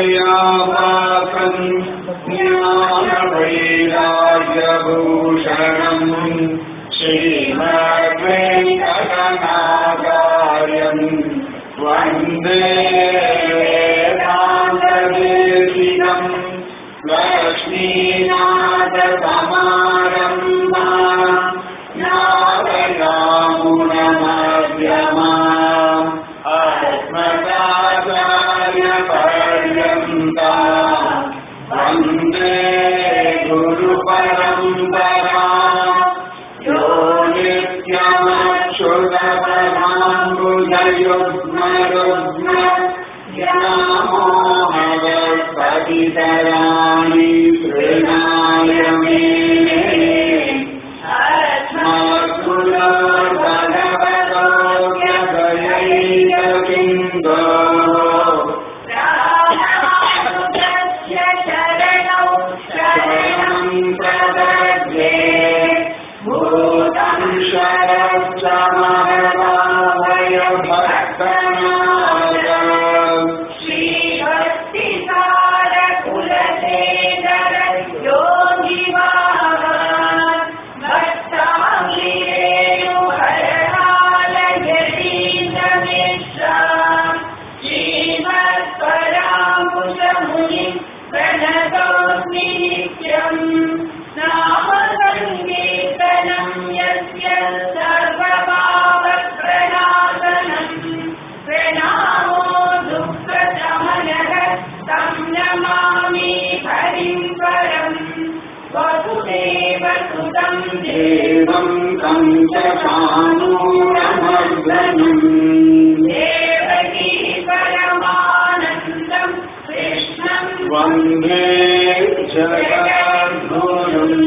दयापाकम् ज्ञानवैराग्यभूषणम् श्रीमद्वेङ्कटनाचार्यम् वन्दे वेदान्तदेशिकम् लक्ष्मीनाथसमारम्भा नारयामुनमध्यमा अस्मदाचार्यपर्यन्ता वन्दे गुरुपरम्परा यो नित्यमक्षुरपराम्बुजयुग्मरुग्म ज्ञामोहवत्पतितराणि तृणाय मे भगवतोऽभयैकबिन्दो शरणं प्रदद्ये भूतं शरश्च महदावय भक्तनाद प्रणामो दुःखशमनः तं नमामि हरिं परम् वसुदेव सुतं देवं तं च कानूरमर्दनम् देवकी परमानन्दं कृष्णं वन्दे ஜகத்குரும்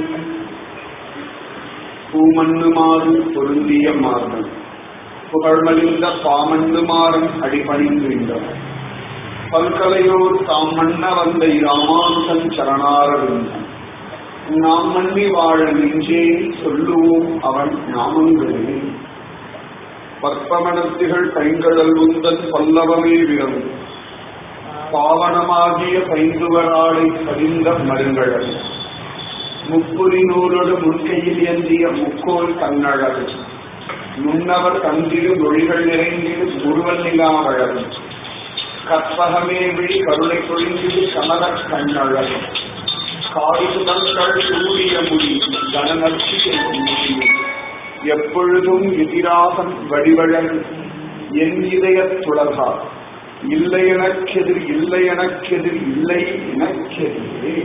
பூமண்ணுமாறும் பொருந்திய மாறும் புகழ்மலிந்த பாமண்ணுமாறும் அடிபணிந்திருந்தோம் பல்கலையோர் தாம் மன்ன வந்த இராமானுசன் சரணாரவிந்தம் நாம் மன்னி வாழ நெஞ்சே சொல்லுவோம் அவன் நாமங்களே பற்பமணத்திகள் பைங்கழல் உந்தன் பல்லவமே விரவும் பாவனமாகிய பைந்துவராளை பதிந்த மருங்கழல் முப்புரி நூலோடு முன்கையில் ஏந்திய முக்கோல் கண்ணழல் நுண்ணவர் தந்திரு மொழிகள் நிறைந்திரு முருவல் நிலாவழல் கற்பகமே விழி கருணை பொழிந்திரு கமல கண்ணழல் காரிசுதங்கள் சூரிய முடி கனநர்ச்சியை முடியும் எப்பொழுதும் எதிராகன் வடிவழல் என் இதயத் துளகா இல்லை எனக்கெதிர் இல்லை எனக்கெதிர் இல்லை எனக்கெதிரே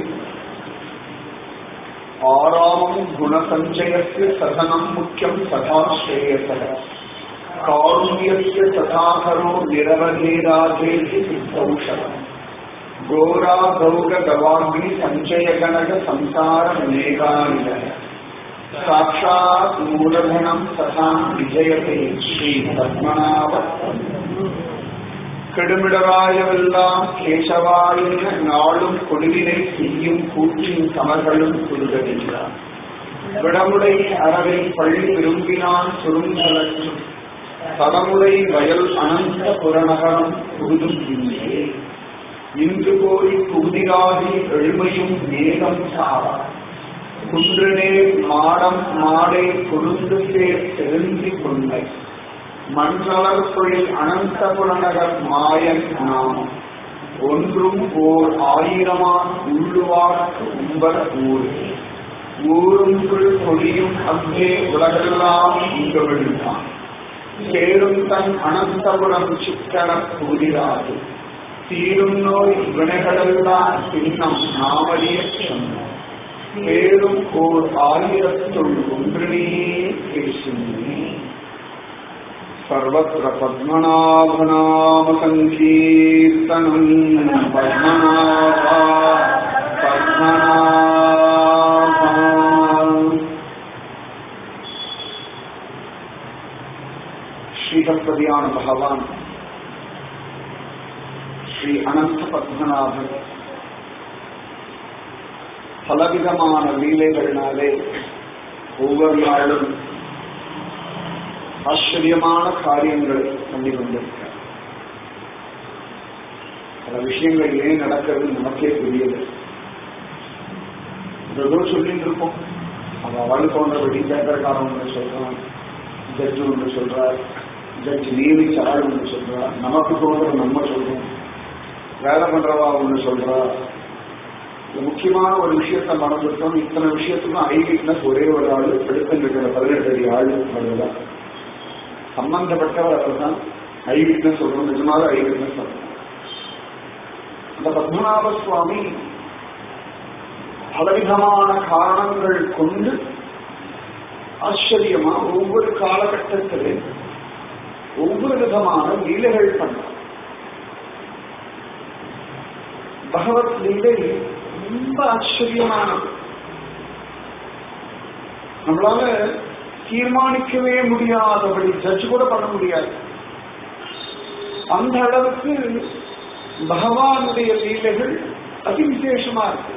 ஆறாமம் குணசஞ்சயस्य சதனம் முக்கியம் சதா ஸ்ரேயசக காருண்யस्य சதாகரோ நிரவதேராதேதி சித்தௌஷதம் கோரா கௌக கவாக்னி சஞ்சய கனக சம்சார மேகாநில சாட்சாத் மூலதனம் சதா விஜயதே ஸ்ரீ பத்மநாப கெடுமிடராயவெல்லாம் கேசவாயின நாளும் கொடுவினை செய்யும் கூற்றின் கமர்களும் குறுகவில்லை விடமுடை அறவை பள்ளி விரும்பினான் சுருங்கலற்றும் தடமுடை வயல் அனந்த புறநகரம் புகுதும் இங்கே இன்று போய் புகுதிராகி எழுமையும் மேகம் சாவா குன்றனே மாடம் மாடே கொழுந்து சேர் செருந்தி கொண்டை மன்றவர் தொழில் அனந்த புறநகர் மாயன் நாமம் ஒன்றும் ஓர் ஆயிரமான் உள்ளுவார்க்கு உம்பர் ஊரே ஊருக்குள் பொழியும் அங்கே உலகெல்லாம் இங்கு விழுந்தான் சேரும் தன் அனந்தபுரம் சிக்கன கூறிராது தீரும் நோய் வினைகளெல்லாம் சின்னம் நாமறிய சொன்னோம் பேரும் ஓர் ஆயிரத்துள் ஒன்றினே பேசுமே सर्वत्र पद्मनाभनामसङ्कीर्तनम् पद्मनाभा पद्मनाभा ஸ்ரீகப்பதியான பகவான் ஸ்ரீ அனந்த பத்மநாபன் பலவிதமான லீலைகளினாலே ஒவ்வொரு நாளும் ஆச்சரியமான காரியங்களை பண்ணி கொண்டிருக்கிறார் பல விஷயங்கள் ஏன் நடக்கிறது நமக்கே புரியல ஏதோ சொல்லிட்டு இருக்கோம் அவன் அவள் தோன்றபடி பேப்பர்காரன் ஒன்று சொல்றான் ஜட்ஜு ஒன்று சொல்றார் ஜட்ஜ் நியமிச்ச ஆள் ஒன்று சொல்றா நமக்கு தோன்ற நம்ம சொல்றோம் வேலை பண்றவா ஒன்று சொல்றா இது முக்கியமான ஒரு விஷயத்த மறந்துட்டோம் இத்தனை விஷயத்துக்கும் ஐ விட்னஸ் ஒரே ஒரு ஆள் எடுத்து இருக்கிற பதினெட்டு அடி ஆள் அதுதான் சம்பந்தப்பட்டவர் அவர் தான் ஐ விட்னஸ் சொல்றோம் நிஜமாக ஐ விட்னஸ் சொல்றோம் அந்த பத்மநாப சுவாமி பலவிதமான காரணங்கள் கொண்டு ஆச்சரியமா ஒவ்வொரு காலகட்டத்திலே ஒவ்வொரு விதமான லீலைகள் பண்ணார் பகவத் லீலை ரொம்ப ஆச்சரியமானது நம்மளால தீர்மானிக்கவே முடியாதபடி ஜட்ஜ் கூட பண்ண முடியாது அந்த அளவுக்கு பகவானுடைய லீலைகள் அதி விசேஷமா இருக்கு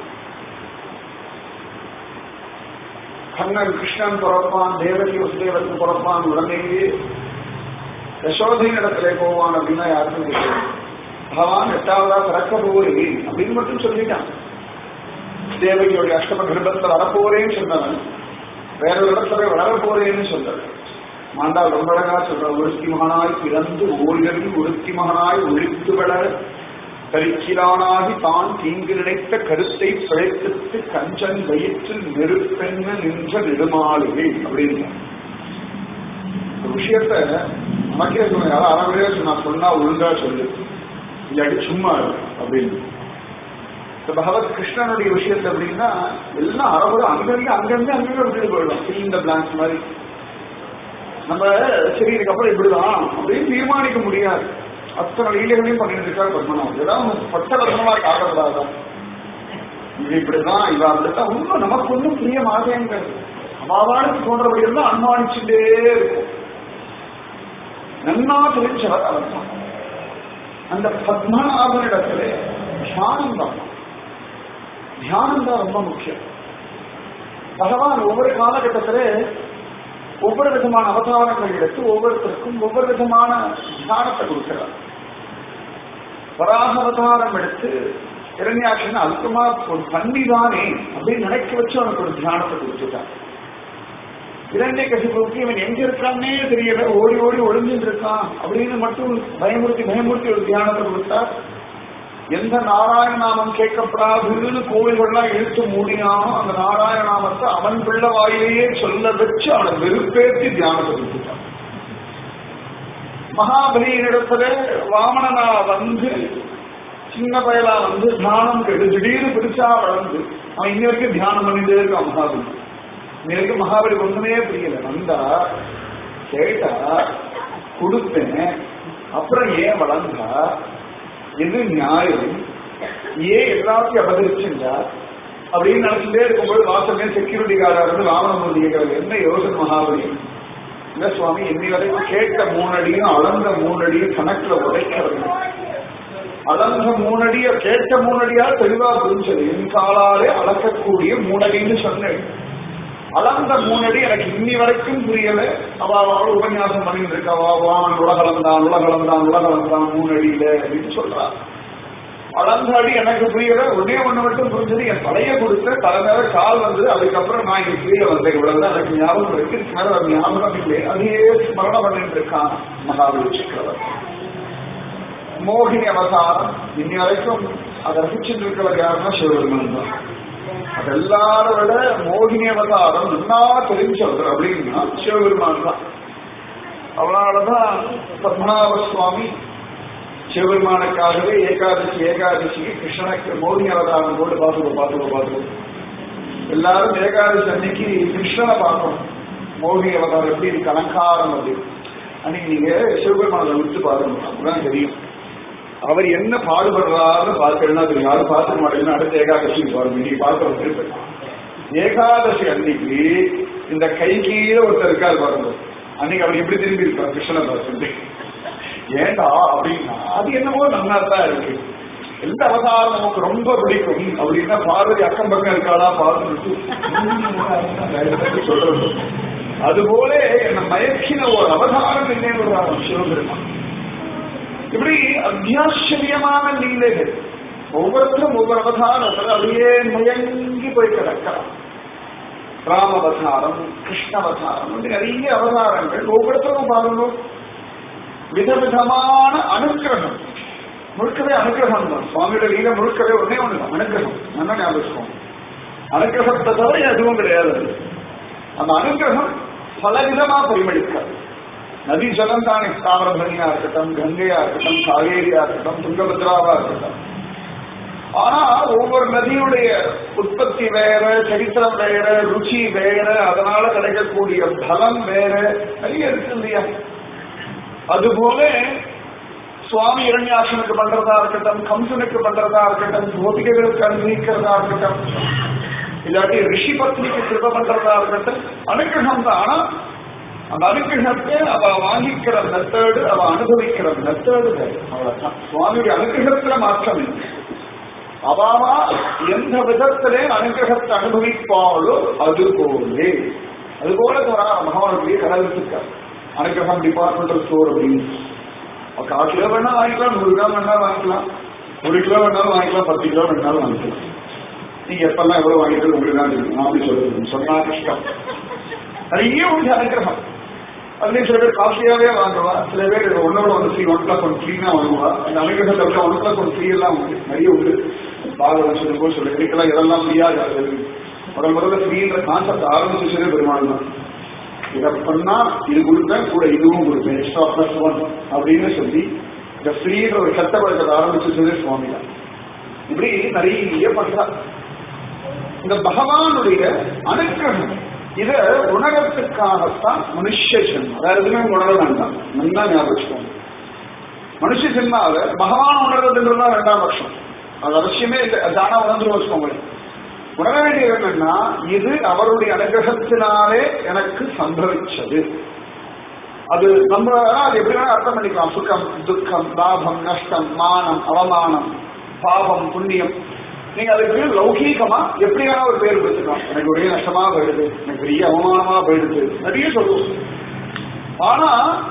கண்ணன் கிருஷ்ணன் பிறப்பான் தேவகி வசுதேவருக்கு பிறப்பான் உடனேயே யசோதை இடத்துல போவான் அப்படின்னா யாருக்கும் தெரியாது பகவான் எட்டாவதா பிறக்க போறேன் அப்படின்னு மட்டும் சொல்லிட்டான் தேவகியோடைய அஷ்டம கிருபத்தில் வரப்போறேன்னு சொன்னவன் வேற ஒரு இடத்துல வளர போறேன்னு சொல்றது மாண்டால் ரொம்ப அழகா சொல்ற ஒருத்தி மகனாய் பிறந்து ஓரிடவில் ஒருத்தி மகனாய் ஒழித்து வளர கரிக்கிலானாகி தான் தீங்கு நினைத்த கருத்தை பிழைத்துட்டு கஞ்சன் வயிற்றில் நெருப்பெண்ண நின்ற நெடுமாளிகை அப்படின்னு ஒரு விஷயத்த நமக்கே சொன்ன யாரும் அறவே சொன்னா சொன்னா ஒழுங்கா சொல்லு இல்லாட்டி சும்மா இரு அப்படின்னு இந்த பகவத் கிருஷ்ணனுடைய விஷயத்தை அப்படின்னா எல்லாம் அறவுற அங்கங்க அங்கங்க அங்கங்க விட்டுட்டு போயிடும் இந்த பிளான்ஸ் மாதிரி நம்ம சரி இதுக்கப்புறம் இப்படிதான் அப்படின்னு தீர்மானிக்க முடியாது அத்தனை லீலைகளையும் பண்ணிட்டு இருக்காரு பத்மநாபன் ஏதாவது பட்ட பத்மனா ஆகக்கூடாதா இது இப்படிதான் இவ அப்படித்தான் ஒன்றும் நமக்கு ஒன்றும் புரிய மாட்டேங்கிறது அவாவாளுக்கு தோன்றபடி இருந்தால் அனுமானிச்சுட்டே இருக்கும் நன்னா தெரிஞ்சவர் அவர் தான் அந்த பத்மநாபனிடத்துல தியானம் தான் தியானம் தான் ரொம்ப முக்கியம் பகவான் ஒவ்வொரு காலகட்டத்தில ஒவ்வொரு விதமான அவதாரங்கள் எடுத்து ஒவ்வொருத்தருக்கும் ஒவ்வொரு விதமான தியானத்தை கொடுக்கிறார் வராக அவதாரம் எடுத்து இரண்யாட்சன் அல்பமா ஒரு பண்ணிதானே அப்படின்னு நினைக்க வச்சு அவனுக்கு ஒரு தியானத்தை கொடுத்துட்டான் இரண்டை கசிப்புக்கு இவன் எங்க இருக்கான்னே தெரியல ஓடி ஓடி ஒளிஞ்சுட்டு இருக்கான் அப்படின்னு மட்டும் பயமுறுத்தி பயமுறுத்தி ஒரு தியானத்தை கொடுத்தார் எந்த நாராயண நாமம் கேட்கப்படாதுன்னு கோவில்கள்லாம் இழுத்து மூடினானோ அந்த நாராயண நாமத்தை அவன் பிள்ளை வாயிலேயே சொல்ல வச்சு அவனை வெறுப்பேற்றி தியானத்தை கொடுத்துட்டான் மகாபலியினிடத்துல வாமனனா வந்து சின்ன பயலா வந்து தியானம் கெடு திடீர்னு பெருசா வளர்ந்து அவன் இன்னி வரைக்கும் தியானம் பண்ணிட்டே இருக்கான் மகாபலி எனக்கு மகாபலி ஒண்ணுமே புரியல வந்தா கேட்டா கொடுத்தேன் அப்புறம் ஏன் வளர்ந்தா எது நியாயம் ஏன் எல்லாத்தையும் அபகரிச்சுண்டா அப்படின்னு நினைச்சுட்டே இருக்கும்போது வாசமே செக்யூரிட்டி கார்டா இருந்து ராமனமூர்த்தி கேட்கறது என்ன யோசனை மகாபலி இல்ல சுவாமி இன்னி வரைக்கும் கேட்ட மூணடியும் அளந்த மூணடியும் கணக்குல உடைக்கிறது அளந்த மூணடிய கேட்ட மூணடியா தெளிவா புரிஞ்சது என் காலாலே அளக்கக்கூடிய மூணடின்னு சொன்னேன் அளந்த மூணடி எனக்கு இன்னி வரைக்கும் புரியல அவ அவள் உபன்யாசம் பண்ணிட்டு இருக்கா வாமன் உலகளந்தான் உலகளந்தான் உலகளந்தான் மூணடியில அப்படின்னு சொல்றா அளந்த அடி எனக்கு புரியல ஒன்னே ஒண்ணு மட்டும் புரிஞ்சது என் தலைய கொடுத்த தலை மேல கால் வந்தது அதுக்கப்புறம் நான் இங்க கீழே வந்தேன் இவ்வளவுதான் எனக்கு ஞாபகம் இருக்கு இதுக்கு மேல அது ஞாபகம் இல்லை அதையே ஸ்மரணம் பண்ணிட்டு இருக்கான் மகாபலி சக்கரவர்த்தி மோகினி அவதாரம் இன்னி வரைக்கும் அதை ரசிச்சுட்டு இருக்கிறவர் யாருன்னா சிவபெருமன் தான் அது எல்லாரும் விட மோகினி அவதாரம் நல்லா தெரிஞ்சவர் அப்படின்னா சிவபெருமான் தான் அவனாலதான் பத்மநாப சுவாமி சிவபெருமானுக்காகவே ஏகாதசி ஏகாதசிக்கு கிருஷ்ணனுக்கு மோகினி அவதாரம் போட்டு பார்த்துக்கோ பார்த்துக்கோ பார்த்துக்கோ எல்லாரும் ஏகாதசி அன்னைக்கு கிருஷ்ணனை பார்க்கணும் மோகினி அவதாரம் எப்படி இருக்கு அலங்காரம் அப்படி அன்னைக்கு நீங்க சிவபெருமானை விட்டு பாருங்க அப்பதான் தெரியும் அவர் என்ன பாடுபடுறாருன்னு பார்க்கணும்னா தெரியும் யாரும் பார்க்க மாட்டேங்குன்னு அடுத்த ஏகாதசி பாருங்க இன்னைக்கு பார்க்க திருப்பி ஏகாதசி அன்னைக்கு இந்த கை கீழே ஒருத்தர் இருக்காரு பாருங்க அன்னைக்கு அவர் எப்படி திரும்பி இருப்பார் கிருஷ்ணனை பார்த்துட்டு ஏண்டா அப்படின்னா அது என்னவோ நல்லா தான் இருக்கு எந்த அவதாரம் நமக்கு ரொம்ப பிடிக்கும் அப்படின்னா பார்வதி அக்கம் பக்கம் இருக்காளா பார்த்துட்டு சொல்றது அதுபோல என்ன மயக்கின ஒரு அவதாரம் என்ன சிவபெருமான் இப்படி அத்தியாச்சரியமான லீலைகள் ஒவ்வொருத்தரும் ஒவ்வொரு அவதாரத்தில் அப்படியே முயங்கி போய் கிடக்கலாம் ராமவதாரம் கிருஷ்ணவதாரம் இப்படி நிறைய அவதாரங்கள் ஒவ்வொருத்தரும் பாருங்க விதவிதமான அனுக்கிரகம் முழுக்கவே அனுக்கிரகம் தான் சுவாமியோட லீல முழுக்கவே ஒன்னே ஒண்ணு அனுக்கிரகம் நல்லா ஞாபகம் அனுக்கிரகத்தை தவிர எதுவும் கிடையாது அந்த அனுக்கிரகம் பலவிதமா பரிமளிக்காது நதி ஜலம் தானே தாமிரபரணியா இருக்கட்டும் கங்கையா இருக்கட்டும் காவேரியா இருக்கட்டும் துங்கபத்ராவா இருக்கட்டும் ஆனா ஒவ்வொரு நதியுடைய உற்பத்தி வேற சரித்திரம் வேற ருச்சி வேற அதனால கிடைக்கக்கூடிய பலம் வேற நிறைய இருக்கு இல்லையா அதுபோல சுவாமி இரண்யாசனுக்கு பண்றதா இருக்கட்டும் கம்சனுக்கு பண்றதா இருக்கட்டும் கோபிகைகளுக்கு அனுபவிக்கிறதா இருக்கட்டும் இல்லாட்டி ரிஷி பத்னிக்கு கிருப பண்றதா இருக்கட்டும் அனுகிரகம் தான் ஆனா அந்த அனுகிரகத்தை அவ வாங்கிக்கிற மெத்தேடு அவ அனுபவிக்கிற மெத்தேடு அவ்வளவுதான் சுவாமியுடைய அனுகிரகத்துல மாற்றம் இல்லை அவாவா எந்த விதத்திலே அனுகிரகத்தை அனுபவிப்பாளோ அது போலே அது போல மகவானுடைய கடவுளுக்கார் அனுகிரகம் டிபார்ட்மெண்டல் ஸ்டோர் அப்படின்னு கால் கிலோ வேணா வாங்கிக்கலாம் நூறு கிலோ வேணா வாங்கிக்கலாம் ஒரு கிலோ வேணாலும் வாங்கிக்கலாம் பத்து கிலோ வேணாலும் வாங்கிக்கலாம் நீங்க எப்பெல்லாம் எவ்வளவு வாங்கிட்டு உங்களுக்கு தான் தெரியும் நான் அப்படி சொல்றது சொன்னா கஷ்டம் நிறைய உண்டு அனுகிரகம் அதுலேயும் சில பேர் காஸ்ட்லியாவே வாங்குவா சில பேர் ஒன்னோட one free one plus one ஃப்ரீனா வாங்குவா அந்த அனுகிரகத்தை விட ஒன் பிளஸ் ஒன் ஃப்ரீ எல்லாம் உண்டு நிறைய உண்டு பாகவதம் சொல்லும் போது சொல்ல இதுக்கெல்லாம் இதெல்லாம் ஃப்ரீயா முதல் முதல்ல ஃப்ரீன்ற கான்செப்ட் ஆரம்பிச்சதே பெருமாள் தான் இதை பண்ணா இது கொடுப்பேன் கூட இதுவும் கொடுப்பேன் எக்ஸ்ட்ரா பிளஸ் ஒன் அப்படின்னு சொல்லி இந்த ஃப்ரீன்ற ஒரு சட்ட வழக்கத்தை ஆரம்பிச்சதே சுவாமி தான் இப்படி நிறைய பண்றா இந்த பகவானுடைய அனுக்கிரகம் இத உணரத்துக்காகத்தான் மனுஷ ஜென்மம் வேற எதுவுமே உணர வேண்டாம் நல்லா ஞாபகம் மனுஷ ஜென்மாவை பகவான் உணர்றதுன்றதுதான் ரெண்டாம் வருஷம் அது அவசியமே இல்லை தானா உணர்ந்துரும் வச்சுக்கோங்க உணர வேண்டியது என்னன்னா இது அவருடைய அனுகிரகத்தினாலே எனக்கு சம்பவிச்சது அது நம்ம அது எப்படி வேணா அர்த்தம் பண்ணிக்கலாம் சுகம் துக்கம் லாபம் நஷ்டம் மானம் அவமானம் பாபம் புண்ணியம் நீங்க அதுக்கு லௌகீகமா எப்படி வேணா ஒரு பேர் கொடுத்துக்கலாம் எனக்கு ஒரே நஷ்டமா போயிடுது எனக்கு பெரிய அவமானமா போயிடுது நிறைய சொல்லுவோம் ஆனா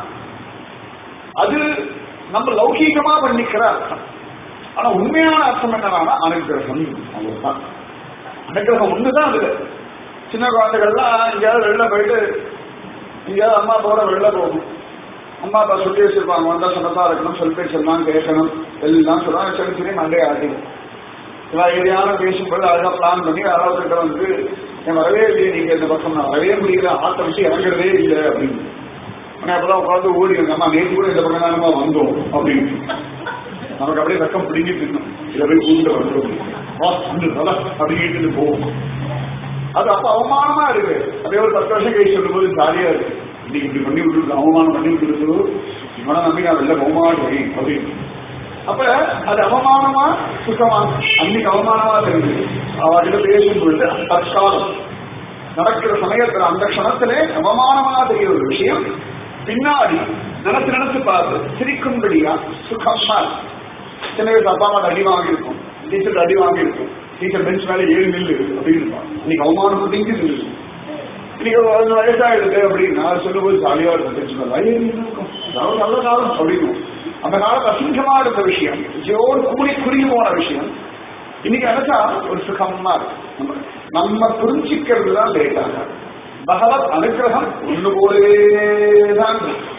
அது நம்ம லௌகீகமா பண்ணிக்கிற அர்த்தம் ஆனா உண்மையான அர்த்தம் என்னன்னா அனுகிரகம் அவ்வளவுதான் அனுகிரகம் ஒண்ணுதான் அது சின்ன குழந்தைகள்லாம் எங்கேயாவது வெளில போயிட்டு எங்கேயாவது அம்மா போட வெளில போகும் அம்மா அப்பா சொல்லி வச்சிருப்பாங்க வந்தா சொன்னதா இருக்கணும் சொல்லி பேர் சொல்லலாம் கேட்கணும் எல்லாம் சொல்லுவாங்க சரி சரி மண்டே ஆட்டிடும் எல்லா ஏரியாவும் பேசும்போது அதெல்லாம் பிளான் பண்ணி யாராவது கிட்ட வந்து என் வரவே இல்லையே நீங்க இந்த பக்கம் நான் வரவே முடியல ஆத்த வச்சு இறங்குறதே இல்லை அப்படின்னு ஆனா அப்பதான் உட்காந்து ஓடி அம்மா நேற்று கூட இந்த பக்கம் தானமா வந்தோம் அப்படின்னு நமக்கு அப்படியே வெக்கம் பிடிங்கி தின்னும் இதை போய் கூண்டு வந்துடும் வா வந்து தலை அப்படிங்கிட்டு போவோம் அது அப்ப அவமானமா இருக்கு அதே ஒரு பத்து வருஷம் கழிச்சு சொல்லும் போது ஜாலியா இருக்கு இன்னைக்கு இப்படி பண்ணி விட்டு அவமானம் பண்ணி விட்டு இவனை நம்பி நான் வெளில அவமானம் அப்படின்னு அப்ப அது அவமானமா சுத்தமா அன்னைக்கு அவமானமா தெரியுது அவர்கிட்ட பேசும்பொழுது தற்காலம் நடக்கிற சமயத்துல அந்த க்ஷணத்திலே அவமானமா தெரிகிற ஒரு விஷயம் பின்னாடி நினைச்சு நினைச்சு பார்த்து சிரிக்கும்படியா சுகமா சின்ன வயசு அப்பா அம்மா அடி வாங்கியிருக்கும் டீச்சர் அடி வாங்கியிருக்கும் டீச்சர் பெஞ்ச் மேல ஏழு நில்லு அப்படின்னு இன்னைக்கு அவமானம் பிடிங்கி நில்லு இன்னைக்கு பதினஞ்சு வயசாயிடுது அப்படின்னா சொல்லும்போது ஜாலியா இருக்கும் பெஞ்ச் மேல ஐயோ இருக்கும் அதாவது நல்ல காலம் அப்படின்னு அந்த காலத்து அசிங்கமா இருந்த விஷயம் ஜோடு கூடி குறுகி போன விஷயம் இன்னைக்கு நினைச்சா ஒரு சுகமா இருக்கு நம்ம நம்ம புரிஞ்சிக்கிறது தான் லேட்டாக பகவத் அனுகிரகம் ஒன்று போலேதான்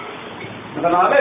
அதனால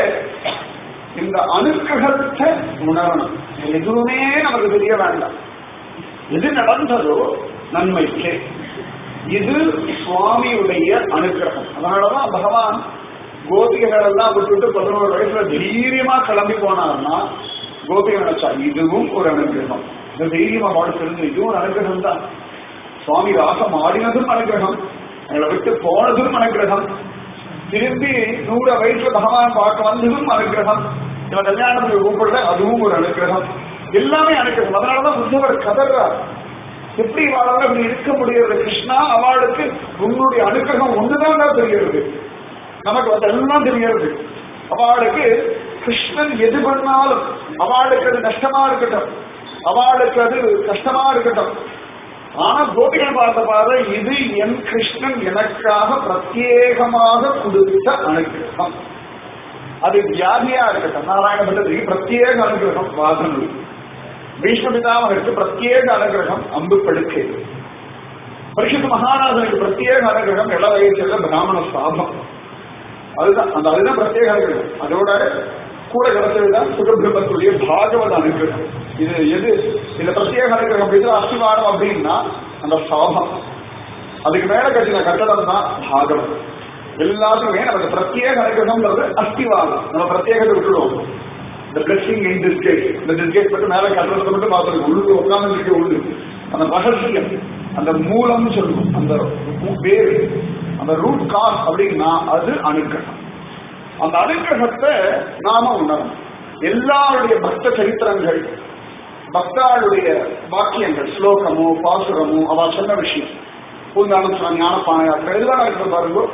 இந்த அனுகிரகத்தை உணரணும் எதுவுமே நமக்கு தெரிய வேண்டாம் எது நடந்ததோ நன்மைக்கு இது சுவாமியுடைய அனுகிரகம் அதனாலதான் பகவான் கோபிகைகள் எல்லாம் விட்டுட்டு பதினோரு வயசுல தைரியமா கிளம்பி போனார்னா கோபிகை நினைச்சா இதுவும் ஒரு அனுகிரகம் இந்த தைரியமா பாடு தெரிஞ்சு இதுவும் ஒரு அனுகிரகம் தான் சுவாமி ராசம் ஆடினதும் அனுகிரகம் எங்களை விட்டு போனதும் அனுகிரகம் திரும்பி நூறு வயசுல பகவான் பார்க்க வந்ததும் அனுகிரகம் இவன் கல்யாணத்துக்கு கூப்பிடல அதுவும் ஒரு அனுகிரகம் எல்லாமே அனுகிரகம் அதனாலதான் உத்தவர் கதர்றார் எப்படி வாழாம இப்படி இருக்க முடியாது கிருஷ்ணா அவளுக்கு உன்னுடைய அனுகிரகம் ஒண்ணுதான் தெரிகிறது நமக்கு அதெல்லாம் தெரியாது அவளுக்கு கிருஷ்ணன் எது பண்ணாலும் அவளுக்கு அது நஷ்டமா இருக்கட்டும் அவளுக்கு அது கஷ்டமா இருக்கட்டும் ஆனா கோபிகள் பார்த்த பாதை இது என் கிருஷ்ணன் எனக்காக பிரத்யேகமாக கொடுத்த அனுகிரகம் அது வியாதியா இருக்கட்டும் நாராயண பட்டத்துக்கு பிரத்யேக அனுகிரகம் வாசனு பீஷ்ம பிதாமகருக்கு பிரத்யேக அனுகிரகம் அம்பு படுக்கை பரிசுத்த மகாராஜனுக்கு பிரத்யேக அனுகிரகம் இள வயசுல பிராமண சாபம் அதுதான் அந்த அதுதான் பிரத்யேக அனுகிரகம் அதோட கூட கிடைச்சதுதான் சுகபிரமத்துடைய பாகவத அனுகிரகம் இது எது இந்த பிரத்யேக அனுகிரகம் அப்படின்னா அஸ்திவாரம் அப்படின்னா அந்த சாபம் அதுக்கு மேல கட்டின கட்டடம் தான் பாகவம் எல்லாத்துக்குமே நமக்கு பிரத்யேக அனுகிரகம்ன்றது அஸ்திவாரம் நம்ம பிரத்யேகத்தை விட்டுடுவோம் இந்த பிளஸிங் இன் டிஸ்கேஸ் இந்த டிஸ்கேஸ் மட்டும் மேல கட்டடத்தை மட்டும் பார்த்துருக்கோம் உள்ளுக்கு உட்கார்ந்து இருக்க உள்ளு அந்த ரகசியம் அந்த மூலம் சொல்லுவோம் அந்த வேறு அந்த ரூட் காஸ் அப்படின்னா அது அனுகிரகம் அந்த அனுகிரகத்தை நாம உணரணும் எல்லாருடைய பக்த சரித்திரங்கள் பக்தாளுடைய வாக்கியங்கள் ஸ்லோகமோ பாசுரமோ அவ சொன்ன விஷயம் பூந்தாலும் சொன்ன ஞானப்பானையாக்கள் எல்லாம் இருக்கிற பாருங்க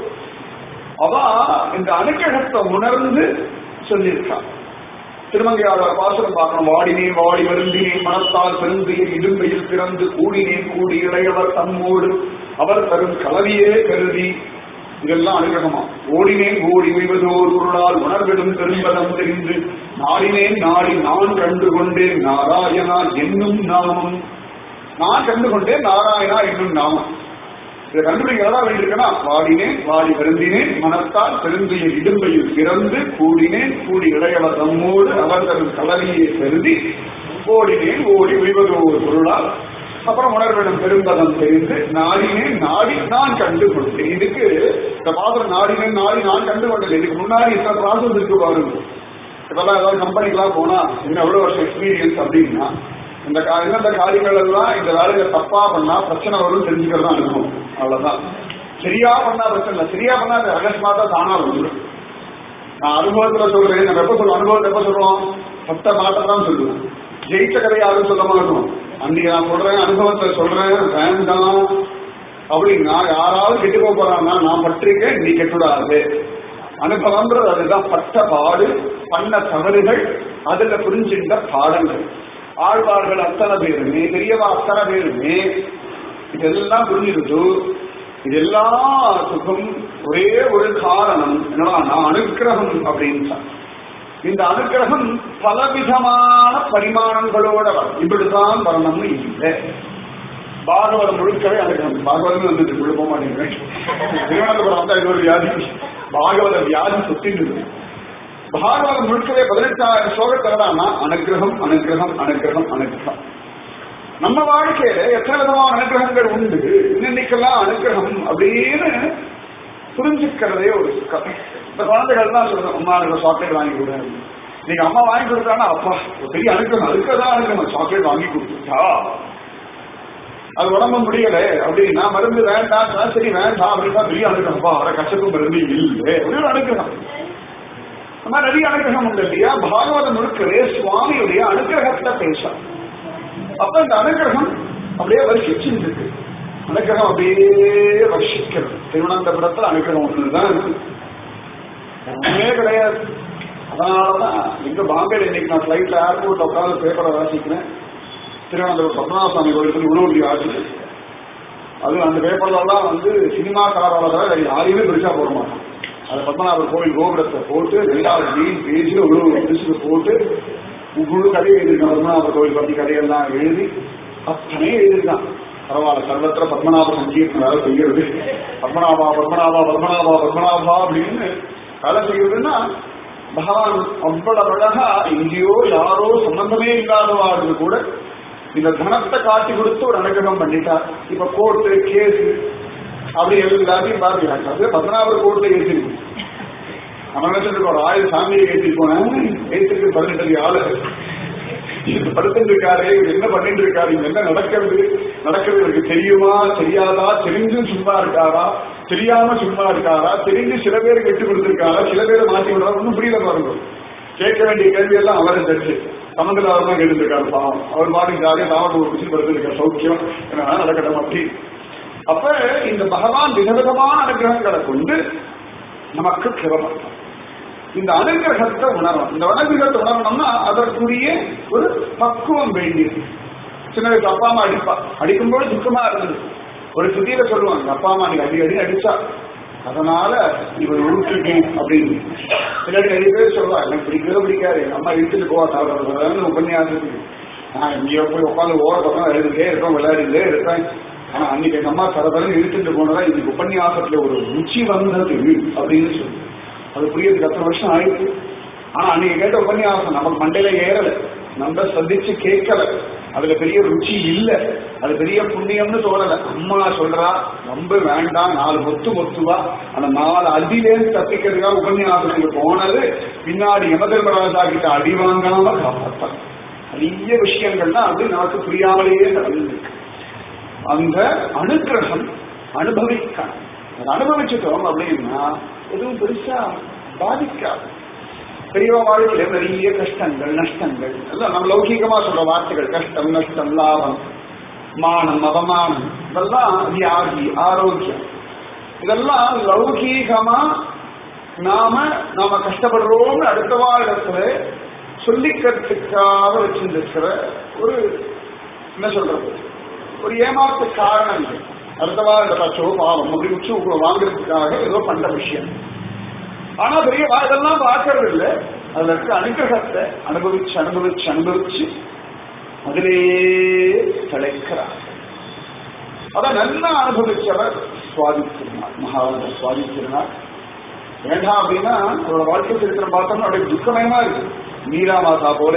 அவ இந்த அனுகிரகத்தை உணர்ந்து சொல்லியிருக்கான் திருமங்கையாளர் பாசுரம் பார்க்கணும் வாடினேன் வாடி வருந்தினேன் மனத்தால் பெருந்தையில் இடும்பையில் பிறந்து கூடினேன் கூடி இளையவர் தம்மோடு அவர் தரும் கலவியே கருதி இதெல்லாம் அனுகிரகமா ஓடினேன் ஓடி உய்வதோர் பொருளால் உணர்விடும் பெரும்பதம் தெரிந்து நாடினேன் நாடி நான் கண்டு கொண்டேன் நாராயணா என்னும் நாமம் நான் கண்டு கொண்டேன் நாராயணா என்னும் நாமம் இதை கண்டுபிடிக்கிறதா வேண்டியிருக்கனா வாடினேன் வாடி வருந்தினேன் மனத்தால் பெருந்தைய இடும்பையில் பிறந்து கூடினேன் கூடி இளையவர் தம்மோடு அவர் தரும் கலவியை கருதி ஓடினேன் ஓடி உய்வதோ ஒரு பொருளால் அப்புறம் உணர்விடம் பெரும்பதம் தெரிந்து நாடினேன் நாடி நான் கண்டு கொண்டேன் இதுக்கு இந்த பாத்திரம் நாடினேன் நாடி நான் கண்டு கொண்டேன் இதுக்கு முன்னாடி இத்தனை ப்ராசஸ் இருக்கு பாருங்க இப்பெல்லாம் ஏதாவது கம்பெனிக்கெல்லாம் போனா இன்னும் எவ்வளவு வருஷம் எக்ஸ்பீரியன்ஸ் அப்படின்னா இந்த கா- எந்தெந்த காரியங்கள் எல்லாம் இந்த வேலையை தப்பா பண்ணா பிரச்சனை வரும் தெரிஞ்சுக்கிறது தான் அனுபவம் அவ்வளவுதான் சரியா பண்ணா பிரச்சனை இல்லை சரியா பண்ணா அது அகஸ்மாத்தா தானா வந்துடும் நான் அனுபவத்துல சொல்றேன் நம்ம எப்ப சொல்லுவோம் அனுபவத்தை எப்ப சொல்லுவோம் சத்த மாட்டம் தான் சொல்லுவோம் ஜெயிச்ச கதை யாரும் சொல்ல மாட்டோம் அன்னைக்கு நான் சொல்றேன் அனுபவத்தை சொல்றேன் வேண்டாம் அப்படின்னா யாராவது கெட்டு போக போறாங்கன்னா நான் பட்டிருக்கேன் நீ கெட்டுடாது அனுபவம்ன்றது அதுதான் பட்ட பாடு பண்ண தவறுகள் அதுல புரிஞ்சிருந்த பாடங்கள் ஆழ்வார்கள் அத்தனை பேருமே பெரியவா அத்தனை பேருமே இதெல்லாம் புரிஞ்சிருது இது எல்லாத்துக்கும் ஒரே ஒரு காரணம் என்னன்னா அனுக்கிரகம் அப்படின்னு சொன்னா. இந்த அனுக்கிரகம் பலவிதமான பரிமாணங்களோட வரும் இப்படித்தான் வரணும்னு இல்லை பாகவதம் முழுக்கவே அனுக்கிரகம் பாகவதம் வந்துட்டு முழு போக மாட்டேங்கிறேன் திருவனந்தபுரம் வந்தா இது ஒரு வியாதி பாகவத வியாதி சுத்தின்னு பாகவதம் முழுக்கவே பதினெட்டாயிரம் ஸ்லோகத்திலதானா அனுகிரகம் அனுகிரகம் அனுகிரகம் அனுகிரகம் நம்ம வாழ்க்கையில எத்தனை விதமான அனுகிரகங்கள் உண்டு இன்னைக்கெல்லாம் அனுகிரகம் அப்படின்னு புரிஞ்சுக்கிறதே ஒரு சிக்கல் இந்த குழந்தைகள் தான் சொல்றோம் அம்மா எனக்கு சாக்லேட் வாங்கி கொடு நீங்க அம்மா வாங்கி கொடுத்தாங்கன்னா அப்பா ஒரு பெரிய அனுகிரகம் அதுக்குதான் அனுகிரகம் சாக்லேட் வாங்கி கொடுத்துட்டா அது உடம்பு முடியல அப்படின்னா மருந்து வேண்டாம் சொன்னா, சரி வேண்டாம் அப்படின்னா பெரிய அனுகிரகம்ப்பா அவரை கஷ்டத்தும் மருந்து இல்லை அப்படின்னு அனுகிரகம் அந்த மாதிரி நிறைய அனுகிரகம் உண்டு இல்லையா பாகவதம் முழுக்கவே சுவாமியுடைய அனுகிரகத்தை பேசும் அப்ப இந்த அனுகிரகம் அப்படியே வருஷிச்சுட்டு இருக்கு அனுகிரகம் அப்படியே வருஷிக்கிறது திருவனந்தபுரத்துல அனுகிரகம் ஒண்ணுதான் இருக்கு ஒண்ணுமே கிடையாது அதனாலதான் எங்க பாம்பேல இன்னைக்கு நான் ஃபிளைட்ல ஏர்போர்ட்ல உட்காந்து பேப்பரை வாசிக்கிறேன் திருவனந்தபுரம் பத்மநாபசாமி கோயிலுக்கு உணவு ஆச்சு அது அந்த பேப்பர்லாம் வந்து சினிமாக்காரால தவிர வேற யாரையுமே பெருசா போட மாட்டான் அது பத்மநாபர் கோவில் கோபுரத்தை போட்டு ரெண்டாவது மெயின் பேஜ்ல உழவு பிடிச்சு போட்டு முழு கதையை எழுதியிருக்கான் பத்மநாபர் கோவில் பத்தி கதையெல்லாம் எழுதி அத்தனை எழுதியிருக்கான் பரவாயில்ல சர்வத்திர பத்மநாப சங்கீர்த்தம் வேலை செய்யறது பத்மநாபா பத்மநாபா பத்மநாபா பத்மநாபா அப்படின்னு வேலை செய்யறதுன்னா பகவான் அவ்வளவு அழகா எங்கேயோ யாரோ சம்பந்தமே இல்லாதவார்கள் கூட இந்த தனத்தை காட்டி கொடுத்து ஒரு அனுகிரகம் பண்ணிட்டார் இப்ப கோர்ட்டு கேஸ் அப்படி எல்லாத்தையும் பாருங்க அது பத்மநாபர் கோர்ட்ல ஏற்றிருக்கு நம்ம நினைச்சிட்டு ஒரு ஆயுள் சாமியை ஏற்றி போனேன் ஏற்றிருக்கு பதினெட்டு ஆளு இது படுத்துட்டு இருக்காரு இவர் என்ன பண்ணிட்டு இருக்காரு இங்க என்ன நடக்கிறது நடக்கிறது இவருக்கு தெரியுமா தெரியாதா தெரிஞ்சும் சும்மா இருக்காரா தெரியாம சும்மா இருக்காரா தெரிஞ்சு சில பேர் கெட்டு கொடுத்திருக்காரா சில பேர் மாத்தி விடுறாரு ஒன்றும் புரியல பாருங்க கேட்க வேண்டிய கேள்வி எல்லாம் அவரை தச்சு சமந்திர அவர் தான் கேட்டுருக்காரு பாவம் அவர் பாட்டுக்கு ஜாலியாக தாமரை ஒரு குச்சி படுத்திருக்கார் சௌக்கியம் என்ன நடக்கட்டும் அப்படி அப்ப இந்த பகவான் விதவிதமான அனுகிரகங்களை கொண்டு நமக்கு கிரமம் இந்த அனுகிரகத்தை உணரணும் இந்த அனுகிரகத்தை உணரணும்னா அதற்குரிய ஒரு பக்குவம் வேண்டியது சின்ன வயசு அப்பா அம்மா அடிப்பா அடிக்கும்போது துக்கமா இருந்தது ஒரு சுத்தியில சொல்லுவாங்க அப்பா அம்மா நீங்க அடி அடி அடிச்சா அதனால இவர் உருட்டுட்டேன் அப்படின்னு பின்னாடி நிறைய பேர் சொல்லுவா எனக்கு பிடிக்கவே பிடிக்காது எங்க அம்மா இழுத்துட்டு போவா தவிர உபன்யாசத்துக்கு நான் இங்கேயோ போய் உட்காந்து ஓர பக்கம் எழுதிட்டே இருக்கோம் விளையாடிட்டே இருப்பேன் ஆனா அன்னைக்கு எங்க அம்மா தரதரம் இழுத்துட்டு போனதா இன்னைக்கு உபன்யாசத்துல ஒரு ருச்சி வந்தது அப்படின்னு சொல்லி அது புரியறதுக்கு அத்தனை வருஷம் ஆயிடுச்சு ஆனா அன்னைக்கு கேட்ட உபன்யாசம் நமக்கு மண்டையில ஏறல நம்ம சந்திச்சு கேட்கல அதுல பெரிய ருச்சி இல்ல அது பெரிய புண்ணியம்னு தோணல அம்மா சொல்றா ரொம்ப வேண்டாம் நாலு மொத்து மொத்துவா அந்த நாலு அடியிலேருந்து தப்பிக்கிறதுக்காக உபன்யாசத்துக்கு போனது பின்னாடி யமதர்மராஜா கிட்ட அடி வாங்காம காப்பாத்தான் நிறைய விஷயங்கள்னா அது நமக்கு புரியாமலேயே நடந்திருக்கு அந்த அனுகிரகம் அனுபவிக்கணும் அதை அனுபவிச்சுட்டோம் அப்படின்னா எதுவும் பெருசா பாதிக்காது பெரியவா வாழ்க்கையில நிறைய கஷ்டங்கள் நஷ்டங்கள் எல்லாம் நம்ம லௌகீகமா சொல்ற வார்த்தைகள் கஷ்டம் நஷ்டம் லாபம் மானம் அவமானம் இதெல்லாம் வியாதி ஆரோக்கியம் இதெல்லாம் லௌகீகமா நாம நாம கஷ்டப்படுறோம்னு அடுத்த வாழ்க்கத்துல சொல்லிக்கிறதுக்காக வச்சிருந்திருக்கிற ஒரு என்ன சொல்றது ஒரு ஏமாத்து காரணங்கள் அடுத்த வாழ்க்கை அச்சோ பாவம் அப்படி உச்சு வாங்குறதுக்காக ஏதோ பண்ற விஷயம் ஆனா பெரிய வா- இதெல்லாம் பார்க்கறது இல்ல அதுல இருக்க அனுகிரகத்தை அனுபவிச்சு அனுபவிச்சு அனுபவிச்சு அதிலேயே திளைக்கிறார் அத நல்லா அனுபவிச்சவர் சுவாதி திருநாள் மகாவத சுவாதி திருநாள் வேண்டாம் அப்படின்னா அவரோட வாழ்க்கை சரித்திரம் பார்த்தோம்னா அப்படியே துக்கமயமா இருக்கு மீரா மாதா போல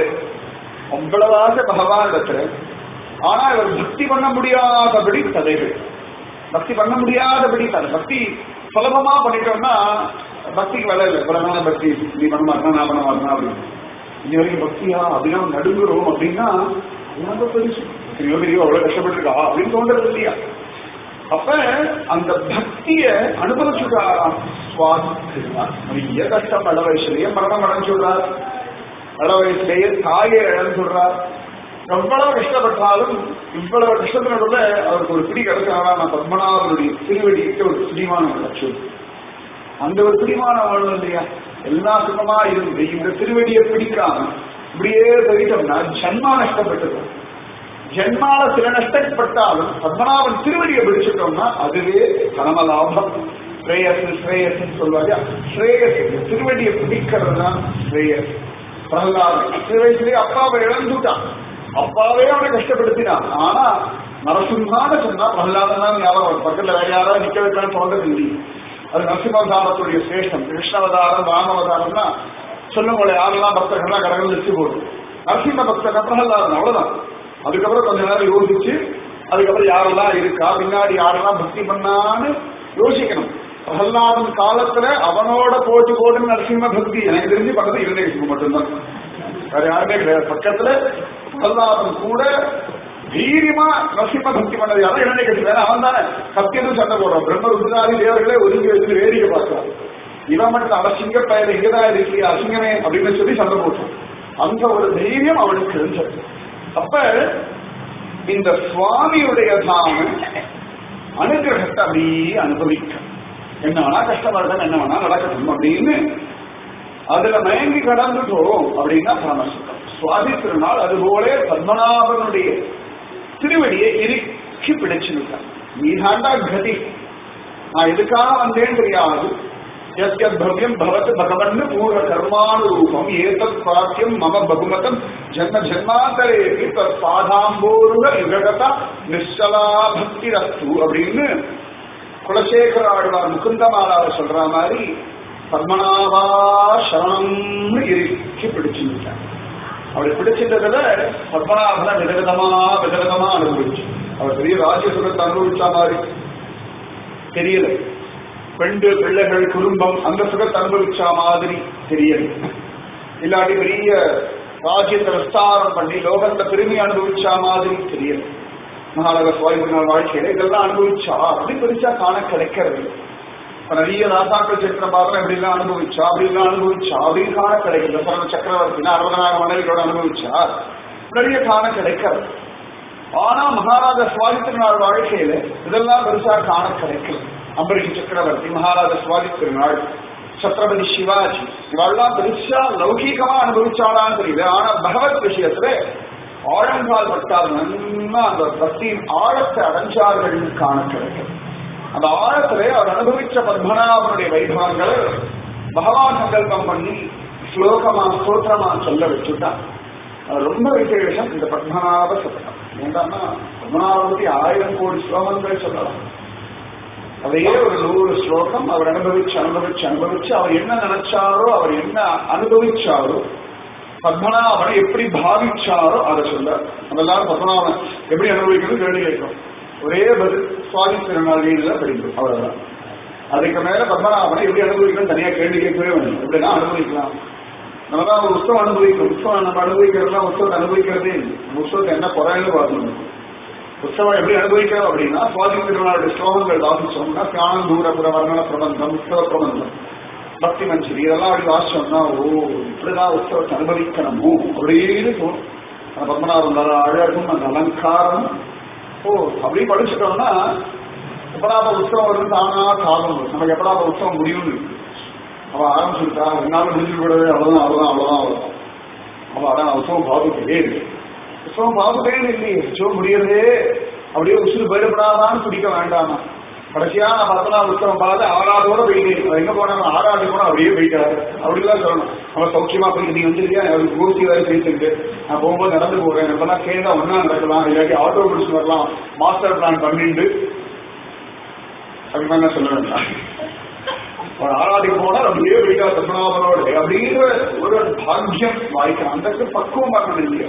அவ்வளவாக பகவான் இடத்துல ஆனா இவர் பக்தி பண்ண முடியாதபடி தடைகள் பக்தி பண்ண முடியாதபடி தடை பக்தி சுலபமா பண்ணிட்டோம்னா பக்திக்கு வேலை இல்லை பிரதான பக்தி நீ பண்ண மாட்டா நான் பண்ண மாட்டேன் அப்படின்னு இனி வரைக்கும் பக்தியா அப்படின்னா நடுங்குறோம் அப்படின்னா அது ரொம்ப பெருசு எத்தனையோ பெரிய அவ்வளவு கஷ்டப்பட்டிருக்கா அப்படின்னு தோன்றது இல்லையா அப்ப அந்த பக்திய அனுபவிச்சுட்டாராம் சுவாமி திருநாள். நிறைய கஷ்டம் இள வயசுலயே மரணம் அடைஞ்சுள்ளார் இள வயசுலயே தாயை இழந்துடுறார் எவ்வளவு கஷ்டப்பட்டாலும் இவ்வளவு கஷ்டத்தினோட அவருக்கு ஒரு பிடி கிடைச்சாரா நான் பத்மநாபனுடைய திருவடிக்கு ஒரு பிடிமானம் கிடைச்சது அந்த ஒரு பிடிமானம் வாழும் இல்லையா எல்லா சுகமா இருந்து இந்த திருவடியை பிடிக்காம இப்படியே போயிட்டோம்னா ஜன்மா நஷ்டப்பட்டது ஜென்மால சில நஷ்டப்பட்டாலும் பத்மநாபன் திருவடியை பிடிச்சிட்டோம்னா அதுவே பரம லாபம் ஸ்ரேயஸ் ஸ்ரேயஸ் சொல்வாங்க ஸ்ரேயஸ் இந்த திருவடியை பிடிக்கிறது தான் ஸ்ரேயஸ் பிரகலாதன் சிறு வயசுலயே அப்பாவை இழந்துட்டான் அப்பாவே அவனை கஷ்டப்படுத்தினான் ஆனா நரசிம்மான்னு சொன்னா பிரகலாதன் தான் ஞாபகம் வரும். பக்கத்துல வேற யாராவது நிக்க வைக்கணும்னு தோன்றது இல்லை அது நரசிம்மாவதாரத்துடைய சேஷம் கிருஷ்ணாவதாரம் ராமவதாரம்னா சொல்லுங்களே யாரெல்லாம் பக்தர்கள்லாம் கடவுள் வச்சு போடும் நரசிம்ம பக்தர் பிரகலாதன் அவ்வளவுதான் அதுக்கப்புறம் கொஞ்ச நேரம் யோசிச்சு அதுக்கப்புறம் யாரெல்லாம் இருக்கா பின்னாடி யாரெல்லாம் பக்தி பண்ணான்னு யோசிக்கணும் பிரகலாதன் காலத்துல அவனோட போட்டு போட்டு நரசிம்ம பக்தி எனக்கு தெரிஞ்சு பக்கத்துல இரண்டே மட்டும்தான் வேற யாருமே கிடையாது பக்கத்துல பிரகலாதன் கூட தைரியமா நரசிம்ம பக்தி பண்ணது யாரும் இரண்டே கட்சி வேற அவன் தானே சத்தியம் சண்டை போடுறான் பிரம்ம ருத்ராதி தேவர்களே ஒதுங்கி வச்சு வேடிக்கை பார்க்கிறான் இவன் மட்டும் அவசிங்க பெயர் இங்கதான் இருக்கு அசிங்கமே அப்படின்னு சொல்லி சண்டை போட்டான் அந்த ஒரு தைரியம் அவனுக்கு இருந்தது அப்ப இந்த சுவாமியுடைய தாம அனுகிரகத்தை அப்படியே அனுபவிக்க என்ன வேணா கஷ்டமா இருந்தா என்ன வேணா நடக்கட்டும் அப்படின்னு அதுல மயங்கி கடந்துட்டோம் அப்படின்னா பரமசுத்தம் சுவாதி திருநாள் அதுபோல பத்மநாபனுடைய திருவடியை இறுக்கி பிடிச்சிருக்கான் நீதாண்டா கதி நான் எதுக்காக வந்தேன் தெரியாது यद्यद् भव्यं भवत् भगवन् पूर्व कर्मानुरूपम् एतत् प्राप्यं मम बहुमतं जन्म ஜென்மாந்தரேபி தத் பாதாம்போருக யுககத நிச்சலா பக்திரஸ்து அப்படின்னு குலசேகர ஆழ்வார் முகுந்தமாலாவை சொல்ற மாதிரி பத்மநாபா சரணம்னு இறுக்கி பிடிச்சுட்டார் அப்படி பிடிச்சிட்டதுல பத்மநாபனை விதவிதமா விதவிதமா அனுபவிச்சு அவர் பெரிய ராஜ்யசுரத்தை அனுபவிச்சா மாதிரி தெரியல பெண்டு பிள்ளைகள் குடும்பம் அந்த சுகத்தை அனுபவிச்சா மாதிரி தெரியல இல்லாட்டி பெரிய ராஜ்யத்தை விஸ்தாரம் பண்ணி லோகத்தை பெருமை அனுபவிச்சா மாதிரி தெரியல மகாநகர சுவாமி வாழ்க்கையில இதெல்லாம் அனுபவிச்சா அப்படி பெருசா காண கிடைக்கிறது இப்ப நிறைய ராசாக்கள் சரித்திரம் பார்த்தா இப்படிலாம் அனுபவிச்சா அப்படிலாம் அனுபவிச்சா அப்படின்னு காண கிடைக்கல சரண சக்கரவர்த்தினா அறுபதனாயிரம் மனைவிகளோட அனுபவிச்சா நிறைய காண கிடைக்கிறது ஆனா மகாராஜா சுவாமி திருநாள் வாழ்க்கையில இதெல்லாம் பெருசா காண கிடைக்கல அம்பரீஷ் சக்கரவர்த்தி மகாராஜா சுவாமி திருநாள் சத்ரபதி சிவாஜி இவெல்லாம் பெருசா லௌகீகமா அனுபவிச்சாலான்னு தெரியல ஆனா பகவத் விஷயத்துல ஆழங்கால் பட்டால் நன்னா அந்த பக்தியின் ஆழத்தை அடைஞ்சார்கள் காண கிடைக்கும் அந்த ஆழத்திலே அவர் அனுபவிச்ச பத்மநாபனுடைய வைபவங்களை பகவான் சங்கல்பம் பண்ணி ஸ்லோகமா ஸ்தோத்திரமா சொல்ல வச்சுட்டான் அது ரொம்ப விசேஷம் இந்த பத்மநாப சதகம் ஏண்டான்னா பத்மநாப பத்தி ஆயிரம் கோடி ஸ்லோகங்கள் சொல்லலாம் அதையே ஒரு நூறு ஸ்லோகம் அவர் அனுபவிச்சு அனுபவிச்சு அனுபவிச்சு அவர் என்ன நினைச்சாரோ அவர் என்ன அனுபவிச்சாரோ பத்மநாபனை எப்படி பாவிச்சாரோ அதை சொல்ல நம்ம எல்லாரும் பத்மநாபன் எப்படி அனுபவிக்கணும் கேள்வி கேட்கிறோம் ஒரே பதில் சுவாமி திருநாளில படிக்கும் அவ்வளவுதான் அதுக்கு மேல பத்மநாபனை எப்படி அனுபவிக்கணும் தனியா கேள்வி கேட்கவே வேணும் எப்படிலாம் அனுபவிக்கலாம் நம்ம தான் ஒரு உற்சவம் அனுபவிக்கிறோம் உற்சவம் நம்ம அனுபவிக்கிறதுலாம் உற்சவத்தை அனுபவிக்கிறதே இல்லை உற்சவத்தை என்ன குறைன்னு பார்க்கணும் உற்சவம் எப்படி அனுபவிக்கிறோம் அப்படின்னா சுவாமி திருநாளுடைய ஸ்லோகங்கள் வாசிச்சோம்னா தியானம் தூரபுர வர்ணன பிரபந்தம் உற்சவ பிரபந்தம் பக்தி மஞ்சரி இதெல்லாம் அப்படி வாசிச்சோம்னா ஓ இப்படிதான் உற்சவத்தை அனுபவிக்கணுமோ அப்படின்னு தோணும் அந்த பத்மநாபம் நல்ல அழகும் அந்த அலங்காரம் ஓ அப்படி படிச்சுட்டோம்னா எப்படாத உற்சவம் வருது தானா காலம் வரும் நமக்கு எப்படாத உற்சவம் முடியும்னு இருக்கு அவ ஆரம்பிச்சுட்டா என்னாலும் முடிஞ்சு விடுறது அவ்வளவுதான் அவ்வளவுதான் அவ்வளவுதான் அவ்வளவுதான் அவ அதான் உற்சவம் பார்த்துட்டே இருக்கு உற்சவம் பார்த்துட்டே இல்லையே உற்சவம் முடியறதே அப்படியே உசுறு போயிடப்படாதான்னு பிடிக்க வேண்டாமா கடைசியா நான் பத்தனா உற்சவம் பார்த்து ஆறாதோட போயிட்டே அவர் எங்க போனாங்க ஆறாடி போனா அப்படியே போயிட்டாரு அப்படிலாம் சொல்லணும் அவன் சௌக்கியமா போயிட்டு நீ வந்துருக்கியா அவருக்கு பூர்த்தி வேலை பேசிட்டு நான் போகும்போது நடந்து போறேன் எப்பெல்லாம் கேட்டா ஒன்னா நடக்கலாம் இல்லாட்டி ஆட்டோ பிடிச்சு வரலாம் மாஸ்டர் பிளான் பண்ணிட்டு அப்படின்னா சொல்ல வேண்டாம் ஒரு ஆராதிக்கு போனா அப்படியே போயிட்டா பத்மநாபனோட அப்படின்ற ஒரு பாக்கியம் வாய்க்கலாம் அந்த பக்குவம் வரணும் இல்லையா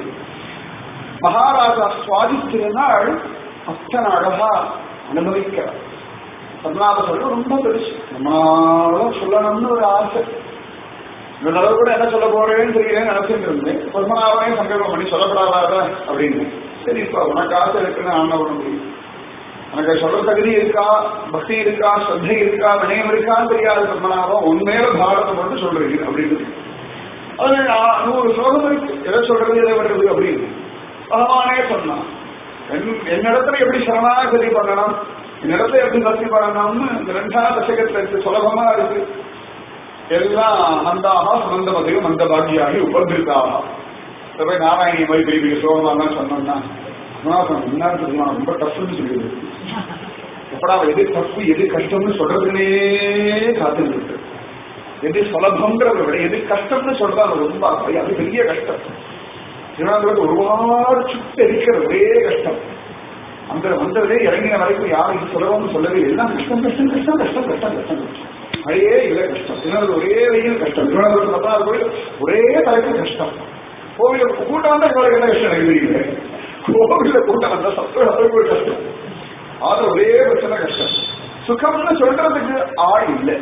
மகாராஜா சுவாதித்திருந்தால் அத்தனை அழகா அனுபவிக்கிறார் பத்மநாப சொல்ல ரொம்ப பெருசு நம்மளாலும் சொல்லணும்னு ஒரு ஆசை இந்த தடவை கூட என்ன சொல்ல போறேன்னு தெரியல நினைச்சிட்டு இருந்தேன் பத்மநாபனே சங்கல்பம் பண்ணி சொல்லப்படாத அப்படின்னு சரி இப்ப உனக்கு ஆசை இருக்குன்னு ஆன பண்ண முடியும் உனக்கு சொல்ற தகுதி இருக்கா பக்தி இருக்கா ஸ்ரத்தை இருக்கா வினயம் இருக்கான்னு தெரியாது பத்மநாபம் உண்மையில பாரதம் மட்டும் சொல்றீங்க அப்படின்னு அது நான் நூறு ஸ்லோகம் இருக்கு எதை சொல்றது எதை வருது அப்படின்னு பகவானே சொன்னான் என்- என்னிடத்துல எப்படி சரணாகதி பண்ணணும் என்னிடத்துல எப்படி பக்தி பண்ணணும்னு இந்த ரெண்டாம் தசகத்துல இருக்கு சுலபமா இருக்கு எல்லாம் மந்தாக சுமந்தமதையும் மந்த பாக்கியாகி உபகிருத்தாக இதை போய் நாராயணி மாதிரி பெரிய பெரிய ஸ்லோகமாக சொன்னோம்னா குணாசனம் என்ன தெரியுமா ரொம்ப டஃப்னு சொல்லிடுது எப்படா எது தப்பு எது கஷ்டம்னு சொல்றதுனே காத்துட்டு இருக்கு எது சுலபங்கிறத விட எது கஷ்டம்னு சொல்றா அது ரொம்ப அது அது பெரிய கஷ்டம் திருவனந்தபுரத்து ஒருபாடு சுட்டு அடிக்கிற ஒரே கஷ்டம் அந்த வந்ததே இறங்கின வரைக்கும் யாரும் இது சுலபம்னு சொல்லவே இல்லை. எல்லாம் கஷ்டம் கஷ்டம் கஷ்டம் கஷ்டம் கஷ்டம் கஷ்டம் கஷ்டம் மழையே இல்லை கஷ்டம் திருவனந்தபுரம் ஒரே வெயில் கஷ்டம் திருவனந்தபுரத்து பத்தாவது கோயில் ஒரே தலைப்பு கஷ்டம் கோவில கூட்டம் வந்தா இவ்வளவு என்ன கஷ்டம் எனக்கு தெரியல கோவில கூட்டம் வந்தா சத்தம் அளவுக்கு கஷ்டம் அது ஒரே பிரச்சனை கஷ்டம் சுகம்னு சொல்றதுக்கு ஆள் இல்லை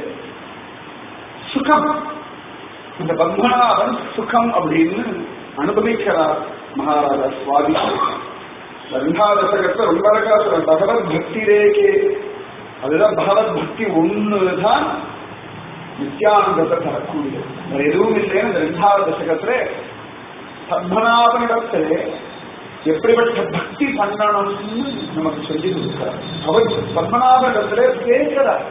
சுகம் இந்த பத்மநாபன் சுகம் அப்படின்னு அனுபவிக்கிறார் மகாராஜா சுவாமி ரெண்டாவது தசகத்தை ரொம்ப அழகா சொல்ற பகவத் பக்தி ரேகே அதுதான் பகவத் பக்தி ஒண்ணுதான் நித்யானந்தத்தை தரக்கூடியது வேற எதுவும் இல்லைன்னு இந்த ரெண்டாவது தசகத்துல பத்மநாபனிடத்திலே எப்படிப்பட்ட பக்தி பண்ணணும்னு நமக்கு சொல்லி கொடுக்கிறார் அவர் பத்மநாபனிடத்திலே கேட்கிறார்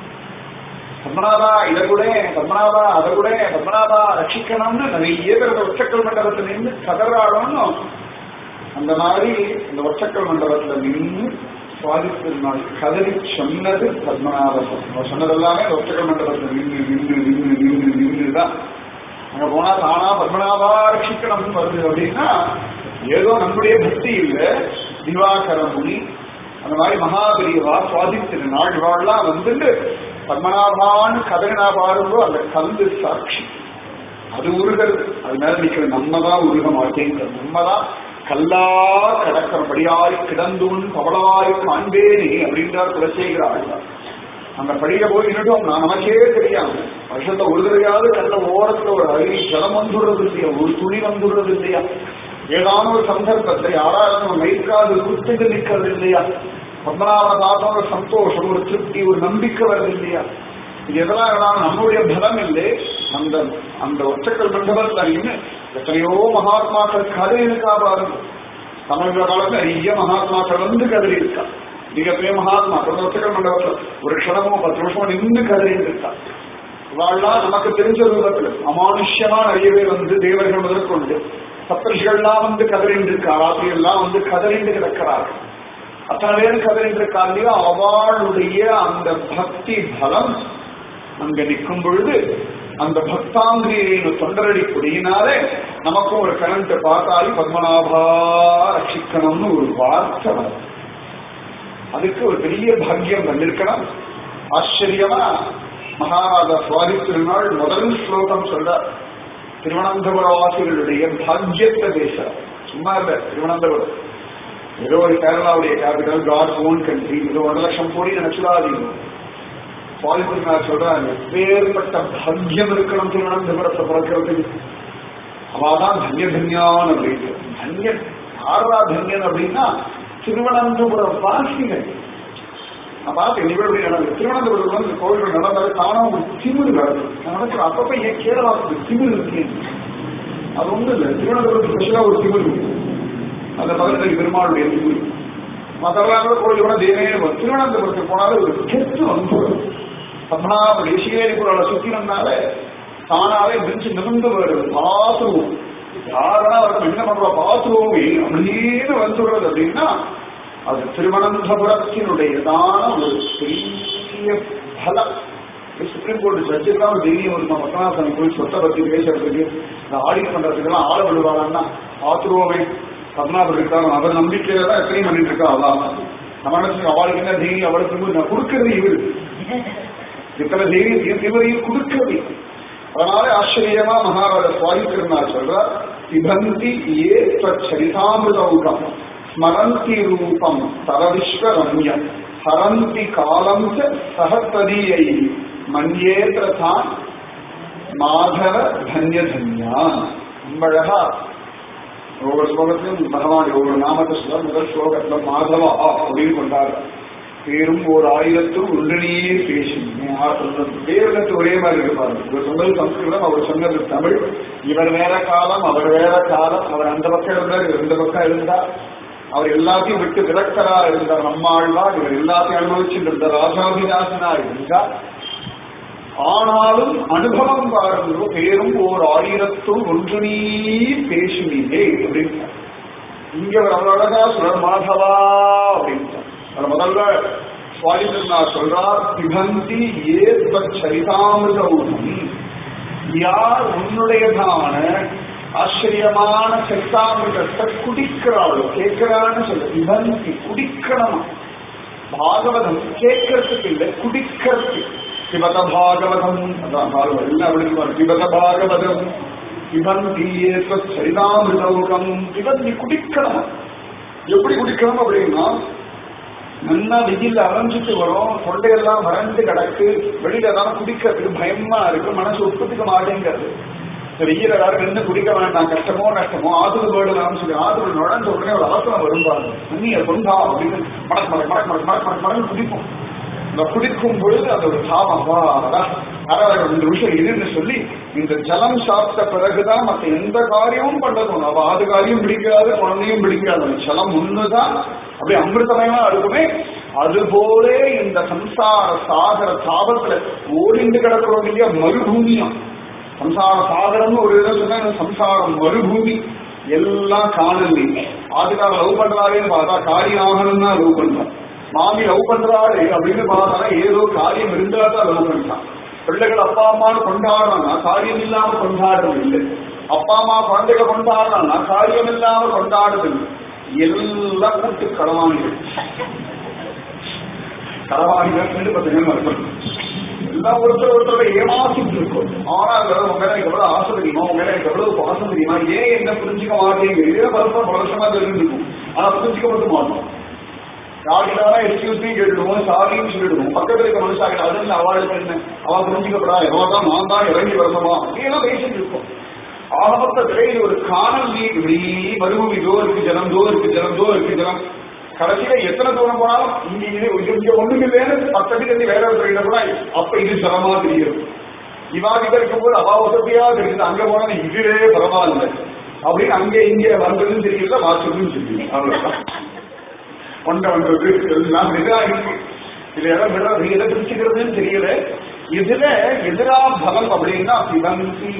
பத்மநாபா இதை கூட பத்மநாபா அதை கூட பத்மநாபா ரட்சிக்கணும்னு நிறைய பேர் ஒற்றக்கல் மண்டபத்தில் நின்று கதறாடணும்னு அந்த மாதிரி இந்த ஒற்றக்கல் மண்டபத்துல நின்று சுவாதித்திருந்தாள் கதறி சொன்னது பத்மநாபன் அவர் சொன்னதெல்லாமே இந்த ஒற்றக்கல் மண்டபத்துல நின்று நின்று நின்று நின்று நின்று தான் அங்க போனா தானா பத்மநாபா ரட்சிக்கணும்னு வருது அப்படின்னா ஏதோ நம்முடைய பக்தி இல்ல திவாகர முனி அந்த மாதிரி மகாபெரியவா சுவாதித்திருநாள் இவாள்லாம் வந்துட்டு பத்மநாபான்னு கதறினா பாருங்கோ அந்த கந்து சாட்சி அது உருகிறது அது மேல நிக்கிறது நம்ம தான் உருக மாட்டேங்கிறது நம்ம தான் கல்லா கடக்கிறபடியாய் கிடந்துன் பவளாய் காண்பேனே அப்படின்றார் குலசேகர ஆழ்வார் அந்த படியில போய் நின்றுட்டோம் நான் நமக்கே தெரியாம வருஷத்தை ஒரு தடையாவது கல்ல ஓரத்துல ஒரு அருவி ஜலம் வந்துடுறது இல்லையா ஒரு துணி வந்துடுறது இல்லையா ஏதான ஒரு சந்தர்ப்பத்தை யாராவது மைக்காது குத்துட்டு நிக்கிறது இல்லையா பத்மநாப பார்த்தோம் ஒரு சந்தோஷம் ஒரு திருப்தி ஒரு நம்பிக்கை வருது இல்லையா இது எதெல்லாம் வேணாலும் நம்முடைய பலம் இல்லை அந்த அந்த ஒற்றக்கல் மண்டபத்தில் நின்று எத்தனையோ மகாத்மாக்கள் கதை இருக்கா பாருங்க தமிழக காலத்துல நிறைய மகாத்மாக்கள் வந்து கதறி இருக்கா மிகப்பெரிய மகாத்மாக்கள் ஒற்றக்கல் மண்டபத்தில் ஒரு க்ஷணமோ பத்து வருஷமோ நின்று கதறி இருக்கா இவாள்லாம் நமக்கு தெரிஞ்ச ரூபத்தில் அமானுஷ்யமா நிறைய பேர் வந்து தேவர்கள் முதற்கொண்டு சப்தர்ஷிகள்லாம் வந்து கதறிண்டு இருக்கா ராத்திரி எல்லாம் வந்து கதறிண்டு கிடக்கிறார்கள் அத்தனை பேரும் கதறிட்டு இருக்காங்க அவளுடைய அந்த பக்தி பலம் அங்க நிற்கும் பொழுது அந்த பக்தாங்கிரியின் தொண்டரடி கொடியினாலே நமக்கும் ஒரு கரண்ட் பார்த்தாலும் பத்மநாபா ரட்சிக்கணும்னு ஒரு வார்த்தை வரும் அதுக்கு ஒரு பெரிய பாக்கியம் வந்திருக்கணும் ஆச்சரியமா மகாராஜா சுவாதி திருநாள் முதல் ஸ்லோகம் சொல்ற திருவனந்தபுரவாசிகளுடைய பாக்கியத்தை பேசுறார் சும்மா இல்ல திருவனந்தபுரம் ஏதோ ஒரு கேரளாவுடைய கேபிட்டல் காட் ஓன் கண்ட்ரி ஏதோ ஒன்றரை லட்சம் கோடி நினைச்சுடாதீங்க சுவாமி திருநாள் சொல்றாங்க பேர்பட்ட பாக்கியம் இருக்கணும் திருவனந்தபுரத்தை பிறக்கிறதுக்கு அவாதான் தன்ய தன்யான் அப்படின்னு தன்ய யாரா தன்யன் அப்படின்னா திருவனந்தபுரம் வாசிகள் நான் பார்த்தேன் நிகழ்வு எப்படி நடந்தது திருவனந்தபுரத்தில் வந்து கோவில்கள் நடந்தாலும் தானா ஒரு திமிரு நடக்கும் நான் நினைக்கிறேன் அப்பப்ப ஏன் கேரளாவுக்கு திமிரு இருக்கு அது ஒண்ணும் இல்லை திருவனந்தபுரத்துக்கு ஸ்பெஷலா ஒரு திமிரு இருக்கு அந்த பகத்தில் பெருமாளுடைய திமிரு மற்றவர்களாக கோவில் கூட தேவே திருவனந்தபுரத்துக்கு போனாலும் ஒரு கெத்து வந்துடும் பத்மநாப தேசியேரிபுரோட சுத்தினம்னால தானாவே பெஞ்சு நிமிர்ந்து வருது பாத்துருவோம் யாரா வரணும் என்ன பண்றா பாத்துருவோமே அப்படின்னு வந்துடுறது அப்படின்னா அது திருவனந்தபுரத்தினுடையதான ஒரு பெரிய பலம் சுப்ரீம் கோர்ட் ஜட்ஜெல்லாம் டெய்லியும் ஒரு பத்மநாசன் போய் சொத்தை பத்தி பேசுறதுக்கு இந்த ஆடிட் பண்றதுக்கெல்லாம் ஆள விடுவாங்கன்னா பாத்துருவோமே பத்மநாபர் இருக்காங்க அவர் நம்பிக்கையில தான் எத்தனையும் பண்ணிட்டு இருக்கா அதான் நம்ம நினைச்சு அவளுக்கு என்ன தைரியம் அவளுக்கு நான் கொடுக்கறது இவரு இத்தனை தைரியம் இவரையும் கொடுக்கறது அதனால ஆச்சரியமா மகாராஜ சுவாமி திருநாள் சொல்றார் பிபந்தி ஏ சரிதாமிருதௌகம் ஸ்மரந்தி ரூபம் தரவிஸ்வரம்யம் ஹரந்தி காலம் சகத்ததீயை மன்யேத்ரதான் மாதவ தன்ய தன்யான் ரொம்ப அழகா ஒவ்வொரு ஸ்லோகத்திலும் பகவான் ஒவ்வொரு நாமத்தை சொல்ல முதல் ஸ்லோகத்துல மாதவா அப்படின்னு கொண்டாரு பேரும் ஓர் ஆயிரத்தும் ஒன்றிலேயே பேசும் பேருலத்து ஒரே மாதிரி இருக்கு பாருங்க இவர் சொன்னது சம்ஸ்கிருதம் அவர் சொன்னது தமிழ் இவர் வேற காலம் அவர் வேற காலம் அவர் அந்த பக்கம் இருந்தார் இவர் இந்த பக்கம் இருந்தார் அவர் எல்லாத்தையும் விட்டு விரக்தரா இருந்தார் நம்மாழ்வார் இவர் எல்லாத்தையும் அனுபவிச்சுட்டு இருந்தார் ராஜாபிதாசனா இருந்தார் ஆனாலும் அனுபவம் பாருங்க பேரும் ஓர் ஆயிரத்தும் ஒன்று நீ பேசுவீங்க அப்படின்னு இங்க அவர் அவ்வளவு அழகா சுரர் மாதவா அப்படின்னு அவர் முதல்ல சுவாமி திருநாள் சொல்றார் பிபந்தி ஏற்ப சரிதாமிருதம் யார் உன்னுடையதான ஆச்சரியமான சரிதாமிருதத்தை குடிக்கிறாளோ கேட்கிறான்னு சொல்ல பிபந்தி குடிக்கணும் பாகவதம் கேட்கறதுக்கு இல்லை குடிக்கிறதுக்கு பிபத பாகவதம் அதான் பாகவதம் எல்லாம் அப்படி பிபத பாகவதம் பிபந்தி ஏற்ப சரிதாமிருதம் பிபந்தி குடிக்கணும் எப்படி குடிக்கணும் அப்படின்னா நல்லா வெயில் அரைஞ்சிட்டு வரும் தொண்டையெல்லாம் வறண்டு கிடக்கு வெளியில தான் குடிக்கிறதுக்கு பயமா இருக்கு மனசு ஒப்புத்துக்க மாட்டேங்கிறது வெயில் எல்லாரும் நின்று குடிக்க வேண்டாம் கஷ்டமோ நஷ்டமோ ஆத்துல வேடலாம்னு சொல்லி ஆத்துல நுழைஞ்ச உடனே ஒரு அவசரம் வரும்பாங்க தண்ணியை கொண்டா அப்படின்னு மடக்கு மடக்கு மடக்கு மடக்கு மடக்கு மடக்கு மடக்கு குடிப்போம் இந்த குடிக்கும் பொழுது அந்த ஒரு சாபம் அதாவது ரெண்டு நிமிஷம் இருன்னு சொல்லி இந்த ஜலம் சாப்பிட்ட பிறகுதான் மற்ற எந்த காரியமும் பண்ணணும் அவ ஆது காரியம் பிடிக்காது குழந்தையும் பிடிக்காது அந்த ஜலம் ஒண்ணுதான் அப்படியே அமிர்தமயமா இருக்குமே அதுபோல இந்த சம்சார சாகர சாபத்துல ஓடிந்து கிடக்கிறோம் இல்லையா மறுபூமியம் சம்சார சாகரம்னு ஒரு இடம் சொன்னா இந்த சம்சாரம் மறுபூமி எல்லாம் காணல் ஆதுக்கார லவ் பண்றாருன்னு பார்த்தா காரியம் ஆகணும் தான் லவ் பண்றான் மாமி லவ் பண்றாரு அப்படின்னு பார்த்தா ஏதோ காரியம் இருந்தா தான் லவ் பண்றான் பிள்ளைகள் அப்பா அம்மான்னு கொண்டாடுறாங்கன்னா காரியம் இல்லாம கொண்டாடுறது இல்லை அப்பா அம்மா குழந்தைகளை கொண்டாடுறாங்கன்னா காரியம் இல்லாம கொண்டாடுறது இல்லை எல்லாம் கூட்டு களவாணிகள் களவாணிகள் பார்த்தீங்கன்னா இருக்கும் எல்லாம் ஒருத்தர் ஒருத்தரோட ஏமாத்திட்டு இருக்கும் ஆனா உங்க மேல எனக்கு எவ்வளவு ஆசை தெரியுமா உங்க மேல எனக்கு எவ்வளவு பாசம் தெரியுமா ஏன் என்ன புரிஞ்சுக்க மாட்டேங்குது இதே வருஷம் பல வருஷமா தெரிஞ்சிருக்கும் ஆனா புரிஞ்சுக்க மட்டும் மாட்டோம் யாருக்கிட்டாரா எக்ஸ்கியூஸ் மீ கேட்டுடுவோம் சாரின்னு சொல்லிடுவோம் பக்கத்துல இருக்க மனுஷாங்க அது என்ன அவளுக்கு என்ன அவ புரிஞ்சுக்கப்படா எவன் தான் நான் தான் இறங்கி வரணுமா அப்படியெல்லாம் பேசிட்டு இருக்கோம் ஆகமொத்த திரையில் ஒரு காணல் நீர் இப்படி மறுபூமி தோ இருக்கு ஜனம் தோ இருக்கு ஜனம் தோ இருக்கு ஜனம் கடைசியில எத்தனை தூரம் போனாலும் இங்க இங்க இங்க ஒண்ணுமே வேணும் பத்தடி தண்ணி வேற ஒருத்தர் கூட அப்ப இது ஜனமா தெரியும் இவா கிட்ட இருக்கும்போது அவா வசதியா தெரியுது அங்க போனா இதுவே பரவாயில்ல அப்படின்னு அங்க இங்க வந்ததுன்னு தெரியல மாற்றதுன்னு தெரியும் அவ்வளவுதான் கொண்ட வந்தது எல்லாம் எதிரா இருக்கு இது எல்லாம் விட எதை பிரிச்சுக்கிறதுன்னு தெரியல இதுல எதிரா பலம் அப்படின்னா பிபந்தி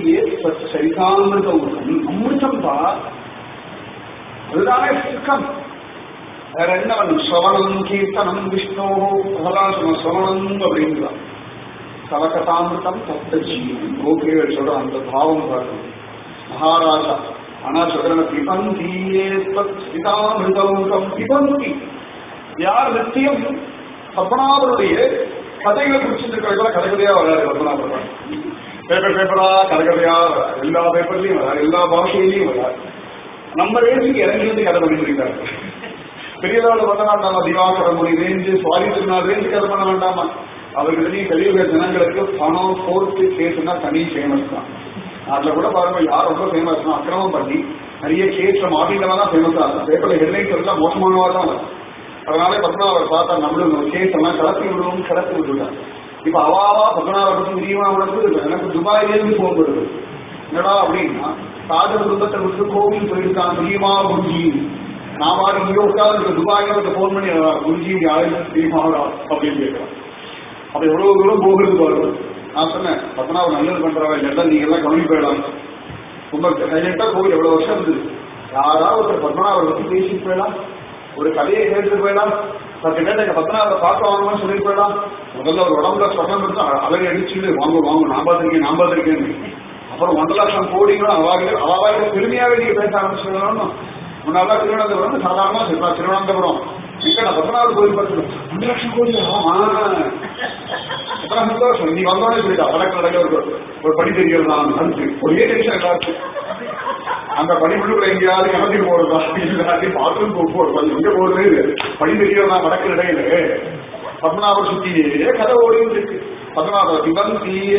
சரிதாமிருத அமிர்தம் தான் அதுதானே சுக்கம் வேற என்ன பண்ணும் ஸ்ரவணம் கீர்த்தனம் விஷ்ணோ அதெல்லாம் சொன்ன ஸ்ரவணம் அப்படின்றான் சவகதாமிருத்தம் தத்த ஜீவன் கோபிகள் சொல்ற அந்த பாவம் பார்க்கணும் மகாராஜா ஆனா சொல்ற பிபந்தியே ஸ்மிதாமிருதம் பிபந்தி யார் நித்தியம் பத்மநாபருடைய கதைகளை குறிச்சிருக்கிறவங்கள கதைகளையா வராது பத்மநாபர் பேப்பர் பேப்பரா கதைகதையா வராது எல்லா பேப்பர்லயும் வராது எல்லா பாஷையிலையும் வராது நம்ம ரேஞ்சுக்கு இறங்கி வந்து கதை பண்ணிட்டு இருக்காரு பெரிய லெவலில் பண்ண வேண்டாமா திவாகர மொழி ரேஞ்சு சுவாமி திருநாள் ரேஞ்சு கதை பண்ண வேண்டாமா அவர்களுடைய கலியுக ஜனங்களுக்கு பணம் கோர்ட்டு கேஸ்னா தனி ஃபேமஸ் தான் அதுல கூட பாருங்க யார் ரொம்ப ஃபேமஸ் அக்கிரமம் பண்ணி நிறைய கேஸ்ல மாட்டிங்களா தான் ஃபேமஸா இருக்கும் பேப்பர்ல ஹெட்லைன்ஸ் எல்லாம் மோசமானவா தான் வரும் அதனால பத்மநாபர் பார்த்தா நம்மளும் கேஸ் எல்லாம் கடத்தி விடுவோம் கடத்தி விட்டுட்டாங்க இப்ப அவாவா பத்மநாபர் பத்தி விரிவா நடக்குது எனக்கு துபாயிலேருந்து போகப்படுது என்னடா அப்படின்னா தாஜ குடும்பத்தை விட்டு கோவில் போயிருக்கான் தெரியுமா குருஜி நான் பாரு இங்கே உட்கார்ந்து துபாயில போன் பண்ணி குருஜி யாரும் தெரியுமாடா அப்படின்னு கேட்கிறான் அப்ப எவ்வளவு தூரம் போகிறது பாருங்க நான் சொன்னேன் பத்மநாபர் நல்லது பண்றவன் இல்லைன்னா நீங்க எல்லாம் கவனி போயிடலாம் ரொம்ப சைலண்டா கோவில் எவ்வளவு வருஷம் இருந்தது யாராவது ஒருத்தர் பத்மநாபர் பத்தி பேசிட்டு போயிடலாம் ஒரு கதையை கேட்டுட்டு போயிடலாம் பத்து நேரம் எங்க பத்மநாபரை பார்க்க வாங்கணும்னு சொல்லிட்டு போயிடலாம் முதல்ல ஒரு உடம்புல சொன்னம் இருந்தா அலறி அடிச்சுட்டு வாங்க வாங்க நான் பார்த்திருக்கேன் நான் பார்த்திருக்கேன் அப்புறம் ஒன்றரை லட்சம் கோடிகளும் அவாக அவாக பெருமையாவே நீங்க பேச ஆரம்பிச்சிடணும் முன்னால திருவனந்தபுரம் சாதாரணமா சொல்றா திருவனந்தபுரம் எங்க நான் பத்மநாபர் கோயில் பார்த்துட்டு ஒன்றரை லட்சம் கோடி ஆமா அப்புறம் சந்தோஷம் நீ வந்தோடனே சொல்லிட்டா வழக்கு நடக்க ஒரு ஒரு படி தெரிகிறது நான் வந்து ஒரே டென்ஷன் எல்லாருக்கும் அந்த படி முழுக்க எங்கேயாவது கிணத்துக்கு போறதா இல்லாட்டி பாத்ரூம் போறதா எங்க போறது படி தெரியறதா வடக்கு இடையில பத்மநாபர் சுத்தியே கதை ஓடிட்டு இருக்கு பத்மநாபர் சிவன்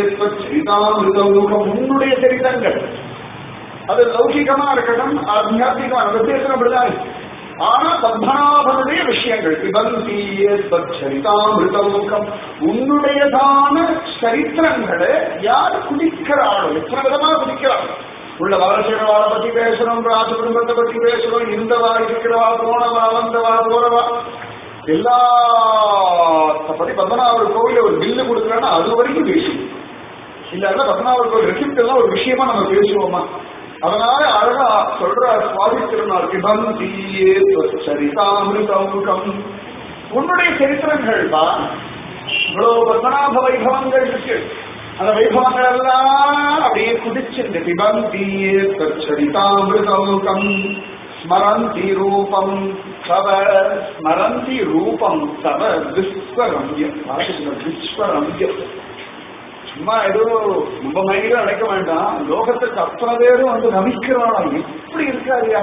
தீயத்வம் உன்னுடைய சரிதங்கள் அது லௌகிகமா இருக்கட்டும் ஆத்தியாத்மிகமா வித்தியாசம் அப்படிதான் ஆனா பத்மநாபனுடைய விஷயங்கள் சரிதாமிருதமுகம் உன்னுடையதான சரித்திரங்களை யார் குடிக்கிறாளோ எத்தனை விதமா குடிக்கிறாள் உள்ள வளர்ச்சிகளவாளை பத்தி பேசணும் ராஜ குடும்பத்தை பத்தி பேசணும் இருந்தவா இருக்கிறவா போனவா வந்தவா போறவா எல்லா பத்தி பத்மநாபர் கோவில ஒரு பில்லு கொடுக்குறேன்னா அது வரைக்கும் பேசும் இல்லன்னா பத்மநாபர் கோவில் ரெசிப்ட் எல்லாம் ஒரு விஷயமா நம்ம பேசுவோமா அதனால அழகா சொல்ற சுவாமி திருநாள் பிபந்தியே சரிதாமிருதமுகம் உன்னுடைய சரித்திரங்கள் தான் இவ்வளவு பத்மநாப வைபவங்கள் இருக்கு அந்த வைபவங்கள் எல்லாம் அப்படியே குடிச்சிருந்து பிபந்தியே சரிதாமிருதமுகம் ஸ்மரந்தி ரூபம் தவ ஸ்மரந்தி ரூபம் தவ விஸ்வரம்யம் விஸ்வரம்யம் சும்மா ஏதோ நம்ம மைண்ட்ல நினைக்க வேண்டாம் லோகத்துக்கு அத்தனை பேரும் வந்து நமிக்கிறானா எப்படி இருக்காருயா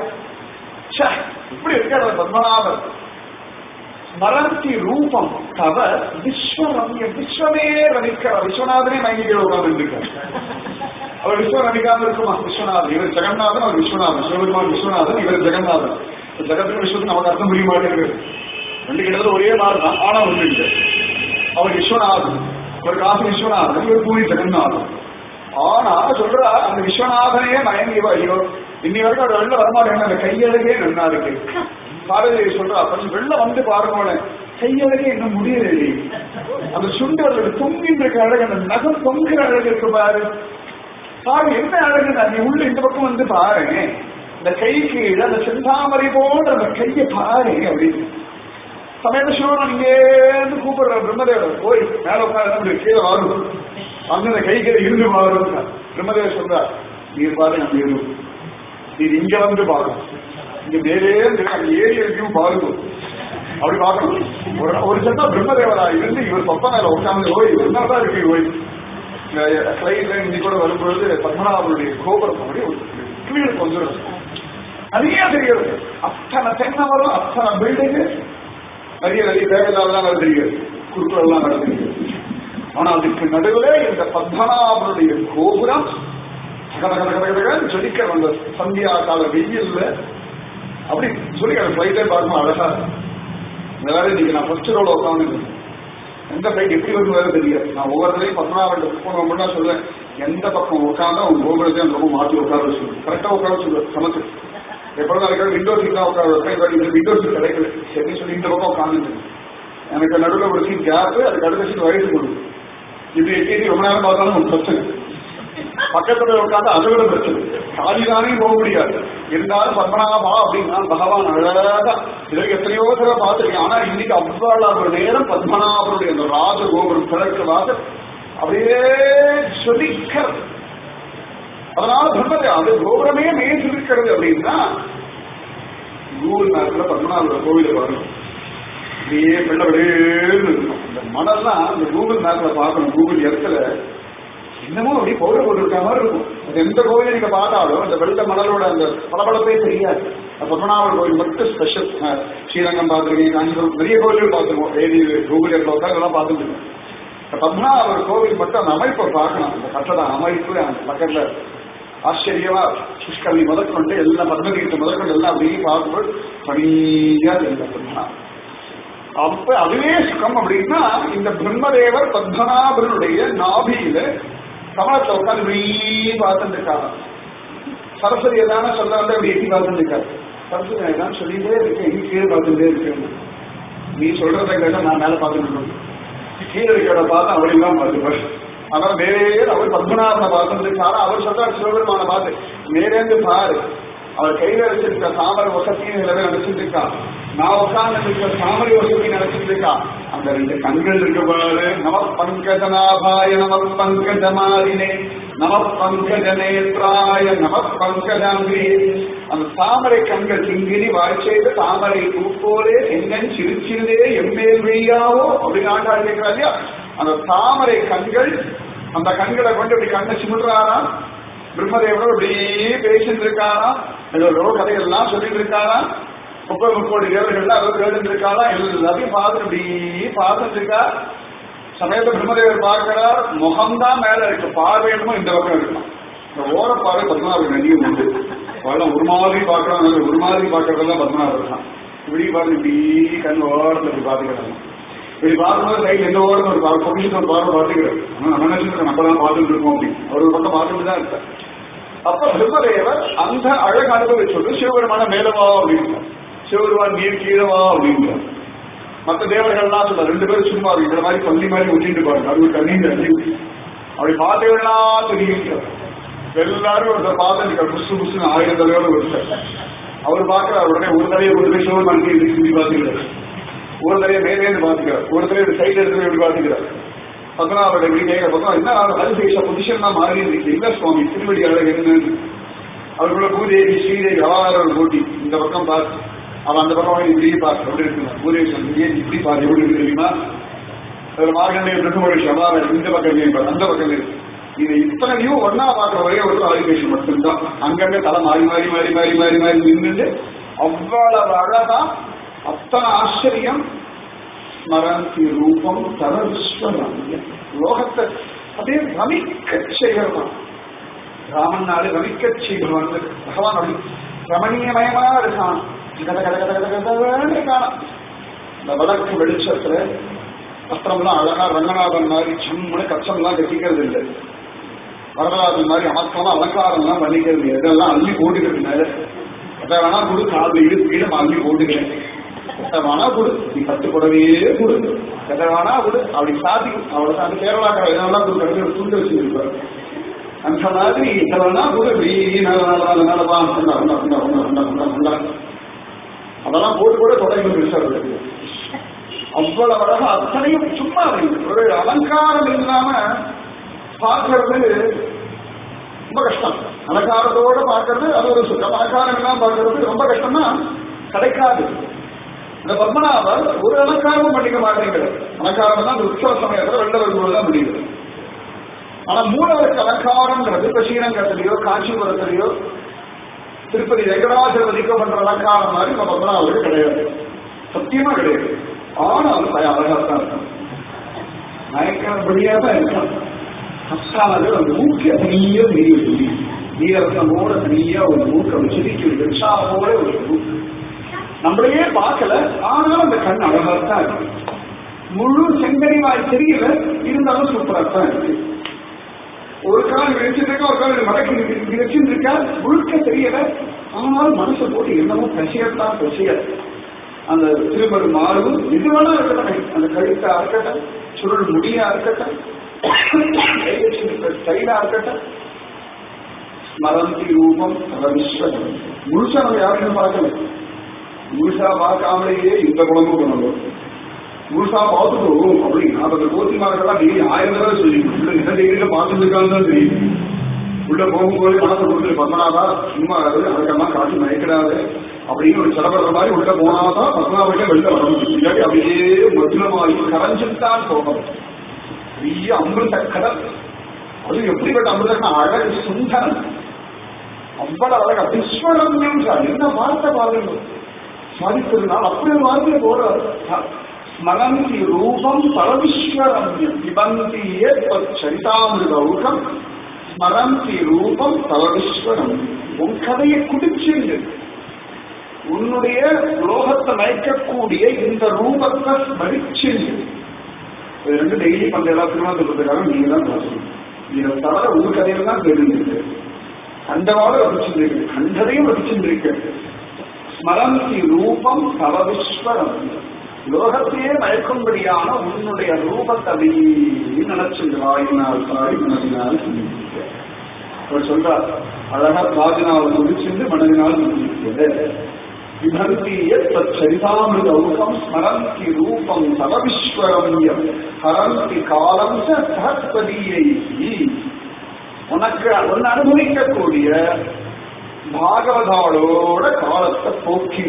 இப்படி இருக்காரு பத்மநாபர் ஸ்மரந்தி ரூபம் தவ விஸ்வரம்யம் விஸ்வமே ரமிக்கிறார் விஸ்வநாதனே மயங்கிகள் உட்கார்ந்து இருக்கார் அவர் விஸ்வம் ரமிக்காம இருக்குமா விஸ்வநாதன் இவர் ஜெகநாதன் அவர் விஸ்வநாதன் சிவபெருமான் விஸ்வநாதன் இவர் ஜெகநாதன் ஜெகத்தின் விஸ்வத்துக்கு நமக்கு அர்த்தம் புரிய மாட்டேங்குது ரெண்டு கிட்டத்தட்ட ஒரே மாதிரி தான் ஆனா ஒண்ணு இல்லை அவர் விஸ்வநாதன் ஒரு காசு விஸ்வநாதன் இவர் பூரி ஜெகநாதன் ஆனா சொல்ற அந்த விஸ்வநாதனையே மயங்கி ஐயோ இன்னி வரைக்கும் அவர் வெளில வரமாட்டேங்க அந்த கையழகே நன்னா இருக்கு பாரதி சொல்றா கொஞ்சம் வெளில வந்து பாருங்க கையழகே இன்னும் முடியலையே அந்த சுண்டரோட தொங்கின்ற அழகு அந்த நகம் தொங்குற அழகு இருக்கு பாரு பாரு என்ன அழகு நீ உள்ள இந்த பக்கம் வந்து பாரு இந்த கை கீழே அந்த செந்தாமரை போன்ற அந்த கையை பாரு அப்படின்னு சமயத்த சிவன் இங்கேருந்து கூப்பிடுற பிரம்மதேவர் போய் மேல உட்காந்து கீழே வாரும் அங்க அந்த கை கீழே இருந்து வாரும் பிரம்மதேவர் சொல்றார் நீர் பாரு நம்ம இரு நீர் இங்க வந்து பாருங்க இங்க மேலே அங்க ஏறி வியூ பாருங்க அப்படி பார்க்கணும் ஒரு ஒரு சத்தா பிரம்மதேவரா இருந்து இவர் பப்பா மேல உட்காந்து ஓய் என்னதான் இருக்கு ஓய் ஸ்லைட்ல இன்னைக்கு கூட வரும்பொழுது பத்மநாபனுடைய கோபுரம் அப்படி ஒரு கிளியர் கொஞ்சம் நிறைய தெரிகிறது அத்தனை தென்னை வரும் அத்தனை பில்டிங்கு நிறைய நிறைய தேவையில்லாதான் நடந்திருக்கிறது குறுக்களெல்லாம் நடந்திருக்கிறது ஆனா அதுக்கு நடுவில் இந்த பத்மநாபனுடைய கோபுரம் கட கட கட கட ஜொலிக்கிற அந்த சந்தியா கால வெயில்ல அப்படி ஜொலிக்கிற ஃபிளைட்டே பார்க்கணும் அழகா இந்த வேலை இன்னைக்கு நான் ஃபர்ஸ்ட் ரோல உட்காந்து எந்த ஃபிளைட் எப்படி வரும் வேற தெரியாது நான் ஒவ்வொருத்தரையும் பத்மநாபன் போன முன்னா சொல்றேன் எந்த பக்கம் உட்காந்தா உங்க கோபுரத்தையும் ரொம்ப மாற்றி உட்கார சொல்லுவேன் கரெக்டா உட்கார சொல்லுவேன் சமத்து எப்பொழுதும் அதுக்காக விண்டோ சீட் தான் உட்கார இந்த விண்டோ சீட் கிடைக்கல சரி சொல்லி இந்த பக்கம் உட்காந்துட்டு எனக்கு நடுவில் ஒரு சீட் கேப் அதுக்கு அடுத்த சீட் வயசு கொடுக்கும் இது எட்டி ரொம்ப நேரம் பார்த்தாலும் ஒரு பிரச்சனை பக்கத்துல உட்காந்து அதை விட பிரச்சனை காலிதானே போக முடியாது இருந்தாலும் பத்மநாபா அப்படின்னா பகவான் அழகா இதற்கு எத்தனையோ தடவை பார்த்திருக்கேன் ஆனா இன்னைக்கு அவ்வளவு நேரம் பத்மநாபருடைய அந்த ராஜகோபுரம் கிழக்கு வாசல் அப்படியே சொலிக்கிறது அதனால பிரம்மதே அது கோபுரமே மேய்ச்சிருக்கிறது அப்படின்னா நூறு நேரத்துல பத்மநாபர் கோவில வரணும் அப்படியே வெள்ளவெளேன்னு இருக்கும் இந்த மணல்லாம் அந்த கூகுள் மேப்ல பார்க்கணும் கூகுள் இடத்துல இன்னமும் அப்படி பவுடர் போட்டிருக்க மாதிரி இருக்கும் அது எந்த கோவிலை நீங்க பார்த்தாலும் அந்த வெள்ள மணலோட அந்த பளபளப்பே தெரியாது அது பத்மநாபர் கோவில் மட்டும் ஸ்பெஷல் ஸ்ரீரங்கம் பார்த்துருக்கீங்க காஞ்சிபுரம் நிறைய கோவில்கள் பார்த்துருக்கோம் ஏடி கூகுள் இடத்துல உட்காந்து எல்லாம் பார்த்துட்டு இருக்கோம் இந்த பத்மநாபர் கோவில் மட்டும் அந்த அமைப்பை பார்க்கணும் அந்த கட்டட அமைப்பு அந்த பக்கத்துல ஆச்சரியமா புஷ்கரணி முதற்கொண்டு எல்லாம் பத்மதீர்த்தம் முதற்கொண்டு எல்லாம் அப்படியே பார்க்கும்போது பணியா இருந்த பத்மநாபர் அப்ப அதுவே சுகம் அப்படின்னா இந்த பிரம்மதேவர் பத்மநாபனுடைய நாபியில கமலத்தை உட்காந்து இப்படி பார்த்துட்டு இருக்காங்க சரஸ்வதி எதான சொல்ல வந்து அப்படி எட்டி பார்த்துட்டு இருக்காரு சரஸ்வதி நான் எதாவது சொல்லிட்டே இருக்கேன் எங்க கீழே பார்த்துட்டே இருக்கேன் நீ சொல்றதை கேட்டா நான் மேல பார்த்துட்டு இருக்கேன் கீழே இருக்கிறத பார்த்து அவரையும் பார்த்துப்பாரு அதனால நேரே அவர் பத்மநாபனை பார்த்துட்டு இருக்காரு அவர் சொல்றாரு சிவபெருமான பார்த்து நேரேந்து பாரு அவர் கையில வச்சிருக்க தாமரை வசத்தியும் எல்லாமே நினைச்சிட்டு இருக்கா நான் உட்கார்ந்து இருக்கிற தாமரை வசதி நினைச்சிட்டு இருக்கா அந்த ரெண்டு கண்கள் இருக்கு பாரு நம பங்கஜநாபாய நம பங்கஜமாலினே நம பங்கஜ நேத்ராய நம பங்கஜாங்கிரி அந்த தாமரை கண்கள் கிங்கினி வாழ்ச்செய்து தாமரை பூப்போலே எங்கன் சிரிச்சிருந்தே எம்மேல் விழியாவோ அப்படின்னு ஆண்டாள் கேட்கிறா இல்லையா அந்த தாமரை கண்கள் அந்த கண்களை கொண்டு இப்படி கண்ணை சிமிடுறாராம் பிரம்மதேவனோட அப்படியே பேசிட்டு இருக்காரா ஏதோ கதையெல்லாம் சொல்லிட்டு இருக்காரா முப்பது முப்பது தேவர்கள்லாம் அவர் கேட்டு இருக்காரா எல்லாத்தையும் பார்த்துட்டு அப்படியே பார்த்துட்டு இருக்கா சமயத்தை பிரம்மதேவர் பார்க்கிறார் முகம்தான் மேல இருக்கு பார்வை என்னமோ இந்த பக்கம் இருக்கணும் இந்த ஓர பார்வை பத்மநாபர் நதியும் உண்டு அவெல்லாம் ஒரு மாதிரி பார்க்கறாங்க ஒரு மாதிரி பார்க்கறதெல்லாம் பத்மநாபர் தான் இப்படி பார்த்து இப்படி கண் ஓரத்துல இப்படி பார்த்துக்கிறாங்க இப்படி பார்க்கும்போது சைடு எந்த ஓரம் ஒரு பார்வை பொக்கிஷன் ஒரு பார்வை பார்த்துக்கிறார் ஆனா நம்ம நினைச்சிருக்கோம் நம்ம தான் பார்த்துட்டு இருக்கோம் அப்படின்னு அவர் ஒரு பக்கம் பார்த்துட்டு தான் இருக்கார் அப்ப பிரம்மதேவர் அந்த அழகு அனுபவிச்சொல்லு சிவபெருமான மேலவா அப்படின்றார் சிவபெருமான் நீர் கீழவா அப்படின்றார் மற்ற தேவர்கள்லாம் சொல்ல ரெண்டு பேரும் சும்மா இந்த மாதிரி பள்ளி மாதிரி ஒட்டிட்டு பாருங்க அது ஒரு கண்ணீர் அள்ளி அப்படி பார்த்தவர்களாம் தெரியும் எல்லாரும் ஒருத்தர் பார்த்து புசு புசுன்னு ஆயிரம் தலையோட ஒருத்தர் அவர் பார்க்கிறார் உடனே ஒரு தலையை ஒரு தலையை சிவபெருமான் கீழ் திரும்பி பார்த்துக்கிறார் ஒரு தலையை மேலேருந்து பார்த்துக்கிறார் ஒரு தலையை சைடு எடுத்து எப்படி பார்த்துக்கிறார் பத்மநாபர் எப்படி கேட்கிற பக்கம் என்ன அதிசேஷ பொசிஷன் தான் மாறி இருக்கு இல்ல சுவாமி திருவடி அழகு என்னன்னு அவருக்குள்ள பூதேவி ஸ்ரீதேவி அவாரம் போட்டி இந்த பக்கம் பார்த்து அவன் அந்த பக்கம் இப்படி பார்த்து எப்படி இருக்குங்க பூதேவி சொன்னீங்க இப்படி பாரு எப்படி இருக்கு தெரியுமா அதுல மார்கண்டே பிரம்மொழி அவாரம் இந்த பக்கம் இருக்கு, அந்த பக்கம் இருக்கு இது இத்தனையும் ஒன்னா பார்க்குற ஒரே ஒரு ஆதிபேஷன் மட்டும்தான் அங்கங்க தலை மாறி மாறி மாறி மாறி மாறி மாறி நின்றுட்டு அவ்வளவு அழகா அத்தனை ஆச்சரியம் ஸ்மரந்தி ரூபம் தர விஸ்வரம்யம் லோகத்தை அப்படியே ரமிக்க செய்கிறோம் ராமன் நாடு ரமிக்க செய்கிறவன் பகவான் அப்படி ரமணீயமயமா இருக்கான் கத கத கத கத கதன்னு இருக்கான் இந்த வடக்கு வெளிச்சத்துல வஸ்திரம்லாம் அழகா ரங்கநாதன் மாதிரி சம்மனு கச்சம்லாம் கட்டிக்கிறது இல்லை வரதராஜன் மாதிரி அமக்கமா அலங்காரம்லாம் பண்ணிக்கிறது இல்லை. இதெல்லாம் அள்ளி போட்டுக்கிறது மேல எதை வேணா கொடு காலில் இடுப்பு கீழே அள்ளி போட்டுக்கிறேன் எதை வேணா கொடு நீ பத்து புடவையே கொடு எதை வேணா கொடு அப்படி சாத்தி அவளுக்கு அந்த கேரளாக்கார இதெல்லாம் கொடு கடைசியில் துண்டு வச்சுருப்பாரு அந்த மாதிரி எதை வேணா கொடு இப்படி நல்ல நல்ல நல்ல நல்ல அதெல்லாம் போட்டு கூட தொடங்கி பெருசா இருக்கு அவ்வளவு அழகா அத்தனையும் சும்மா இருக்கு. ஒரு அலங்காரம் இல்லாம பார்க்கறது ரொம்ப கஷ்டம் அலங்காரத்தோட பார்க்கறது அது ஒரு சுத்தம் அலங்காரம் இல்லாம பார்க்கறது ரொம்ப கஷ்டம்னா கிடைக்காது இந்த பத்மநாபர் ஒரு அலங்காரமும் பண்ணிக்க மாட்டேங்கிறது அலங்காரம் தான் இந்த உற்சவ சமயத்துல வெள்ள வரும்போது தான் முடியுது ஆனா மூலவருக்கு அலங்காரங்கிறது இப்ப ஸ்ரீரங்கத்திலேயோ காஞ்சிபுரத்திலேயோ திருப்பதி வெங்கடாச்சலபதிக்கோ பண்ற அலங்காரம் மாதிரி நம்ம பத்மநாபருக்கு கிடையாது சத்தியமா கிடையாது ஆனாலும் அது அழகா தான் இருக்கும் மயக்கிறபடியா தான் இருக்கும் கஷ்டானது அந்த மூக்க தனியா மீறி சொல்லி நீரசமோட தனியா ஒரு மூக்க வச்சு வெச்சாவோட ஒரு மூக்கு நம்மளையே பார்க்கல ஆனாலும் அந்த கண் அழகா தான் இருக்கு முழு செங்கனிவாய் தெரியல இருந்தாலும் சூப்பரா தான் இருக்கு ஒரு கால் விழிச்சிட்டு இருக்கா ஒரு கால் மடக்கி விழிச்சுட்டு இருக்கா முழுக்க தெரியல ஆனாலும் மனசை போட்டு என்னமோ பசியத்தான் பசிய அந்த திருமரு மார்பு எது வேணா இருக்கட்டும் அந்த கழுத்தா இருக்கட்டும் சுருள் முடியா இருக்கட்டும் ஸ்டைலா இருக்கட்டும் ஸ்மரந்தி ரூபம் சதவிஸ்வரம் முழுசா நம்ம யாரையும் பார்க்கல முழுசா பார்க்காமலேயே இந்த குழம்பு பண்ணணும் முழுசா பார்த்துட்டோம் அப்படின்னு அந்த கோத்திமார்கள்லாம் டெய்லி ஆயிரம் தடவை சொல்லி உள்ள என்ன டெய்லியில பார்த்துட்டு இருக்கான்னு தான் தெரியும் உள்ள போகும்போது மனசை கொடுத்து பத்மநாபா சும்மா அது அதுக்கெல்லாம் காட்டி மயக்கிடாது அப்படின்னு ஒரு சிலப்படுற மாதிரி உள்ள போனாதான் பத்மநாபையில வெளில வர முடியும் இல்லாட்டி அப்படியே மதுரமாகி கரைஞ்சுத்தான் போகணும் பெரிய அமிர்த கடல் அது எப்படிப்பட்ட அமிர்தம் அழகு சுந்தரம் அவ்வளவு அழகா விஸ்வரம்யம் சார் என்ன வார்த்தை பாருங்க சாதித்திருந்தால் அப்படி ஒரு வார்த்தையை போடுறாரு ஸ்மரந்தி ரூபம் பரவிஸ்வரம்யம் பிபந்தி சரிதாமிருதௌகம் ஸ்மரந்தி ரூபம் பரவிஸ்வரம் உன் கதையை குடிச்சுங்க உன்னுடைய லோகத்தை மயக்கக்கூடிய இந்த ரூபத்தை ஸ்மரிச்சுங்க இது ரெண்டு டெய்லி பண்ற எல்லா திருமணத்துக்காக நீங்க தான் பேசணும் இதை தவிர உங்க கதையில தான் தெரிஞ்சிருக்கு கண்டவாறு வடிச்சிருக்கு கண்டதையும் வடிச்சிருக்கு ஸ்மரந்தி ரூபம் தவவிஸ்வரம் லோகத்தையே மயக்கும்படியான உன்னுடைய ரூபத்தை அப்படியே நினைச்சுங்க வாயினால் சாடி மனதினால் சிந்திக்க அவர் சொல்றார் அழகா காதினால் முடிச்சிருந்து மனதினால் சிந்திக்கிறது விபந்தி சரிதாமிருதௌகம் ஸ்மரந்தி ரூபம் தவவிஸ்வரம்யம் ஹரந்தி காலம் சஹஸ்பதியை உனக்கு ஒன்னு அனுபவிக்கக்கூடிய பாகவதாளோட காலத்தை போக்கி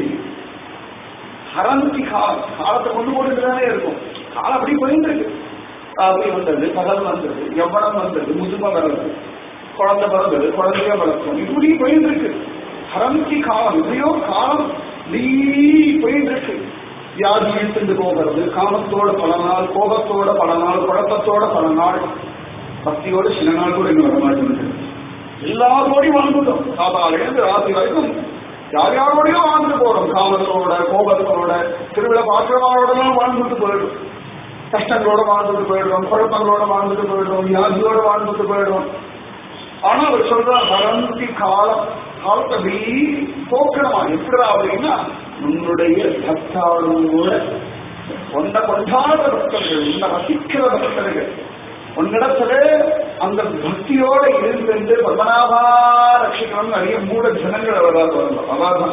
ஹரந்தி காலம் காலத்தை கொண்டு போட்டுட்டு தானே இருக்கும் காலம் அப்படி போயிட்டு இருக்கு அப்படி வந்தது பகல் வந்தது எவ்வளவு வந்தது முதுமை வர்றது குழந்தை பிறந்தது குழந்தைய வளர்க்கும் இப்படி போயிட்டு இருக்கு ஹரந்தி காலம் இப்படியோ காலம் நீ போயிட்டு இருக்கு வியாதி இழுத்துட்டு போகிறது காமத்தோட பல நாள் கோபத்தோட பல நாள் குழப்பத்தோட பல நாள் பக்தியோட சில நாள் கூட இன்னும் வரமாட்டேங்குது எல்லாரோடையும் வாழ்ந்துட்டோம் சாதாரண ராசி வரைக்கும் யார் யாரோடையும் வாழ்ந்து போறோம் காமத்தோட கோபத்தோட திருவிழா பாத்திரமாவோடலாம் வாழ்ந்துட்டு போயிடும் கஷ்டங்களோட வாழ்ந்துட்டு போயிடுறோம் குழப்பங்களோட வாழ்ந்துட்டு போயிடுறோம் வியாதியோட வாழ்ந்துட்டு போயிடுறோம் ஆனா அவர் சொல்றார் வரந்தி காலம் காலத்தை அப்படி போக்கணுமா எப்படிடா அப்படின்னா உன்னுடைய பக்தாளோட உன்னை கொண்டாடுற பக்தர்கள் உன்னை ரசிக்கிற பக்தர்கள் உன்னிடத்துல அந்த பக்தியோட இருந்து பத்மநாபா ரட்சிக்கணும் நிறைய மூட ஜனங்கள் அவரால் வரணும் அதான்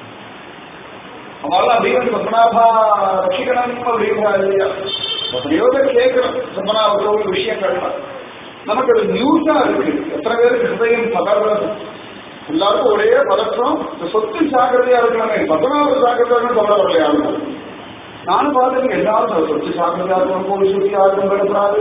அவள் அப்படியே வந்து பத்மநாபா ரட்சிக்கணும் அப்படின்னா இல்லையா எத்தனையோ பேர் கேட்கிறோம் பத்மநாப கோவில் விஷயங்கள்லாம் நமக்கு அது நியூஸா இருக்கு எத்தனை பேருக்கு ஹிருதயம் பதறது எல்லாருக்கும் ஒரே பதற்றம் இந்த சொத்து ஜாக்கிரதையா இருக்கணுமே பத்மநாப ஜாக்கிரதையா சொல்ல வரலையா நானும் பார்த்தேன் எல்லாரும் சொத்து ஜாக்கிரதையா இருக்கணும் போலீஸ் சுத்தி யாருக்கும் கிடப்படாது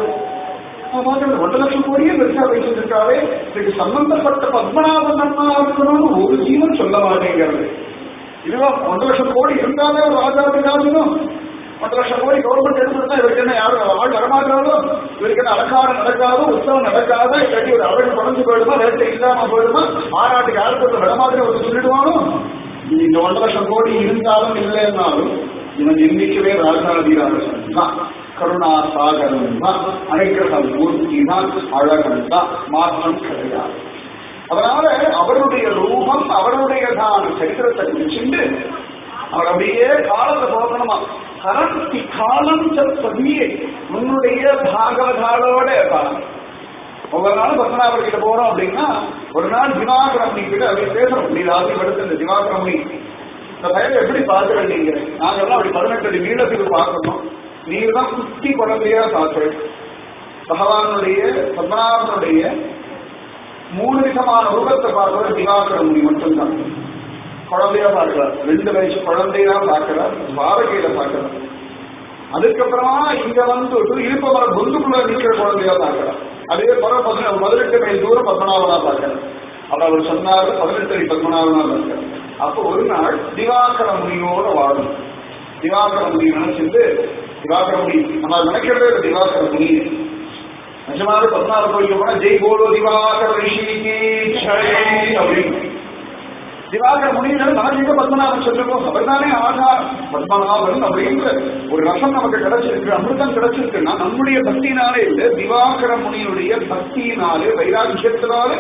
ஒன்றரை லட்சம் கோடியே பெருசா வச்சிருக்காவே இதுக்கு சம்பந்தப்பட்ட பத்மநாபன் அண்ணா இருக்கணும்னு ஒரு ஜீவன் சொல்ல மாட்டேங்கிறது இதுவா ஒன்றரை லட்சம் கோடி இருந்தாலே ஒரு ராஜாவுக்கு ராஜனும் ஒன்றரை லட்சம் கோடி கவர்மெண்ட் எடுத்துருந்தா இவருக்கு என்ன யாரும் ஆள் வரமாட்டாரோ இவருக்கு என்ன அலங்காரம் நடக்காதோ உற்சவம் நடக்காதோ இல்லாட்டி ஒரு அழகு குறைஞ்சு போயிடுமா ரேட்டு இல்லாம போயிடுமா மாநாட்டுக்கு யாருக்கு ஒரு விடமாதிரி ஒரு சொல்லிடுவானோ இந்த ஒன்றரை லட்சம் கோடி இருந்தாலும் இல்லைன்னாலும் இவன் எண்ணிக்கவே ராஜாதிராஜன் தான் கருணா சாகரம் தான் அனுகிரக மூர்த்தி தான் அழகன் தான் மாற்றம் கிடையாது அதனால அவருடைய ரூபம் அவருடையதான சரித்திரத்தை குறிச்சுண்டு அவர் அப்படியே காலத்தை போகணுமா கரண்டி காலம் சற்பதியே உன்னுடைய பாகவதாளோட இருப்பாங்க ஒவ்வொரு நாளும் பத்மநாபர் கிட்ட போறோம் அப்படின்னா ஒரு நாள் திவாகரமணி கிட்ட அப்படி பேசுறோம் நீ ராசி படுத்து இந்த திவாகரமணி இந்த பையனை எப்படி பார்க்க நீங்க நாங்கெல்லாம் அப்படி பதினெட்டு அடி நீளத்துக்கு பார்க்கணும் நீங்க தான் குட்டி குழந்தையா பார்க்க பகவானுடைய பத்மநாபனுடைய மூணு விதமான ரூபத்தை பார்க்கறது திவாகர முனி மட்டும்தான் குழந்தையா பார்க்கிறார் ரெண்டு வயசு குழந்தையா பார்க்கிறார் துவாரகையில பார்க்கிறார் அதுக்கப்புறமா இங்க வந்து இருப்பவர பொந்துக்குள்ள நிக்கிற குழந்தையா பார்க்கிறார் அதே போல பதினெட்டு பதினெட்டு மைல் தூரம் பத்மநாபனா பார்க்கிறார் அது அவர் சொன்னாரு பதினெட்டு அடி பத்மநாபனா பார்க்கிறார் அப்போ ஒரு நாள் திவாகர முனியோட வாழும் திவாகர முனி நினைச்சிட்டு திவாகர முனி நம்ம நினைக்கிறதே இல்லை திவாகர முனி நிஜமாவே பத்மநாப கோயிலுக்கு போனா ஜெய் போலோ திவாகர ரிஷிக்கு ஜெய் அப்படின்னு திவாகர முனியினர் நமக்கு பத்மநாபன் சொல்லுவோம் அவர்தானே ஆதார் பத்மநாபன் அப்படின்ற ஒரு ரசம் நமக்கு கிடைச்சிருக்கு அமிர்தம் கிடைச்சிருக்குன்னா நம்முடைய பக்தினாலே இல்லை திவாகர முனியுடைய பக்தியினாலே வைராக்கியத்தினாலே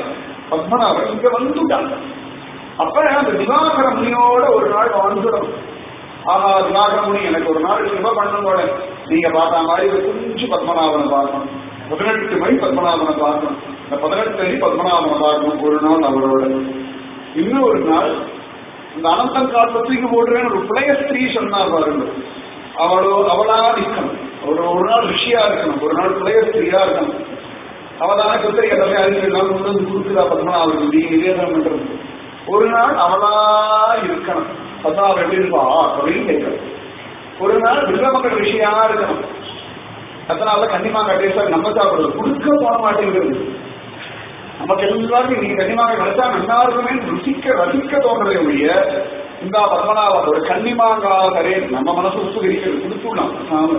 பத்மநாபன் இங்க வந்துட்டான் அப்ப அந்த திவாகர முனியோட ஒரு நாள் வாழ்ந்துடும் ஆஹா திவாகரமுனி எனக்கு ஒரு நாள் சிவ பண்ணும் போல நீங்க பார்த்த மாதிரி ஒரு கொஞ்சம் பத்மநாபனை பார்க்கணும் பதினெட்டு மணி பத்மநாபனை பார்க்கணும் இந்த பதினெட்டு அடி பத்மநாபனை பார்க்கணும் ஒரு நாள் அவரோட இன்னும் ஒரு நாள் இந்த அனந்தன் காலத்துக்கு போடுறேன் ஒரு புளைய ஸ்திரீ சொன்னா பாருங்க அவளோ அவளா நிற்கணும் ஒரு ஒரு நாள் ரிஷியா இருக்கணும் ஒரு நாள் புளைய ஸ்திரீயா இருக்கணும் அவதான கத்திரி எல்லாமே அறிஞர்கள் கொண்டு வந்து கொடுக்குறா பத்மநாபன் நீ நிவேதனம் பண்றது ஒரு நாள் அவளா இருக்கணும் பத்மநாபன் எப்படி இருப்பா அப்படின்னு கேட்கணும் ஒரு நாள் வில்லமக்கள் ரிஷியா இருக்கணும் அதனால கன்னிமாங்க டேஸ்ட் நம்ம சாப்பிடுறது கொடுக்க போக மாட்டேங்கிறது நமக்கு எல்லாருக்கும் நீங்க கன்னிமாக கிடைச்சா நல்லா இருக்குமே ருசிக்க ரசிக்க தோன்றதே ஒழிய இந்த பத்மநாபர் ஒரு கன்னிமாங்காகரே நம்ம மனசு உப்பு கரிக்கிறது கொடுத்துடலாம் சாமி.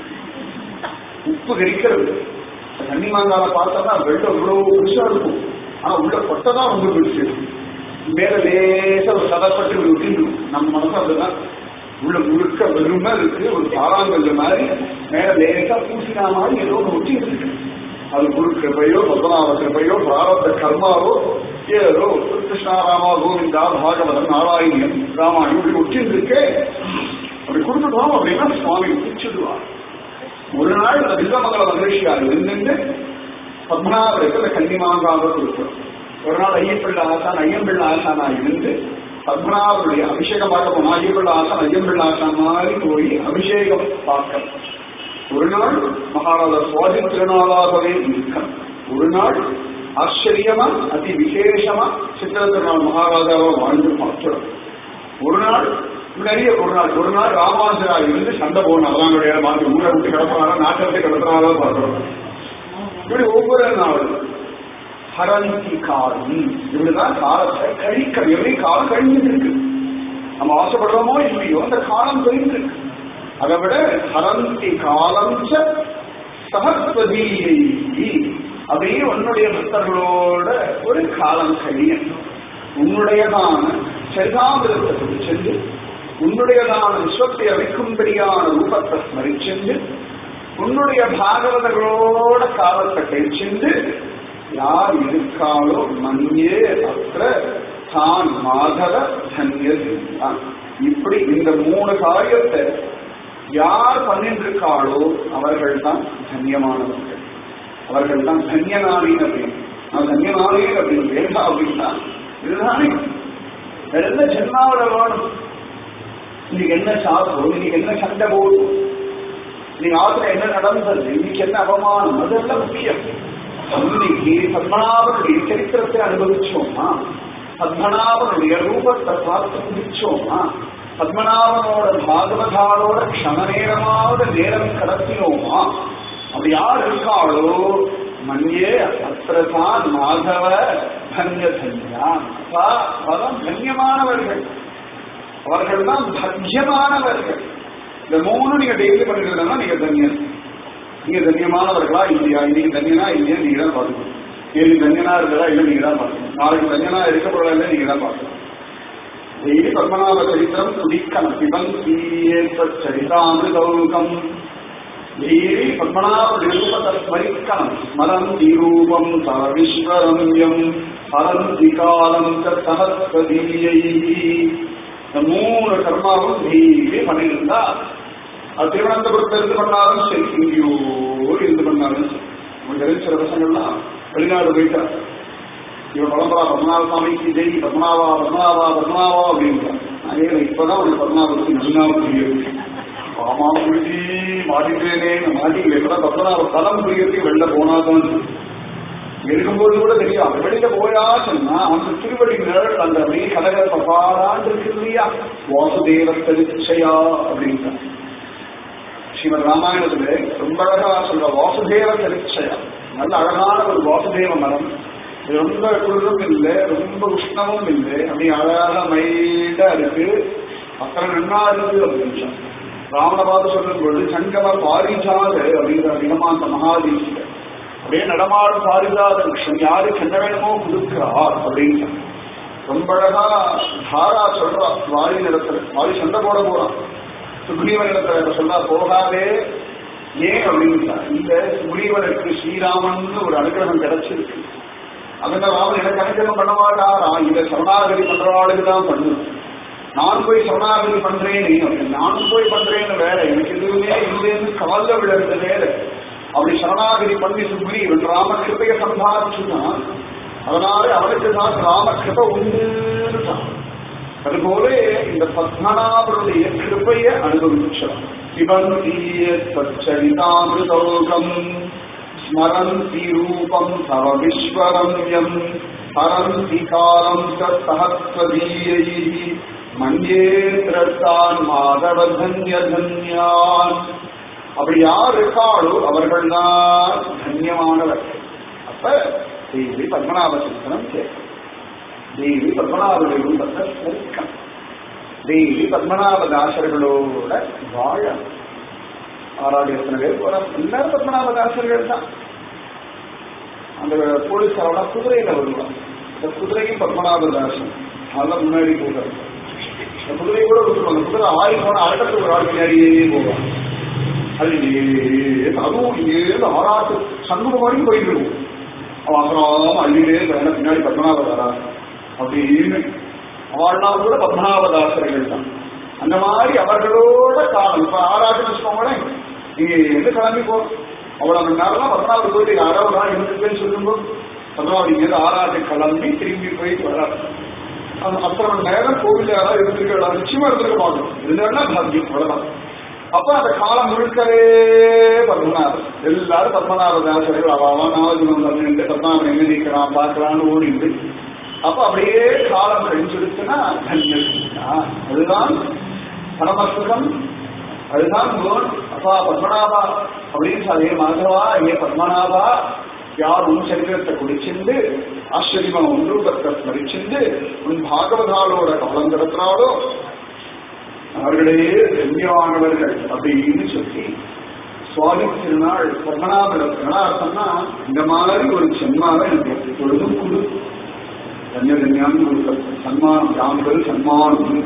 உப்பு கரிக்கிறது கன்னிமாங்கால பார்த்தோம்னா வெள்ளம் இவ்வளவு பெருசா இருக்கும் ஆனா உள்ள கொட்டதான் ரொம்ப பெருசு மேல லேசா ஒரு சதப்பட்டு விட்டு நம்ம மனசு அப்படிதான் உள்ள முழுக்க வெறுமை இருக்கு ஒரு பாறாங்கல்ல மாதிரி மேல லேசா பூசினா மாதிரி ஏதோ ஒன்று ஒட்டி இருக்கு அது குரு கிருபையோ பத்மநாப கிருபையோ பிராரத்த கர்மாவோ ஏதோ கிருஷ்ணா ராமா கோவிந்தா பாகவதன் நாராயணியன் ராமாயணம் இப்படி ஒட்டின்னு இருக்கே அப்படி கொடுத்துட்டோம் அப்படின்னா சுவாமி பிடிச்சிடுவார் ஒரு நாள் அந்த வில்வமங்கல மகிழ்ச்சியாக இருந்து பத்மநாபருக்கு கன்னிமாங்காக கொடுக்கும் ஒரு நாள் ஐயப்பிள்ளை ஆசான் ஐயம்பிள்ளை ஆசானா இருந்து பத்மநாபருடைய அபிஷேகம் பார்க்க போனா ஐயப்பிள்ளை ஆசான் ஐயம்பிள்ளை ஆசான் மாதிரி போய் அபிஷேகம் பார்க்க ஒரு நாள் மகாராஜா சுவாதி திருநாளாகவே நிற்கும் ஒரு நாள் ஆச்சரியமா அதி விசேஷமா சித்திர திருநாள் மகாராஜாவா வாழ்ந்து பார்க்கிறோம் ஒரு நாள் நிறைய ஒரு நாள் ஒரு நாள் ராமாஞ்சரா இருந்து சண்டை போகணும் அதான் கிடையாது மாற்றி ஊரை விட்டு கிடப்பினாலும் நாட்டை விட்டு கிடப்பினாலோ பார்க்கிறோம் இப்படி ஒவ்வொரு நாளும் ஹரந்தி காலம் இப்படிதான் காலத்தை கழிக்க எப்படி காலம் கழிஞ்சிட்டு இருக்கு நம்ம ஆசைப்படுறோமோ இல்லையோ அந்த காலம் கழிந்து இருக்கு அதை விட ஹரந்தி காலம் சகஸ்வதியை அப்படியே உன்னுடைய பக்தர்களோட ஒரு காலம் கழியும் உன்னுடையதான சரிதாமிரத்தை சென்று உன்னுடையதான விஸ்வத்தை அளிக்கும்படியான ரூபத்தை ஸ்மரிச்சென்று உன்னுடைய பாகவதர்களோட காலத்தை கழிச்சென்று யார் இருக்காளோ மஞ்சே அത്ര தான் மாதவ தன்ய இப்படி இந்த மூணு காரியத்தை யார் பண்ணிட்டு இருக்காளோ அவர்கள் தான் தன்யமானவர்கள் அவர்கள் தான் தன்யநாளின் அப்படின்னு நான் தன்யநாளின் அப்படின்னு வேண்டா அப்படின்னா இதுதானே வேற என்ன ஜென்மாவில வேணும் இன்னைக்கு என்ன சாப்பிடும் இன்னைக்கு என்ன சண்டை போடும் நீங்க ஆத்துல என்ன நடந்தது இன்னைக்கு என்ன அவமானம் அதெல்லாம் முக்கியம் இன்னைக்கு பத்மநாபனுடைய சரித்திரத்தை அனுபவிச்சோமா பத்மநாபனுடைய ரூபத்தை பார்த்து முடிச்சோமா பத்மநாபனோட பாகவதாரோட க்ஷண நேரமாவது நேரம் கடத்தினோமா அப்படி யார் இருக்காளோ மன்யே அத்திரதான் மாதவ தன்ய தன்யான் பதம் தன்யமானவர்கள் அவர்கள் தான் பத்தியமானவர்கள் இந்த மூணு நீங்க டெய்லி பண்ணிருந்தா நீங்க தன்யன் நீங்க தன்யமானவர்களா இல்லையா இன்னைக்கு தன்யனா இல்லையா நீங்க தான் பார்க்கணும் இன்னைக்கு தன்யனா இருக்கிறா இல்லை நீங்க தான் பார்க்கணும் நாளைக்கு தன்யனா இருக்க போறா இல்லை நீங்க தான் பார்க்கணும் டெய்லி பத்மநாப சரித்திரம் துடிக்கணும் பிபந்தி சரிதாமிருதௌகம் டெய்லி பத்மநாப ரூபத்தை ஸ்மரிக்கணும் ஸ்மரந்தி ரூபம் ச விஸ்வரம்யம் ஹரந்தி காலம் சஹஸ்வதீயை இந்த மூணு கர்மாவும் டெய்லி பண்ணியிருந்தா அது திருவனந்தபுரத்துல இருந்து பண்ணாலும் சரி இங்கேயோ இருந்து பண்ணாலும் சரி உங்களுக்கு தெரிஞ்ச சில பசங்கள்லாம் வெளிநாடு போயிட்டா இவன் பரம்பரா பத்மநாப சாமிக்கு ஜெய் பத்மநாபா பத்மநாபா பத்மநாபா அப்படின்றான் அதே இப்பதான் ஒரு பத்மநாபத்துக்கு நல்லா புரியுது ஆமா புரிஞ்சு மாட்டிட்டேனே மாட்டிக்கல இப்பதான் பத்மநாப தலம் புரியறதுக்கு வெளில போனாதான் இருக்கும்போது கூட தெரியும் அவன் வெளியில போயா சொன்னா அந்த திருவடி நிழல் அந்த மெய் கனக பபாரான் இருக்கு இல்லையா வாசுதேவ திருச்சயா அப்படின்ட்டான் ஸ்ரீமத் ராமாயணத்துல ரொம்ப அழகா சொல்ற வாசுதேவ சரிச்சயம் நல்ல அழகான ஒரு வாசுதேவ மரம் இது ரொம்ப குளிரும் இல்லை ரொம்ப உஷ்ணமும் இல்லை அப்படி அழகாக மைல்டா இருக்கு அத்தனை நன்னா இருக்கு அப்படின்னு ராமனை பார்த்து சொல்லும் பொழுது சங்கம பாரிஜாத அப்படிங்கிற அதிகமான மகாதீசில அப்படியே நடமாடும் பாரிஜாத விஷயம் யாருக்கு என்ன வேணுமோ கொடுக்கிறார் அப்படின்னு ரொம்ப அழகா தாரா சொல்றா வாரி நிலத்துல வாரி சண்டை போட போறான் சுக்ரீவனிடத்துல சொன்னா போகாதே ஏன் அப்படின்னு இந்த சுக்ரீவனுக்கு ஸ்ரீராமன் ஒரு அனுகிரகம் கிடைச்சிருக்கு அதனால ராமன் எனக்கு அனுகிரகம் பண்ண மாட்டாரா இந்த சரணாகதி பண்றவாளுக்கு தான் பண்ணு நான் போய் சரணாகதி பண்றேனே அப்படின்னு நானும் போய் பண்றேன்னு வேற எனக்கு எதுவுமே இல்லைன்னு காலில் விழுறது வேற அப்படி சரணாகதி பண்ணி சுக்ரி இவன் ராம கிருபைய சம்பாதிச்சுதான் அதனால அவனுக்கு தான் ராம கிருப உண்டுன்னு தான் அதுபோல இந்த பத்மநாபருடைய கிருபைய அனுபவிச்சான் பிபந்தீயச்சரிதாமிருதோகம் ஸ்மரந்தி ரூபம் தவ விஸ்வரம்யம் ஹரந்தி காலம் சஹஸ்வதீயை மஞ்சே திரட்டான் மாதவ தன்ய தன்யான் அப்படி யார் இருக்காளோ அவர்கள் தான் தன்யமானவர் அப்ப தேவி பத்மநாப சிந்தனம் கேட்கும் தேவி பத்மநாபருடைய ரூபத்தை ஸ்மரிக்கணும் தேவி பத்மநாப தாசர்களோட வாழ ஆறாவது எத்தனை பேர் போறாங்க எல்லாரும் பத்மநாப தாசர்கள் தான் அந்த போலீஸ் அவட குதிரையில வருவான் அந்த குதிரையும் பத்மநாப தாசன் அதெல்லாம் முன்னாடி போகிறார் அந்த குதிரை கூட விட்டுருவாங்க குதிரை ஆறி போன அரட்டத்துக்கு ஒரு ஆள் பின்னாடியே போவான் அது இங்கே அதுவும் இங்கேருந்து ஆறாட்டு சண்முகம் வரைக்கும் போயிட்டு இருக்கும் அவன் அப்புறம் அள்ளிலே வேலை பின்னாடி பத்மநாப தாரா அப்படின்னு அவள்லாம் கூட பத்மநாபதாசர்கள் தான் அந்த மாதிரி அவர்களோட காலம் இப்ப ஆராய்ச்சி வச்சுக்கோங்களேன் நீங்க எந்த கிளம்பி போ அவ்வளவு மணி நேரம் பத்மநாபர் போயிட்டு யாரோ ஒரு நாள் இருந்துச்சுன்னு சொல்லும்போது பத்மநாபர் இங்க ஆராய்ச்சி கிளம்பி திரும்பி போயிட்டு வராது அந்த அத்தனை மணி நேரம் கோவில் யாராவது இருந்திருக்கலாம் நிச்சயமா இருந்திருக்க மாட்டோம் இருந்தாலும் பாக்கியம் அவ்வளவுதான் அப்ப அந்த காலம் முழுக்கவே பத்மநாபர் எல்லாரும் பத்மநாப தாசர்கள் அவன் நாவஜனம் பண்ணிட்டு பத்மநாபன் எங்க நிற்கிறான் பார்க்கலான்னு ஓடிட்டு அப்ப அப்படியே காலம் கழிச்சுடுச்சுன்னா தன்யசுனா அதுதான் பரமசுகம் அதுதான் குணம் அப்பா பத்மநாபா அப்படின்னு அதே மாதவா ஏ பத்மநாபா யார் உன் சரீரத்தை குடிச்சிருந்து ஆச்சரியமா உன் ரூபத்தை ஸ்மரிச்சிருந்து உன் பாகவதாலோட காலம் கடத்தினாலோ அவர்களே தன்யமானவர்கள் அப்படின்னு சொல்லி சுவாமி திருநாள் பத்மநாபத்தில் அர்த்தம்னா இந்த மாதிரி ஒரு சென்மாவை எனக்கு பொழுதும் கொடு தன்யதன்யான்னு ஒரு சன்மானம் யாங்கள் சன்மானம்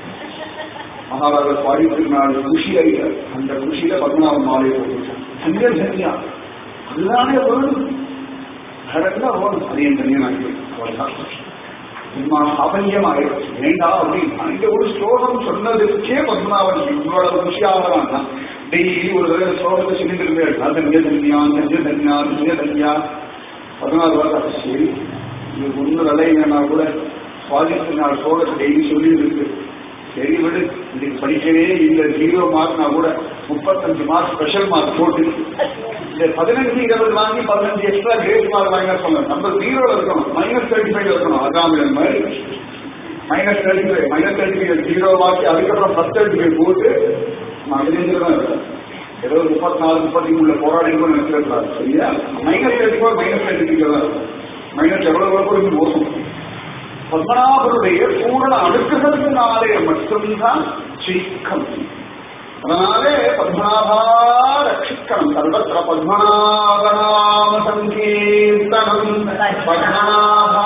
மகாராஜா சுவாமி திருநாள் குஷி அறிய அந்த குஷியில பத்மநாபன் மாலை போட்டுருக்கான் தன்ய தன்யா அதுதானே வேணும் கரெக்டா வேணும் அதையும் தனியா நான் அவ்வளவுதான் சும்மா அபங்கியமாயிடுச்சு வேண்டாம் அப்படின்னு இந்த ஒரு ஸ்லோகம் சொன்னதுக்கே பத்மநாபன் இவ்வளவு குஷியாகலாம் தான் டெய்லி ஒரு தடவை ஸ்லோகத்தை சொல்லிட்டு இருந்தேன் தன்ய தன்யா தன்ய தன்யா தன்ய தன்யா பதினாறு வாரம் சரி இது ஒன்று விளையினா கூட சுவாதித்த நாள் ஸ்லோகத்தை டெய்லி சொல்லி இருக்கு சரி விடு இதுக்கு படிக்கவே இல்லை ஜீரோ மார்க்னா கூட முப்பத்தஞ்சு மார்க் ஸ்பெஷல் மார்க் போட்டு இந்த பதினஞ்சு இருபது வாங்கி பதினஞ்சு எக்ஸ்ட்ரா கிரேட் மார்க் வாங்க சொன்னேன் நம்ம ஜீரோல இருக்கணும் மைனஸ் தேர்ட்டி ஃபைவ் இருக்கணும் அதான் மாதிரி minus thirty five minus thirty five zero வாக்கி அதுக்கப்புறம் ஃபர்ஸ்ட் தேர்ட்டி ஃபைவ் போட்டு பதினஞ்சு தான் இருக்கும் ஏதோ முப்பத்தி நாலு முப்பத்தி மூணுல போராடி கூட நினைச்சிடக்கூடாது சரியா minus thirty four minus thirty five தான் இருக்கும் மைனஸ் எவ்வளவு கூட இது மோசம் பத்மநாபருடைய பூரண அனுக்கிரகத்தினாலே மட்டும்தான் ஜெயிக்கம் அதனாலே பத்மநாபா ரட்சிக்கணும் சர்வத்திர பத்மநாபநாம சங்கீர்த்தனம் பத்மநாபா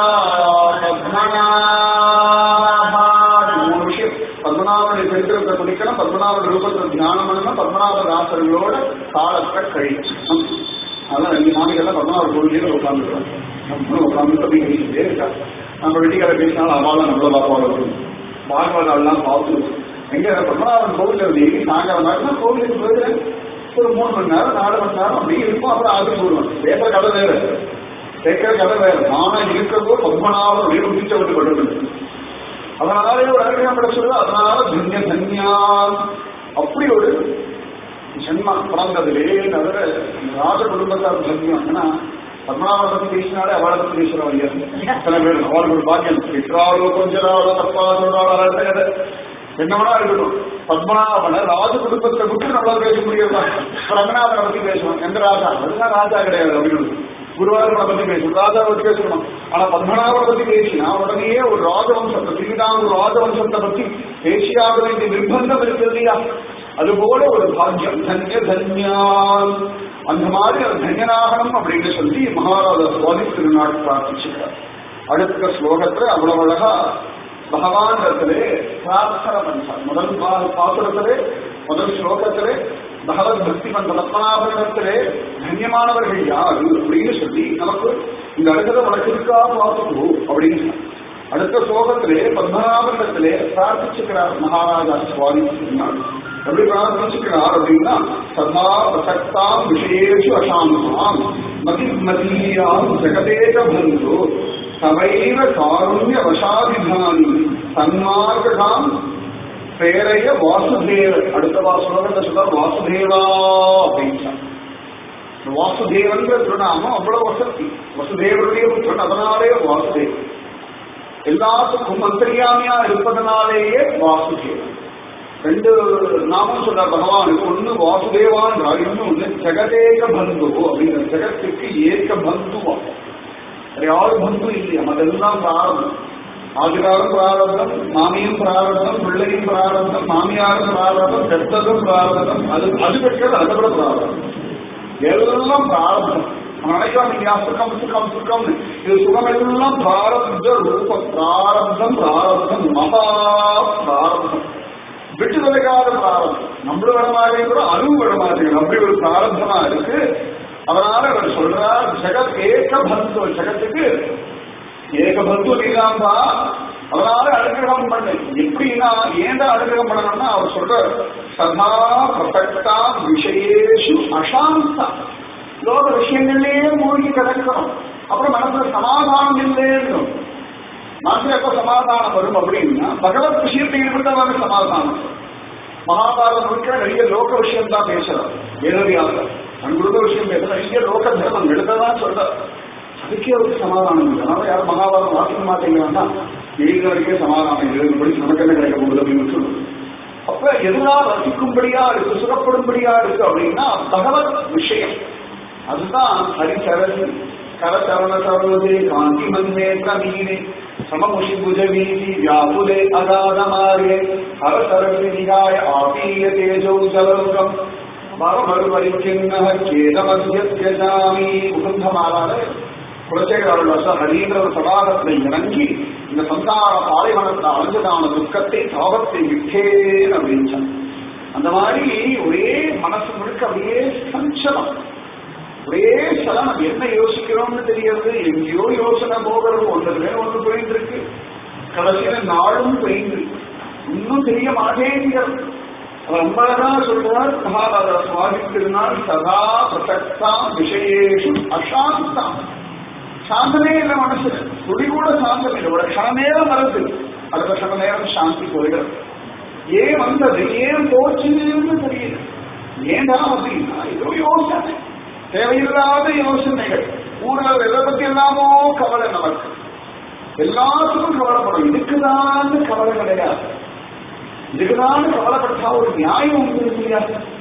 பத்மநாபா மூணு விஷயம் பத்மநாபனுடைய சரித்திரத்தை குடிக்கணும் பத்மநாபன் ரூபத்தை தியானம் பண்ணணும் பத்மநாப தாசர்களோட காலத்தை கழிக்கணும் அதான் ரெண்டு நாளைக்கெல்லாம் பத்மநாபர் கோவிலே உட்காந்துருக்கோம் நம்மளும் உட்காந்து அப்படி கழிச்சுட்டே இருக்கா நம்ம வெட்டிக்கார பேசினாலும் அவாலாம் நம்மள பார்ப்பாங்க பாகவதாலாம் பார்த்து எங்க பத்மநாபன் கோவில் டெய்லி சாயங்காலம் நேரம் கோவிலுக்கு போயிட்டு ஒரு மூணு மணி நேரம் நாலு மணி நேரம் அப்படி இருக்கும் அப்புறம் ஆறு போடுவோம் பேசுற கதை வேற கேட்கிற கதை வேற நானா இருக்கிறதோ பத்மநாபன் வீடு முடிச்ச விட்டு படுறது அதனாலே ஒரு அனுகிரகம் கிடைச்சது அதனால தன்ய தன்யா அப்படி ஒரு ஜென்மா பிறந்ததிலே தவிர ராஜ குடும்பத்தார் தன்யம் ஏன்னா பத்மநாபனை பத்தி பேசினாலே அவளை பத்தி பேசுறோம் ஐயா சில பேர் அவளுக்கு ஒரு பாக்கியம் பெற்றாலோ கொஞ்சராளோ தப்பா சொல்றாளோ என்னவனா இருக்கட்டும் பத்மநாபனை ராஜ குடும்பத்தை விட்டு நம்மளால பேச முடியாது ரங்கநாதனை பத்தி பேசணும் எந்த ராஜா அதுதான் ராஜா கிடையாது அப்படின்னு குருவாயூரனை பத்தி பேசணும் ராஜாவை பத்தி பேசணும் ஆனா பத்மநாபனை பத்தி பேசினா உடனே ஒரு ராஜவம்சத்தை திருவிதாங்கூர் ராஜவம்சத்தை பத்தி பேசியாக வேண்டிய நிர்பந்தம் இருக்கு இல்லையா அதுபோல ஒரு பாக்கியம் தன்ய தன்யான் அந்த மாதிரி அது தன்யனாகணும் அப்படின்னு சொல்லி மகாராஜா சுவாமி திருநாள் பிரார்த்திச்சிருக்கார் அடுத்த ஸ்லோகத்துல அவ்வளவு அழகா பகவான் இடத்திலே பிரார்த்தனை பண்றார் முதல் பா- பாசுரத்திலே முதல் ஸ்லோகத்திலே பகவத் பக்தி பண்ற பத்மநாபனிடத்திலே தன்யமானவர்கள் யாரு அப்படின்னு சொல்லி நமக்கு இந்த அடுத்தத உனக்கு இருக்கா பார்த்துக்கோ அப்படின்னு சொன்னார். அடுத்த ஸ்லோகத்திலே பத்மநாபண்டத்திலே பிரார்த்திச்சுக்கிறார் மகாராஜா சுவாமி எப்படி பிரார்த்திச்சுக்கிறார் அப்படின்னா சதா பிரசக்தாம் விஷயேஷு அசாந்தாம் மதி மதீயாம் ஜெகதேக பந்து சவைவ காருண்ய வசாபிதானி சன்மார்காம் பேரைய வாசுதேவ அடுத்த வாசுலகத்தை சொல்ற வாசுதேவா அப்படின்ட்டார் இந்த வாசுதேவன்ற திருநாமம் அவ்வளவு வசதி வசுதேவருடைய புத்திரன் அதனாலே வாசுதேவன் எல்லாத்துக்கும் அந்தரியாமியா இருப்பதனாலேயே வாசுதேவன் ரெண்டு நாமம் சொல்ற பகவானுக்கு ஒண்ணு வாசுதேவான்றார் இன்னொன்னு ஜெகதேக பந்து அப்படிங்கிற ஜெகத்துக்கு ஏக பந்துவா வேற யாரும் பந்து இல்லையா அதெல்லாம் பிராரம்பம் ஆதிகாரம் பிராரம்பம் மாமியும் பிராரம்பம் பிள்ளையும் பிராரம்பம் மாமியாரும் பிராரம்பம் பெற்றதும் பிராரம்பம் அது அது பெற்றது அதை விட பிராரம்பம் எல்லாம் பிராரம்பம் நினைக்கலாம் நீங்க சுகம் சுகம் சுகம் இது சுகம் எல்லாம் பிராரப்த ரூப பிராரப்தம் பிராரப்தம் மகா பிராரப்தம் விட்டு விலகாத பிராரப்தம் நம்மளும் விட மாட்டேங்க கூட அதுவும் விட மாட்டேங்க அப்படி ஒரு பிராரப்தமா இருக்கு அதனால அவர் சொல்றார் ஜெகத் ஏக பந்து ஜெகத்துக்கு ஏக பந்து நீதாம்பா அதனால அனுகிரகம் பண்ணு எப்படின்னா ஏன்டா அனுகிரகம் பண்ணணும்னா அவர் சொல்ற சதா பிரசக்தா விஷயேஷு அசாந்தா லோக விஷயங்கள்லயே மூழ்கி கிடக்கிறோம் அப்புறம் மனசுல சமாதானம் இல்லைன்னு மனசுல எப்ப சமாதானம் வரும் அப்படின்னா பகவத் விஷயத்தை ஈடுபட்டதாக சமாதானம் மகாபாரதம் முழுக்க நிறைய லோக விஷயம் தான் பேசுறோம் வேதவியாக அங்குள்ள விஷயம் பேசுற நிறைய லோக தர்மம் எடுத்ததான் சொல்ற அதுக்கே ஒரு சமாதானம் இல்லை அதனால யாரும் மகாபாரதம் வாசிக்க மாட்டேங்கிறாங்கன்னா எழுதினருக்கே சமாதானம் எழுதுபடி நமக்கு என்ன கிடைக்க போகுது அப்படின்னு சொல்லுது அப்ப எதெல்லாம் ரசிக்கும்படியா இருக்கு சுகப்படும்படியா இருக்கு அப்படின்னா பகவத் விஷயம் அதுதான் ஹரிசரணி கரச்சரண சரோதே காந்தி மந்தே பிரமீனே சமமுஷி புஜவீதி வியாபுலே அகாதமாரியே ஹரசரணி நிகாய ஆபீய தேஜோ ஜலருகம் மரமரு பரிச்சின்ன கேதமத்தியஜாமி முகுந்தமாலால குலசேகர ஹரீந்திர சபாகத்தை இறங்கி இந்த சந்தார பாலைவனத்தை அலைஞ்சதான துக்கத்தை தாபத்தை விட்டேன் அப்படின்னு அந்த மாதிரி ஒரே மனசு முழுக்க அப்படியே சஞ்சலம் ஒரே சலம் என்ன யோசிக்கிறோம்னு தெரியறது எங்கேயோ யோசனை போகிறது ஒன்றுல ஒன்று போயிட்டு கடைசியில நாளும் போயிட்டு இன்னும் தெரிய மாட்டேங்கிறது அவர் ரொம்ப அழகா சொல்றார் மகாபாரத சுவாமி திருநாள் சதா பிரசக்தா விஷயேஷு அசாந்தம் சாந்தமே இல்லை மனசு துளி கூட சாந்தம் இல்லை ஒரு க்ஷண நேரம் வருது அடுத்த க்ஷண நேரம் சாந்தி போயிடும் ஏன் வந்தது ஏன் போச்சுன்னு தெரியல ஏன்டா அப்படின்னா ஏதோ யோசனை தேவையில்லாத யோசனைகள் ஊரில் எதை பத்தி எல்லாமோ கவலை நமக்கு எல்லாத்துக்கும் கவலைப்படும் இதுக்குதான் கவலை கிடையாது இதுக்குதான் கவலைப்பட்டா ஒரு நியாயம் உண்டு இல்லையா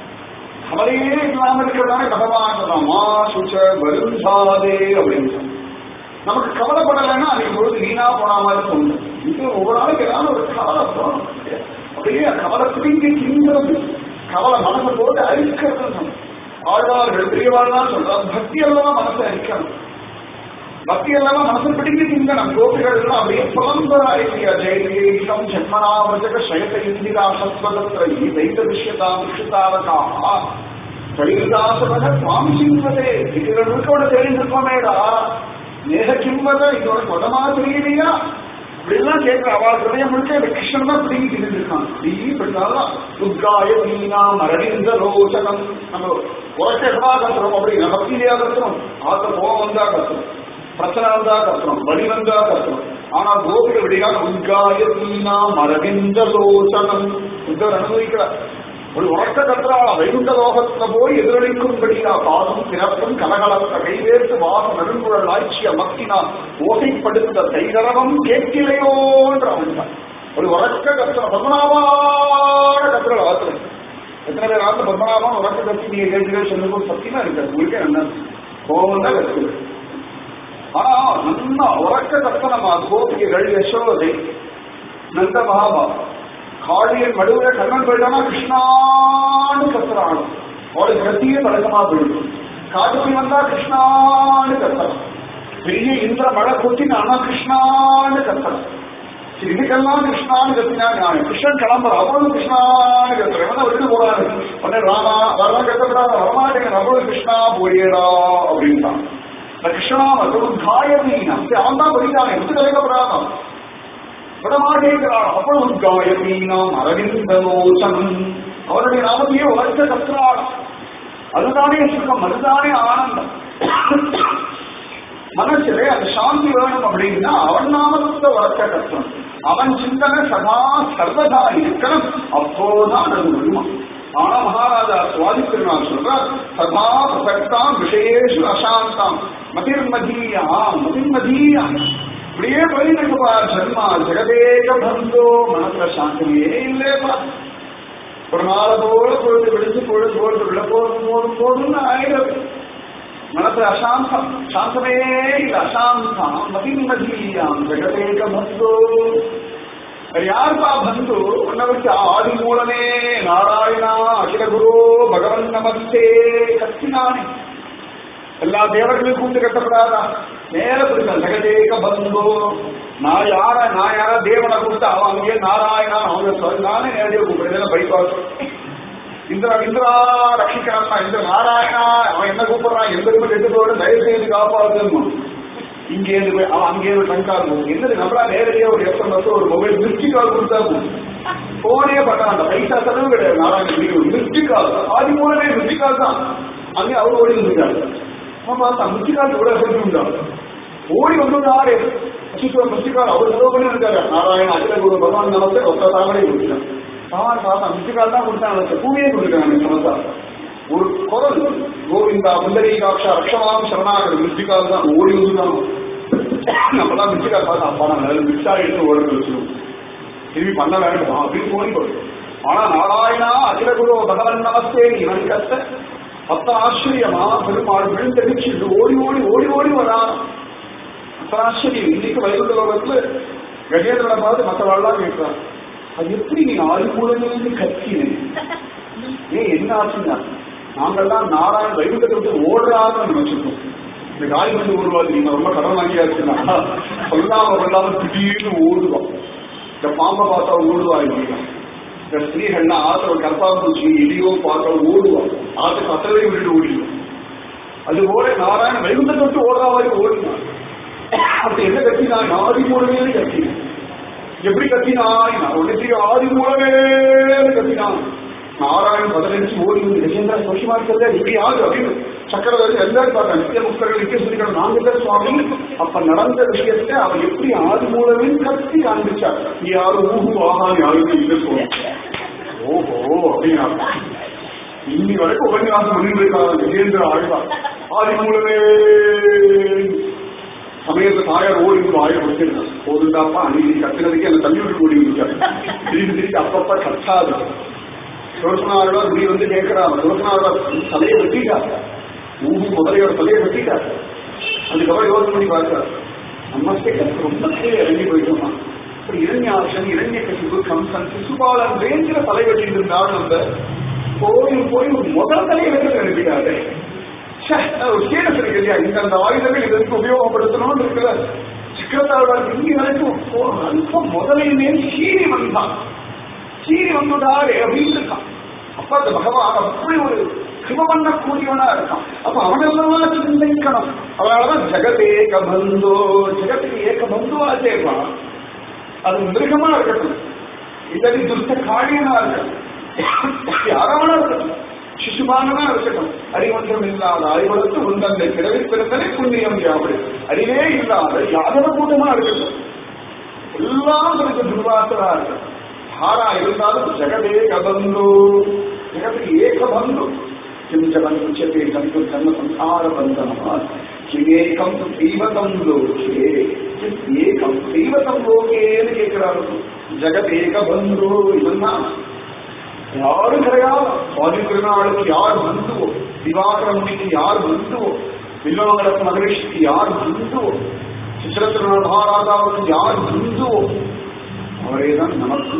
கவலையே இல்லாம இருக்கிறதானே பகவான் சொல்லாமா சுச்ச வருந்தாதே அப்படின்னு சொன்னான். நமக்கு கவலைப்படலைன்னா அன்னைக்கு பொழுது வீணா போன மாதிரி தோணும் இது ஒவ்வொரு நாளைக்கு ஏதாவது ஒரு கவலை போகணும் அப்படியே கவலை பிடிங்கி திங்கிறது கவலை மனசை போட்டு அரிக்கிறது ஆழ்வார்கள் பெரியவாழ்தான் சொல்றாங்க பக்தி எல்லாம் மனசை அரிக்கணும் பக்தி எல்லாம் மனசு பிடிங்கி திங்கணும் கோபிகள் எல்லாம் அப்படியே புலம்பராயிருக்கியா ஜெயதீஷம் ஜென்மனாவஜக சயத இந்திரா சத்வதத்திரை வைத்த விஷயதாம் விஷிதாவகாக கலிதாசவக சுவாமி சிங்கதே இதுல இருக்கோட தெரிஞ்சிருக்கோமேடா நேக கிம்பத இதோட கொடமா தெரியலையா இப்படிலாம் கேட்கிற அவள் ஹிருதயம் முழுக்க இந்த கிருஷ்ணன் தான் பிடிங்கி திரிஞ்சிருக்கான் நீ இப்படினாலும் துர்காய மீனா மரடிந்த ரோச்சனம் நம்ம உரக்கா கத்துறோம் அப்படின்னா பக்தியிலேயா கத்துறோம் ஆத்த கோபம் வந்தா கத்துறோம் பிரச்சனை வந்தா கத்துறோம் வழி வந்தா கத்துறோம் ஆனா கோபிக விடியா துர்காய மீனா மரடிந்த லோச்சனம் புத்தர் அனுபவிக்கிறார் ஒரு உறக்க கத்திரா வைகுண்ட லோகத்துல போய் எதிரொலிக்கும்படியா பாதம் பிறப்பும் கலகலத்த கைவேற்று வாசம் நெடுங்குழல் ஆட்சிய மக்கினால் ஓசைப்படுத்த தைரவம் கேட்கலையோன்ற அவன்தான் ஒரு உறக்க கத்திர பத்மநாபாட கத்திர ஆத்திரம் எத்தனை பேர் ஆத்து பத்மநாபம் உறக்க கத்தி நீங்க கேட்கிறேன் சொல்லும்போது சத்தியமா இருக்காது உங்களுக்கு என்ன கோவம் தான் கத்துது ஆனா நல்லா உறக்க கத்தனமா கோபிகைகள் யசோதை நந்த மகாபா காளியன் மடுவுல கண்ணன் போயிட்டானா கிருஷ்ணான்னு கத்துறான் அவளுக்கு கத்தியே பழக்கமா போயிடும் காட்டுக்குள் வந்தா கிருஷ்ணான்னு கத்துறான் பெரிய இந்திர மழை கொத்தினானா கிருஷ்ணான்னு கத்துறான் சரி, இதுக்கெல்லாம் கிருஷ்ணான்னு கத்தினா நியாயம் கிருஷ்ணன் கிளம்புற அவளும் கிருஷ்ணான்னு கத்துறேன் வந்து விட்டு போறாரு உடனே ராமா வரலாம் கத்தப்படாத வரமாட்டேங்க அவளும் கிருஷ்ணா போயேடா அப்படின்ட்டான் இந்த கிருஷ்ணா மற்றும் காயமீனம் அவன் தான் படிக்கிறான் எடுத்து கலைக்கப்படாதான் விடமாட்டேங்கிறார் அவ்வளவு காயமீனாம் அரவிந்தலோச்சனம் அவருடைய நாமத்தையே உழைச்ச கத்துறாள் அதுதானே சுகம் அதுதானே ஆனந்தம் மனசிலே அந்த சாந்தி வேணும் அப்படின்னா அவன் நாமத்தை வளர்க்க கஷ்டம் அவன் சிந்தனை சதா சர்வதா இருக்கணும் அப்போதான் அது வருமா ஆனா மகாராஜா சுவாதி திருநாள் சொல்றார் சதா பிரசக்தாம் விஷயேஷு அசாந்தாம் மதிர்மதீயா மதிர்மதீயா இப்படியே போயிருக்குப்பா ஜன்மா ஜெகதேக பந்தோ மனசுல சாந்தமே இல்லையப்பா ஒரு நாளை போல பொழுது விழிச்சு பொழுது பொழுது விட போதும் போதும் போதும்னு ஆயிடுது மனசுல அசாந்தம் சாந்தமே இல்ல அசாந்தம் மதிமதியாம் ஜெகதேக பந்தோ அது யாருப்பா பந்து உன்னை வச்சு ஆதி மூலமே நாராயணா அகில குரு பகவன் நமஸ்தே கத்தினானே எல்லா தேவர்களையும் கூப்பிட்டு கட்டப்படாதா நேர பிடிச்ச ஜெகதேக பந்தோ நான் யார நான் யாரா தேவனை கூப்பிட்டு அவன் அங்கேயே நாராயணா அவங்க சொல்லி நானே நேரடியாக கூப்பிடுறேன் பைபாஸ் இந்திரா இந்திரா ரட்சிக்கிறான் இந்த நாராயணா அவன் என்ன கூப்பிடுறான் எந்த ரூபாய் எட்டு போட தயவு செய்து காப்பாதுன்னு இங்கே இருந்து போய் அவன் அங்கே இருந்து டங்கால் போகும் என்னது நம்மளா நேரடியா ஒரு எஸ்எம்எஸ் ஒரு மொபைல் மிஸ்டி கால் கொடுத்தா போதும் போனே பட்டான் அந்த பைசா செலவு கிடையாது நாராயண வீடு மிஸ்டி கால் ஆதி மூலமே மிஸ்டி கால் தான் அங்கே அவர் ஓடி இருந்துட்டாரு அவன் பார்த்தா மிஸ்டி கால் கூட சொல்லிட்டான் ஓடி வந்தாரு அச்சுக்குவ மிஸ்டி கால் அவர் செலவு பண்ணி இருக்காரு நாராயண அகில குரு பகவான் நமக்கு ஒத்த தாமரை கொடுத்துட்டான் பகவான் பார்த்தா மிஸ்டி கால் தான் கொடுத்தான் பூமியே கொடுத்துருக்காங்க சமத்தா ஒரு குரல் கோவிந்தா புந்தரீகாட்சா ரக்ஷமாம் சரணாகர் மிஸ்டிகால் தான் ஓடி வந்துதான் நம்மளாம் மிஸ்டிகால் பார்த்தா அப்பா நான் மிஸ்டா எடுத்து ஓட வச்சிருவோம் திரும்பி பண்ண வேண்டாம் அப்படின்னு ஓடி போடும் ஆனா நாராயணா அகில குரு பகவன் நமஸ்தே இவன் கத்த அத்தனை ஆச்சரியமா பெருமாள் விழுந்தடிச்சு ஓடி ஓடி ஓடி ஓடி வரான் அத்தனை ஆச்சரியம் இன்னைக்கு வைகுண்ட லோகத்துல கஜேந்திரனை பார்த்து மற்றவாள்லாம் கேட்கிறான் அது எப்படி நீ ஆறு மூலமே கத்தினேன் ஏன் என்ன ஆச்சுன்னா நாங்கெல்லாம் நாராயண வைகுண்டத்தை விட்டு ஓடுறாங்கன்னு நினைச்சிருக்கோம் இந்த காலி வந்து ஓடுவாது நீங்க ரொம்ப கடன் வாங்கியாச்சுன்னா சொல்லாம கொள்ளாம திடீர்னு ஓடுவோம் இந்த பாம்பை பார்த்தா ஓடுவா இல்லையா இந்த ஸ்திரீகள்லாம் ஆத்திர கற்பாம்பூச்சி இடியோ பார்க்க ஓடுவா ஆத்துக்கு அத்தனை விட்டு ஓடிடும் அதுபோல நாராயண வைகுண்டத்தை விட்டு ஓடுறா மாதிரி ஓடினான் அப்படி என்ன கத்தினா ஆதி மூலமே கத்தினான் எப்படி கத்தினாய் நான் உடனே ஆதி மூலமே கத்தினான் நாராயண் பதினஞ்சு ஓடி வந்து கஜேந்திரா சோஷமா இருக்கிறதா இப்படி ஆகுது அப்படின்னு சக்கரவர்த்தி எல்லாரும் பார்த்தாங்க நித்திய முக்தர்கள் நித்திய சொல்லிக்கணும் நாங்க இல்ல சுவாமி அப்ப நடந்த விஷயத்தை அவர் எப்படி ஆதி மூலமே கத்தி காண்பிச்சார் நீ யாரும் ஊகு ஆகாது யாருமே இல்லை சொல்ல ஓஹோ அப்படின்னா இன்னி வரைக்கும் உபன்யாசம் பண்ணிருக்காங்க கஜேந்திர ஆழ்வார் ஆதி மூலமே சமயத்தை தாயார் ஓடி வந்து வாயை கொடுத்திருந்தாங்க போதுண்டாப்பா அன்னைக்கு கத்துறதுக்கு அந்த தள்ளி விட்டு ஓடி இருக்காரு திருப்பி திருப்பி அப்பப்ப கத்தாது சிவசனாரோட இப்படி வந்து கேட்கிறாங்க சிவசனாரோட தலையை வெட்டிட்டார் ஊகு முதலையோட தலையை வெட்டிட்டார் அதுக்கப்புறம் யோசனை பண்ணி பார்க்கிறார் நமஸ்தே கத்து ரொம்ப கீழே இறங்கி போயிட்டோமா இப்ப இரண்யாசன் இரண்ய கசிவு கம்சன் சிசுபாலன் ரேஞ்சில தலை வெட்டிட்டு இருந்தாலும் அந்த போய் போய் ஒரு முதல் தலையை வெட்டி அனுப்பிட்டாரு ஒரு ஸ்டேட்டஸ் இருக்கு இல்லையா இந்த அந்த ஆயுதங்கள் இதற்கு உபயோகப்படுத்தணும்னு இருக்கிற சக்கரத்தாழ்வார் இங்கே வரைக்கும் அல்பம் முதலையுமே சீறி வந்தான் சீறி வந்துட்டாரு அப்படின்னு இருக்கான் அப்ப அந்த பகவான் அப்படி ஒரு கிரும பண்ணக்கூடியவனா இருக்கான் அப்ப அவனெல்லாம் சிந்திக்கணும் அதனாலதான் ஜெகதேக பந்தோ ஜெகத்துக்கு ஏக பந்துவா சேர்வான் அது மிருகமா இருக்கட்டும் இல்லாட்டி துஷ்ட காளியனா இருக்கட்டும் யாராவனா இருக்கட்டும் சிசுபானனா இருக்கட்டும் அறிவொன்றம் இல்லாத அறிவளத்து உந்தந்தை பிறவி பிறந்தனை புண்ணியம் யாவது அறிவே இல்லாத யாதவ கூட்டமா இருக்கட்டும் எல்லாம் இருக்கு துர்வாசனா இருக்கட்டும் ಹಾರ இருந்தாலும் ಜಗದೇಕ ಬಂಧು ಜಗತ್ತಿಗೆ ಏಕ ಬಂಧು ಕಿಂ ಜಗನ್ ಉಚ್ಯತೆ ಕಂತು ಜನ್ಮ ಸಂಸಾರ ಬಂಧನ ಕಿಮೇಕಂ ದೈವತಂ ಲೋಕೆ ಕಿಂ ಏಕಂ ದೈವತಂ ಲೋಕೆ என்று கேட்கிறாரு ஜெகதேக பந்து இதுதான் யாரும் கிடையாது சுவாமி திருநாளுக்கு யார் பந்துவோ திவாகர முனிக்கு யார் பந்துவோ வில்லோகரத்து மகரிஷிக்கு யார் பந்துவோ சித்திர திருநாள் மகாராஜாவுக்கு யார் பந்துவோ அவரே தான் நமக்கு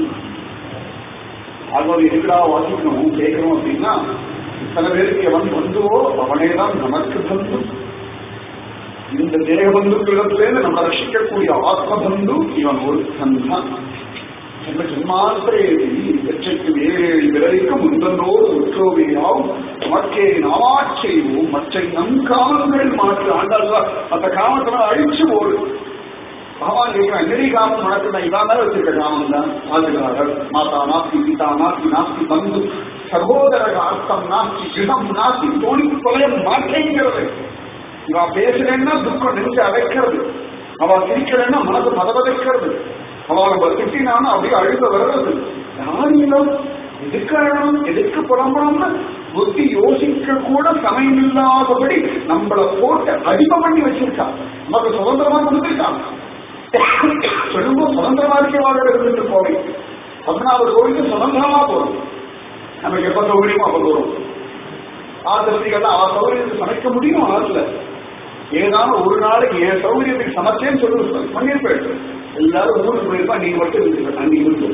ஆகவே எதுடா வாசிக்கணும் கேட்கணும் அப்படின்னா இத்தனை பேருக்கு எவன் பந்துவோ அவனே தான் நமக்கு பந்து இந்த தேக பந்துக்களிடத்திலேருந்து நம்ம ரசிக்கக்கூடிய ஆத்ம பந்து இவன் ஒரு சந்தான் நம்ம ஜன்மாந்திரேதி வெற்றிக்கு வேறு விரைக்கும் முந்தனோடு ஒற்றோவையாவும் மக்கே நாமாச்செய்வோம் மற்ற நம் காமங்கள் மாற்று ஆண்டாள் அந்த காமத்தை அழிச்சு போடு பகவான் கேட்கிறான் என்னடி காமம் உனக்கு நான் இதான் மேல வச்சிருக்க காமம் தான் ஆளுகிறார்கள் மாதா நாஸ்தி பிதா நாஸ்தி நாஸ்தி பந்து சகோதர அர்த்தம் நாஸ்தி கிடம் நாஸ்தி தோணிக்கு தொலைய மாட்டேங்கிறது இவ பேசுறேன்னா துக்கம் நெஞ்சு அடைக்கிறது அவ சிரிக்கிறேன்னா மனது மதவதைக்கிறது அவ நம்ம திட்டினாலும் அப்படியே அழுத வர்றது யாரும் எதுக்கு அழணும் எதுக்கு புலம்பணும்னு புத்தி யோசிக்க கூட சமயம் இல்லாதபடி நம்மளை போட்டு அடிமை பண்ணி வச்சிருக்கான் நமக்கு சுதந்திரமா கொடுத்துருக்கான் சொல்லும்போது சுதந்திரமா இருக்கிறவாக இருந்துட்டு போவேன் பதினாறு கோவிலுக்கு சுதந்திரமா போறோம் நமக்கு எப்ப சௌகரியமோ அப்ப போறோம் ஆதரசிகள்லாம் அவ சௌகரியத்துக்கு சமைக்க முடியும் ஆத்துல ஏதாவது ஒரு நாளைக்கு என் சௌகரியத்துக்கு சமைச்சேன்னு சொல்லு பண்ணிருப்பேன் எல்லாரும் ஊருக்கு போயிருப்பா நீங்க மட்டும் இருக்கு அங்கே இருந்து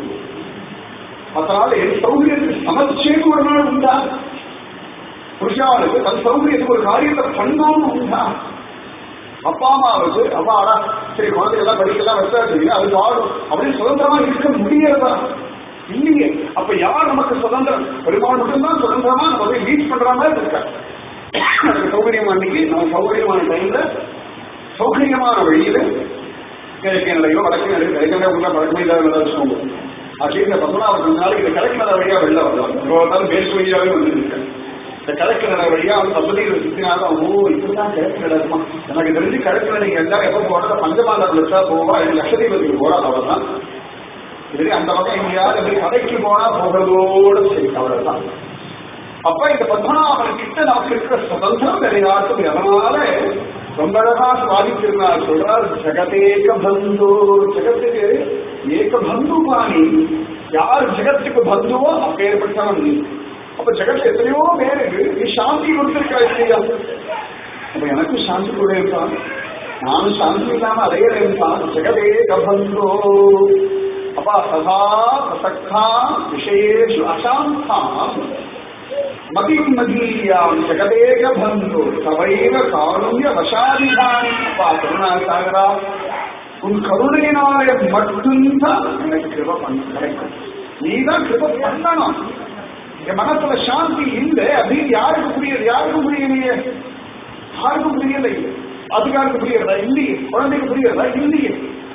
அதனால என் சௌகரியத்துக்கு சமைச்சேன்னு ஒரு நாள் உண்டா புருஷாவுக்கு தன் சௌகரியத்துக்கு ஒரு காரியத்தை பண்ணாம உண்டா அப்பா அம்மாவுக்கு அப்பாடா சரி குழந்தைகள்லாம் படிக்கலாம் வச்சா தெரியும் அது ஆடும் அப்படின்னு சுதந்திரமா இருக்க முடியாதா இல்லையே அப்ப யார் நமக்கு சுதந்திரம் பெருமாள் மட்டும்தான் சுதந்திரமா நம்ம போய் மீட் பண்ற மாதிரி இருக்கா அதுக்கு சௌகரியமா அன்னைக்கு நம்ம சௌகரியமான டைம்ல சௌகரியமான வழியில கிழக்கு நிலையோ வடக்கு நிலையோ கிடைக்கிற உள்ள பழக்கமே இல்லாத வச்சுக்கோங்க ஆக்சுவலி இந்த பத்மநாபத்து நாளைக்கு இந்த கிழக்கு நிலை வழியா வெளில வரலாம் இருந்தாலும் பேசு வழியாவே வந்துருக்கேன் இந்த கிழக்கு நிலை வழியா அவன் தம்பதியில் சுத்தினாலும் ஓ இப்படிதான் கிழக்கு நடக்குமா எனக்கு தெரிஞ்சு கிழக்கு நிலை எல்லாம் எப்ப போறத பஞ்சமால லட்சா போவா இது லட்சதீபத்துக்கு போறா அவ்வளவுதான் சரி அந்த பக்கம் எங்கேயாவது இப்படி கடைக்கு போனா போகிறதோடு சரி அவ்வளவுதான் அப்ப இந்த பத்மநாபன் கிட்ட நமக்கு இருக்கிற சுதந்திரம் கிடையாது அதனால ரொம்ப அழகா சுவாதிச்சிருந்தார் சொல்றார் ஜெகதேக பந்து ஜெகத்துக்கு ஏக பந்து பாணி யார் ஜெகத்துக்கு பந்துவோ அப்பேற்பட்டவன் நீ அப்ப ஜெகத் எத்தனையோ பேருக்கு நீ சாந்தி கொடுத்திருக்கா இல்லையா அப்ப எனக்கு சாந்தி கொடுப்பான் நானும் சாந்தி இல்லாம அடையறேன்பான் ஜெகதேக பந்தோ அப்பா சதா பிரசக்தா விஷயேஷு அசாந்தாம் மதிம் மதீயாம் ஜெகதேக பந்து சவைவ காருண்ய வசாதிகாரி அப்பா கருணாசாகரா உன் கருணையினாலே மட்டும்தான் எனக்கு கிருப பண்ண கிடைக்கும் நீதான் கிருப பண்ணணும் என் மனசுல சாந்தி இல்லை அப்படின்னு யாருக்கு புரியுது யாருக்கும் புரியலையே யாருக்கும் புரியலை அதுக்காருக்கு புரியறதா இல்லையே குழந்தைக்கு புரியறதா இல்லையே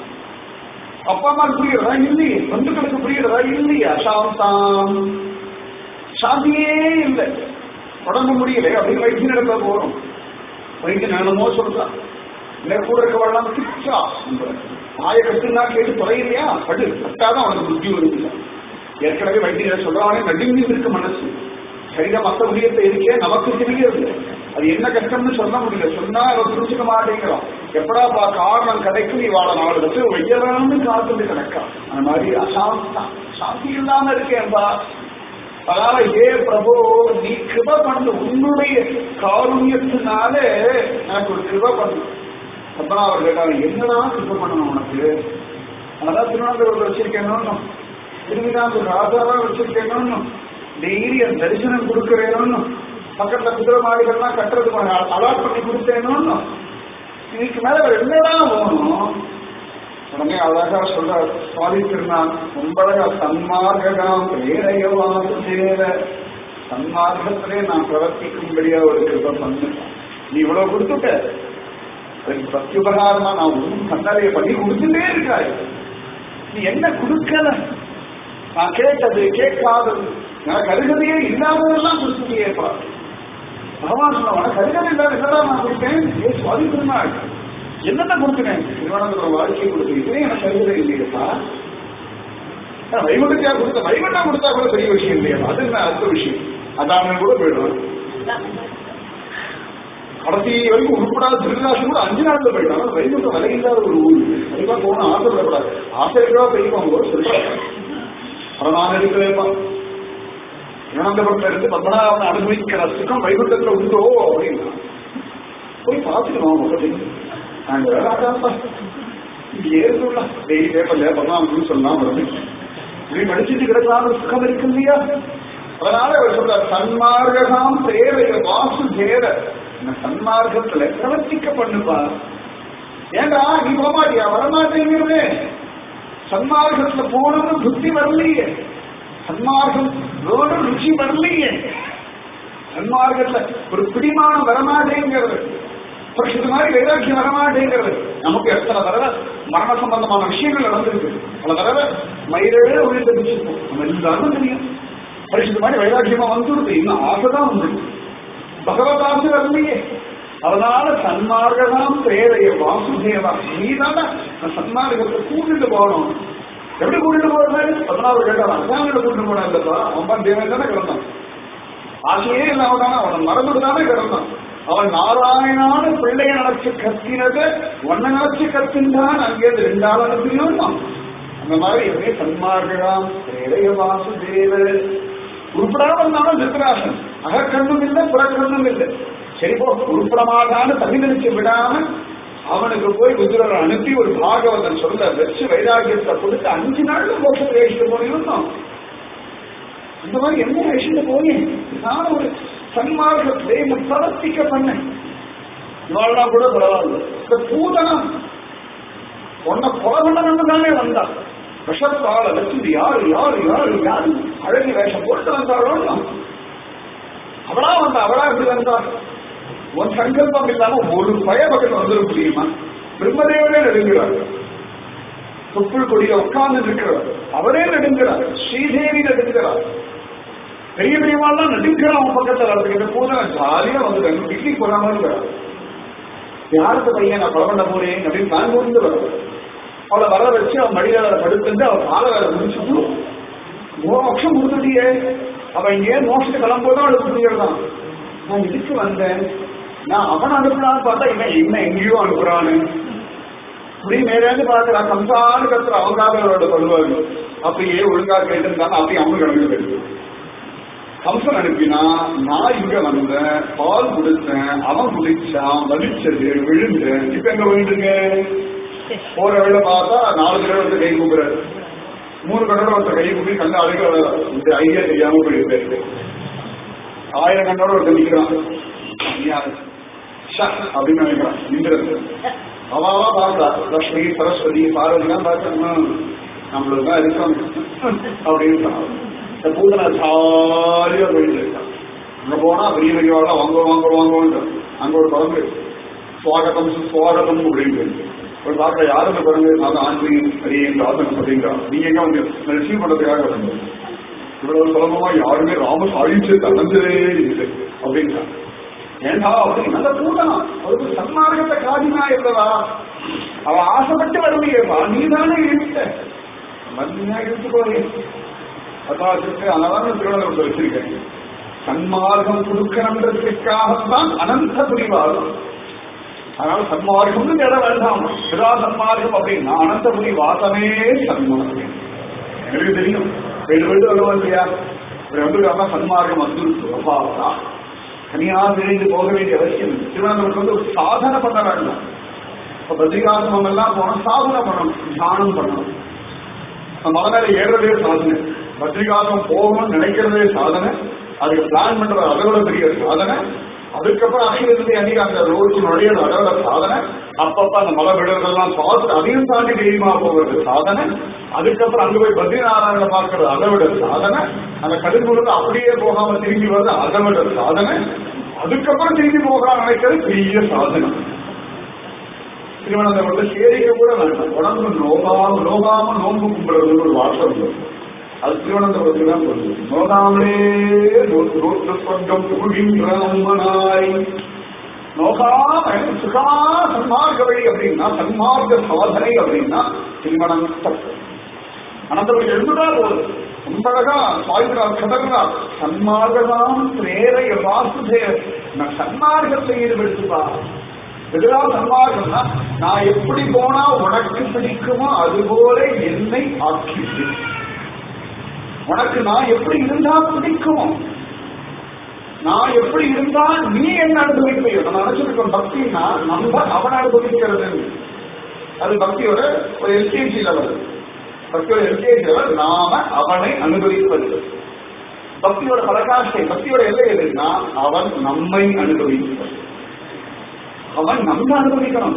அப்பா அம்மாவுக்கு புரியறதா இல்லையே பந்துக்களுக்கு புரியறதா இல்லையா சாந்தாம் சாந்தியே இல்லை உடம்பு முடியல அப்படின்னு வைத்தியம் நடத்த போறோம் வைத்தியம் என்னமோ சொல்றான் இல்லை கூட இருக்கவெல்லாம் பிச்சா ஆய கட்டுனா கேட்டு தொலைலையா படு கட்டாதான் அவனுக்கு புத்தி வருது ஏற்கனவே வைத்தியர் சொல்றானே நடுங்கி இருக்கு மனசு சரீரம் மத்த முடியத்தை இருக்கே நமக்கு தெரியாது அது என்ன கஷ்டம்னு சொல்ல முடியல சொன்னா அவன் புரிஞ்சுக்க மாட்டேங்கிறான் எப்படா காரணம் கிடைக்கும் நீ வாழ நாலு லட்சம் வெய்யலாம்னு காத்துட்டு கிடக்கா அந்த மாதிரி அசாந்தம் சாந்தி இல்லாம இருக்கேன்பா அதனால ஏ பிரபு நீ கிருப பண்ணு உன்னுடைய காருண்யத்தினால எனக்கு ஒரு கிருப பண்ணு அப்பனா அவர் கேட்டாரு என்னடா கிருப பண்ணணும் உனக்கு அதான் திருவனந்தபுரத்தில் வச்சிருக்கேன்னு திருவிதாங்கூர் ராஜாவா வச்சிருக்கேன்னு டெய்லி அந்த தரிசனம் கொடுக்கறேன்னு பக்கத்துல குதிரை மாடுகள்லாம் கட்டுறதுக்கு அலாட் பண்ணி கொடுத்தேன்னு இதுக்கு மேல வேற என்னடா போகணும் உடனே அழகா சொல்ற சுவாமி திருநாள் ரொம்ப அழகா சன்மார்க்கம் பிரேரையவாசு சேர சன்மார்க்கத்திலே நான் பிரவர்த்திக்கும்படியா ஒரு கிருப பண்ணு நீ இவ்வளவு கொடுத்துட்ட அதுக்கு பிரத்யுபகாரமா நான் ஒன்றும் கண்ணறைய பண்ணி கொடுத்துட்டே இருக்காய் நீ என்ன கொடுக்கல நான் கேட்டது கேட்காதது நான் கருகதையே இல்லாததெல்லாம் கொடுத்துட்டேப்பா பகவான் சொன்னவன கருகதை இல்லாத என்னடா நான் கொடுத்தேன் ஏ சுவாமி திருநாள் என்னென்ன கொடுத்துனேன் திருவனந்தபுரம் வாழ்க்கை கொடுத்து இதே எனக்கு கருதலை இல்லையப்பா வைகுண்டத்தையா கொடுத்த வைகுண்டா கொடுத்தா கூட பெரிய விஷயம் இல்லையா அது என்ன அடுத்த விஷயம் அதான் கூட போயிடுவான் கடைசி வரைக்கும் உருப்படாத திருவிழாசம் கூட அஞ்சு நாள்ல போயிட்டான் வைகுண்டம் விலை இல்லாத ஒரு ஊர் கண்டிப்பா போகணும் ஆசைப்படக்கூடாது ஆசை இருக்கா போய்க்கோங்க சொல்றாங்க அதை நான் எடுக்கலேப்பா திருவனந்தபுரத்துல இருந்து பத்மநாபன் அனுபவிக்கிற சுகம் வைகுண்டத்துல உண்டோ அப்படின்னா போய் பார்த்துக்கணும் முதல்ல நாங்க வேறாதாப்பா ஏறுதுள்ள டெய்லி பேப்பர்ல பத்மநாபன் சொல்லலாம் வருது இப்படி படிச்சுட்டு கிடக்கலாம் சுகம் இருக்கு இல்லையா அதனால அவர் சொல்றார் சன்மார்க்கம் தேவைய வாசு தேர இந்த சன்மார்க்கத்துல பிரவர்த்திக்க பண்ணுப்பா ஏண்டா நீ போகமாட்டியா வரமாட்டேங்கிறதே சன்மார்க்கத்துல போகணும்னு புத்தி வரலையே சன்மார்க்கம் வேணும் ருச்சி வரலையே சன்மார்க்கத்துல ஒரு பிடிமானம் வரமாட்டேங்கிறது பட்சத்து மாதிரி வைராக்கியம் வரமாட்டேங்கிறது நமக்கு எத்தனை தடவை மரண சம்பந்தமான விஷயங்கள் நடந்திருக்கு பல தடவை மயிலே உயிர் தப்பிச்சிருக்கோம் நம்ம எல்லாரும் தெரியும் பரிசுத்த மாதிரி வைராக்கியமா வந்துடுது இன்னும் ஆசைதான் வந்துருக்கு பகவதாசு வரலையே அதனால சன்மார்கதாம் பிரேரைய வாசுதேவா நீதான சன்மார்கத்தை கூட்டிட்டு போகணும் எப்படி கூட்டிட்டு போறது பதினாறு கேட்டான் அசாமியில கூட்டிட்டு போனா இல்லப்பா அவன் தேவன் தானே கிடந்தான் ஆசையே இல்லாம தானே அவன் மறந்துட்டு தானே கிடந்தான் அவன் நாராயணான பிள்ளைய நினைச்சு கத்தினது ஒன்ன நினைச்சு கத்தின்றான் அங்கேருந்து ரெண்டாவது அனுப்பியும் அந்த மாதிரி எதே சன்மார்கதாம் பிரேரைய வாசுதேவ உருப்படாம இருந்தாலும் திருத்தராசன் அகக்கண்ணும் இல்லை புறக்கண்ணும் இல்லை சரி போ உருப்படமாதான்னு தகுதிச்சு விடாம அவனுக்கு போய் குஜரரை அனுப்பி ஒரு பாகவதன் சொல்ல வச்சு வைராகியத்தை கொடுத்து அஞ்சு நாள்ல மோட்சத்தை அழிச்சுட்டு போனிருந்தோம் அந்த மாதிரி என்ன அழிச்சுட்டு போனேன் நான் ஒரு சன்மார்க்கத்திலே பிரவர்த்திக்க பண்ணேன் இவாள்னா கூட பரவாயில்ல இந்த பூதனம் உன்னை கொலகண்டனம் தானே வந்தா விஷத்தால வச்சு யாரு யாரு யாரு யாரு அழகி வேஷம் போட்டு வந்தாளோ அவளா வந்தா அவளா எப்படி வந்தா உன் சங்கல்பம் இல்லாம ஒரு பய பக்கம் வந்துட முடியுமா பிரம்மதேவனே நெடுங்கிறார் தொப்புள் கொடியில உட்கார்ந்து இருக்கிறார் அவரே நெடுங்கிறார் ஸ்ரீதேவி நெடுங்கிறார் பெரிய பெரியவாள்லாம் நெடுங்கிறான் அவன் பக்கத்துல வர்றதுக்கு பூதன ஜாலியா வந்துட்டாங்க பிக்னிக் போறாம இருக்கிறார் யாருக்கு பையன் நான் கொலை பண்ண போறேன் அப்படின்னு தான் புரிந்து வர்றது அவளை வர வச்சு அவன் மடியில படுத்துட்டு அவள் கால வேலை முடிச்சுட்டு மோட்சம் கொடுத்துட்டியே அவன் இங்கே மோட்சத்தை கிளம்போதான் அவளுக்கு புரியறதான் நான் இதுக்கு வந்தேன் நான் அவன் அனுப்புனான்னு பார்த்தா இவன் என்ன எங்கேயோ அனுப்புறான்னு இப்படி மேலேருந்து பார்க்கிறான் கம்சான்னு கத்துற அவங்காக அவரோட சொல்லுவாங்க அப்படியே ஒழுங்கா கேட்டிருந்தாங்க அப்படியே அம்மு கிளம்பி போயிடுது கம்சன் அனுப்பினா நான் இங்க வந்தேன் பால் குடிச்சேன் அவன் குடிச்சான் வலிச்சது விழுந்தேன் இப்ப எங்க விழுந்துங்க போற வேலை பார்த்தா நாலு தடவை ஒருத்தர் கை கூப்பிடுறாரு மூணு தடவை ஒருத்தர் கை கூப்பி கண்ணு அழுக இந்த ஐடியா தெரியாம போயிருக்கு ஆயிரம் கண்ணோட ஒருத்தர் நிக்கிறான் யாரு? ஷா அப்படின்னு நினைக்கிறான் இந்திரன் அவாவா பார்த்தா லக்ஷ்மி சரஸ்வதி பார்வதிலாம் பார்த்தா நம்மளுக்கு தான் இருக்கோம் அப்படின்னு சொன்னான். இந்த பூதனை ஜாலியா போயிட்டு இருக்கான் அங்க போனா பெரிய பெரியவாள வாங்க வாங்க வாங்க அங்க ஒரு குழம்பு சுவாகதம் சுவாகதம் அப்படின்னு ஒரு பார்க்க யாருக்கு பிறகு நான் ஆன்மீகம் அரியன் ராசன் அப்படிங்கிறான் நீங்க எங்க வந்து ரிசீவ் பண்றதுக்காக வந்து இவ்வளவு சுலபமா யாருமே ராம சாதிச்சு தந்ததே இல்லை அப்படிங்கிறான் ஏண்டா அப்படி நல்ல பூதனா அவருக்கு சன்மார்க்கத்தை காதினா இல்லவா அவ ஆசைப்பட்டு வரலையேவா நீ தானே இருக்க மதியா எடுத்துக்கோயே அதாச்சுக்கு அதனால திருவண்ணாமலை வச்சிருக்கேன் சன்மார்க்கம் கொடுக்கணுன்றதுக்காகத்தான் அனந்த புரிவாதம் அதனால சன்மார்க்கம் தேட வேண்டாம் சிதா சன்மார்க்கம் அப்படின்னா அனந்தபுரி வாசமே சன்மார்க்கம் எனக்கு தெரியும் ரெண்டு ரெண்டு வருவா இல்லையா ரெண்டு சன்மார்க்கம் வந்து தனியா விரைந்து போக வேண்டிய அவசியம் இல்லை திருவண்ணாமலைக்கு வந்து ஒரு சாதனை பண்ண வேண்டாம் இப்ப பத்ரிகாசிரமம் எல்லாம் போனா சாதனை பண்ணணும் தியானம் பண்ணணும் மலை மேல ஏறுறதே சாதனை பத்ரிகாசம் போகணும்னு நினைக்கிறதே சாதனை அதுக்கு பிளான் பண்றது அதை விட பெரிய சாதனை அதுக்கப்புறம் அங்கிருந்து அன்னைக்கு அந்த ரோடு நுழையிறது அதை விட சாதனை அப்பப்ப அந்த மலை விடுறதெல்லாம் பார்த்து அதையும் தாண்டி தைரியமா போகிறது சாதனை அதுக்கப்புறம் அங்க போய் பத்ரிநாராயண பார்க்கறது அதை விட சாதனை அந்த கடுங்குழுந்து அப்படியே போகாம திரும்பி வருது அதை விட சாதனை அதுக்கப்புறம் திரும்பி போகலாம் நினைக்கிறது பெரிய சாதனை திருவனந்தபுரத்தில் சேரிக்க கூட வேண்டாம் உடம்பு நோகாம நோகாம நோம்பு கும்பிடுறதுன்னு ஒரு வார்த்தை உண்டு அது திருவனந்தபுரத்தில் தான் சொல்லுது நோகாமலே ரோட்டு சொர்க்கம் புகுகின்ற அம்மனாய் நோகாம சுகமா சன்மார்க்க வழி அப்படின்னா சன்மார்க்க சாதனை அப்படின்னா திருமணம் அனந்தபுரம் எழுந்துட்டா போதும் ரொம்ப அழகா சாய்கிறார் கதர்கிறார் சன்மார்க்கதான் பிரேரைய வாசுதேவ நான் சன்மார்க்கத்தை ஈடுபடுத்துப்பா எதிரா சன்மார்க்கம்னா நான் எப்படி போனா உனக்கு பிடிக்குமோ அதுபோல என்னை ஆக்கிட்டு உனக்கு நான் எப்படி இருந்தா பிடிக்குமோ நான் எப்படி இருந்தா நீ என்ன அனுபவிப்பையோ நம்ம நினைச்சிருக்கோம் பக்தினா நம்ம அவனை அனுபவிக்கிறது அது பக்தியோட ஒரு எல்கேஜி லெவல் பக்தியோட எல்கேஜி லெவல் நாம அவனை அனுபவிப்பது பக்தியோட பலகாஷ்டை பக்தியோட எல்லை எதுன்னா அவன் நம்மை அனுபவிப்பது அவன் நம்ம அனுபவிக்கணும்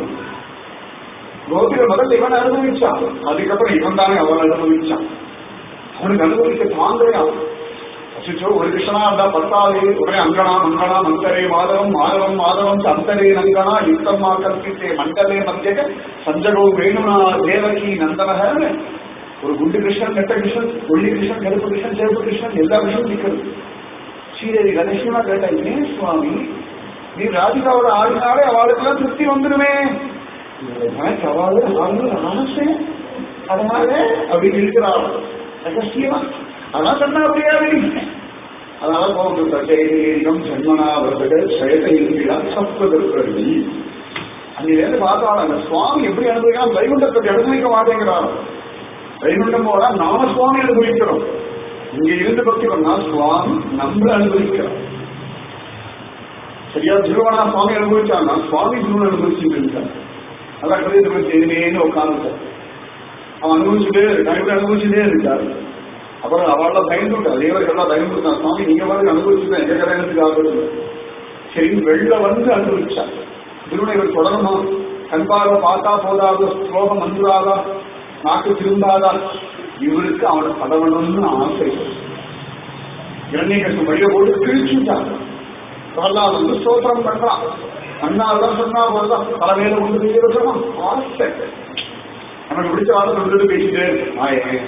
கோபிக முதல்ல இவன் அனுபவிச்சான் அதுக்கப்புறம் இவன் தானே அவன் அனுபவிச்சான் அவனுக்கு அனுபவிக்க தாங்கவே ஆகும் அச்சோ ஒரு கிருஷ்ணனா இருந்தா பத்தாவது உடனே அங்கனா மங்கனா மங்கரே மாதவம் மாதவம் மாதவம் அந்தரே நங்கனா யுத்தமா கற்பித்தே மண்டலே மத்தியக சஞ்சகோ வேணுனா தேவகி நந்தனக ஒரு குண்டு கிருஷ்ணன் நெட்ட கிருஷ்ணன் ஒள்ளி கிருஷ்ணன் கருப்பு கிருஷ்ணன் சிவப்பு கிருஷ்ணன் எல்லா கிருஷ்ணன் நிற்கிறது ஸ்ரீதேவி கணேசனா கேட்டா ஏன் சுவாமி நீ ராதிகாவோட ஆடினாலே அவளுக்கெல்லாம் திருப்தி வந்துடுமே எனக்கு அவளு ஆளுநர் ஆசை அதனால அப்படி இருக்கிறாள் ரகசியமா அதான் சொன்னா அப்படியா அதனால போகும் சஜயம் ஜன்மனா வருது சயத இருக்கிறா சப்ததற்கி அன்னிலேருந்து பார்த்தாலும் அந்த சுவாமி எப்படி அனுபவிக்கலாம் வைகுண்டத்தை அனுபவிக்க மாட்டேங்கிறார் வைகுண்டம் போல நாம சுவாமி அனுபவிக்கிறோம் இங்க இருந்து பக்தி பண்ணா சுவாமி நம்மள அனுபவிக்கிறோம் சரியா திருவண்ணா சுவாமி அனுபவிச்சான்னா சுவாமி திருவண்ண அனுபவிச்சுட்டு இருக்கார் அதான் கதை பற்றி எதுமேன்னு உட்காந்துட்டார் அவன் அனுபவிச்சுட்டே இருக்கான் இப்படி அனுபவிச்சுட்டே இருக்கார் அப்புறம் அவளெல்லாம் பயந்துட்டா தேவர்கள்லாம் பயந்துட்டான் சுவாமி நீங்க பாருங்க அனுபவிச்சுட்டேன் எங்க கல்யாணத்துக்கு ஆகுது சரி வெளில வந்து அனுபவிச்சா திருவண்ண இவர் தொடரணுமா கண்பார்வை பார்த்தா போதாதோ ஸ்லோகம் வந்துடாதா நாக்கு திரும்பாதா இவருக்கு அவனை பதவணும்னு ஆசை இரண்யகசம் வழிய போட்டு கிழிச்சுட்டாங்க பிரகலாத் வந்து ஸ்தோத்திரம் பண்றான் அண்ணாதான் சொன்னா போதுதான் தலைமையில கொண்டு போய் வைக்கணும் ஆசை நமக்கு பிடிச்ச வார்த்தை சொல்லிட்டு பேசிட்டே ஆயே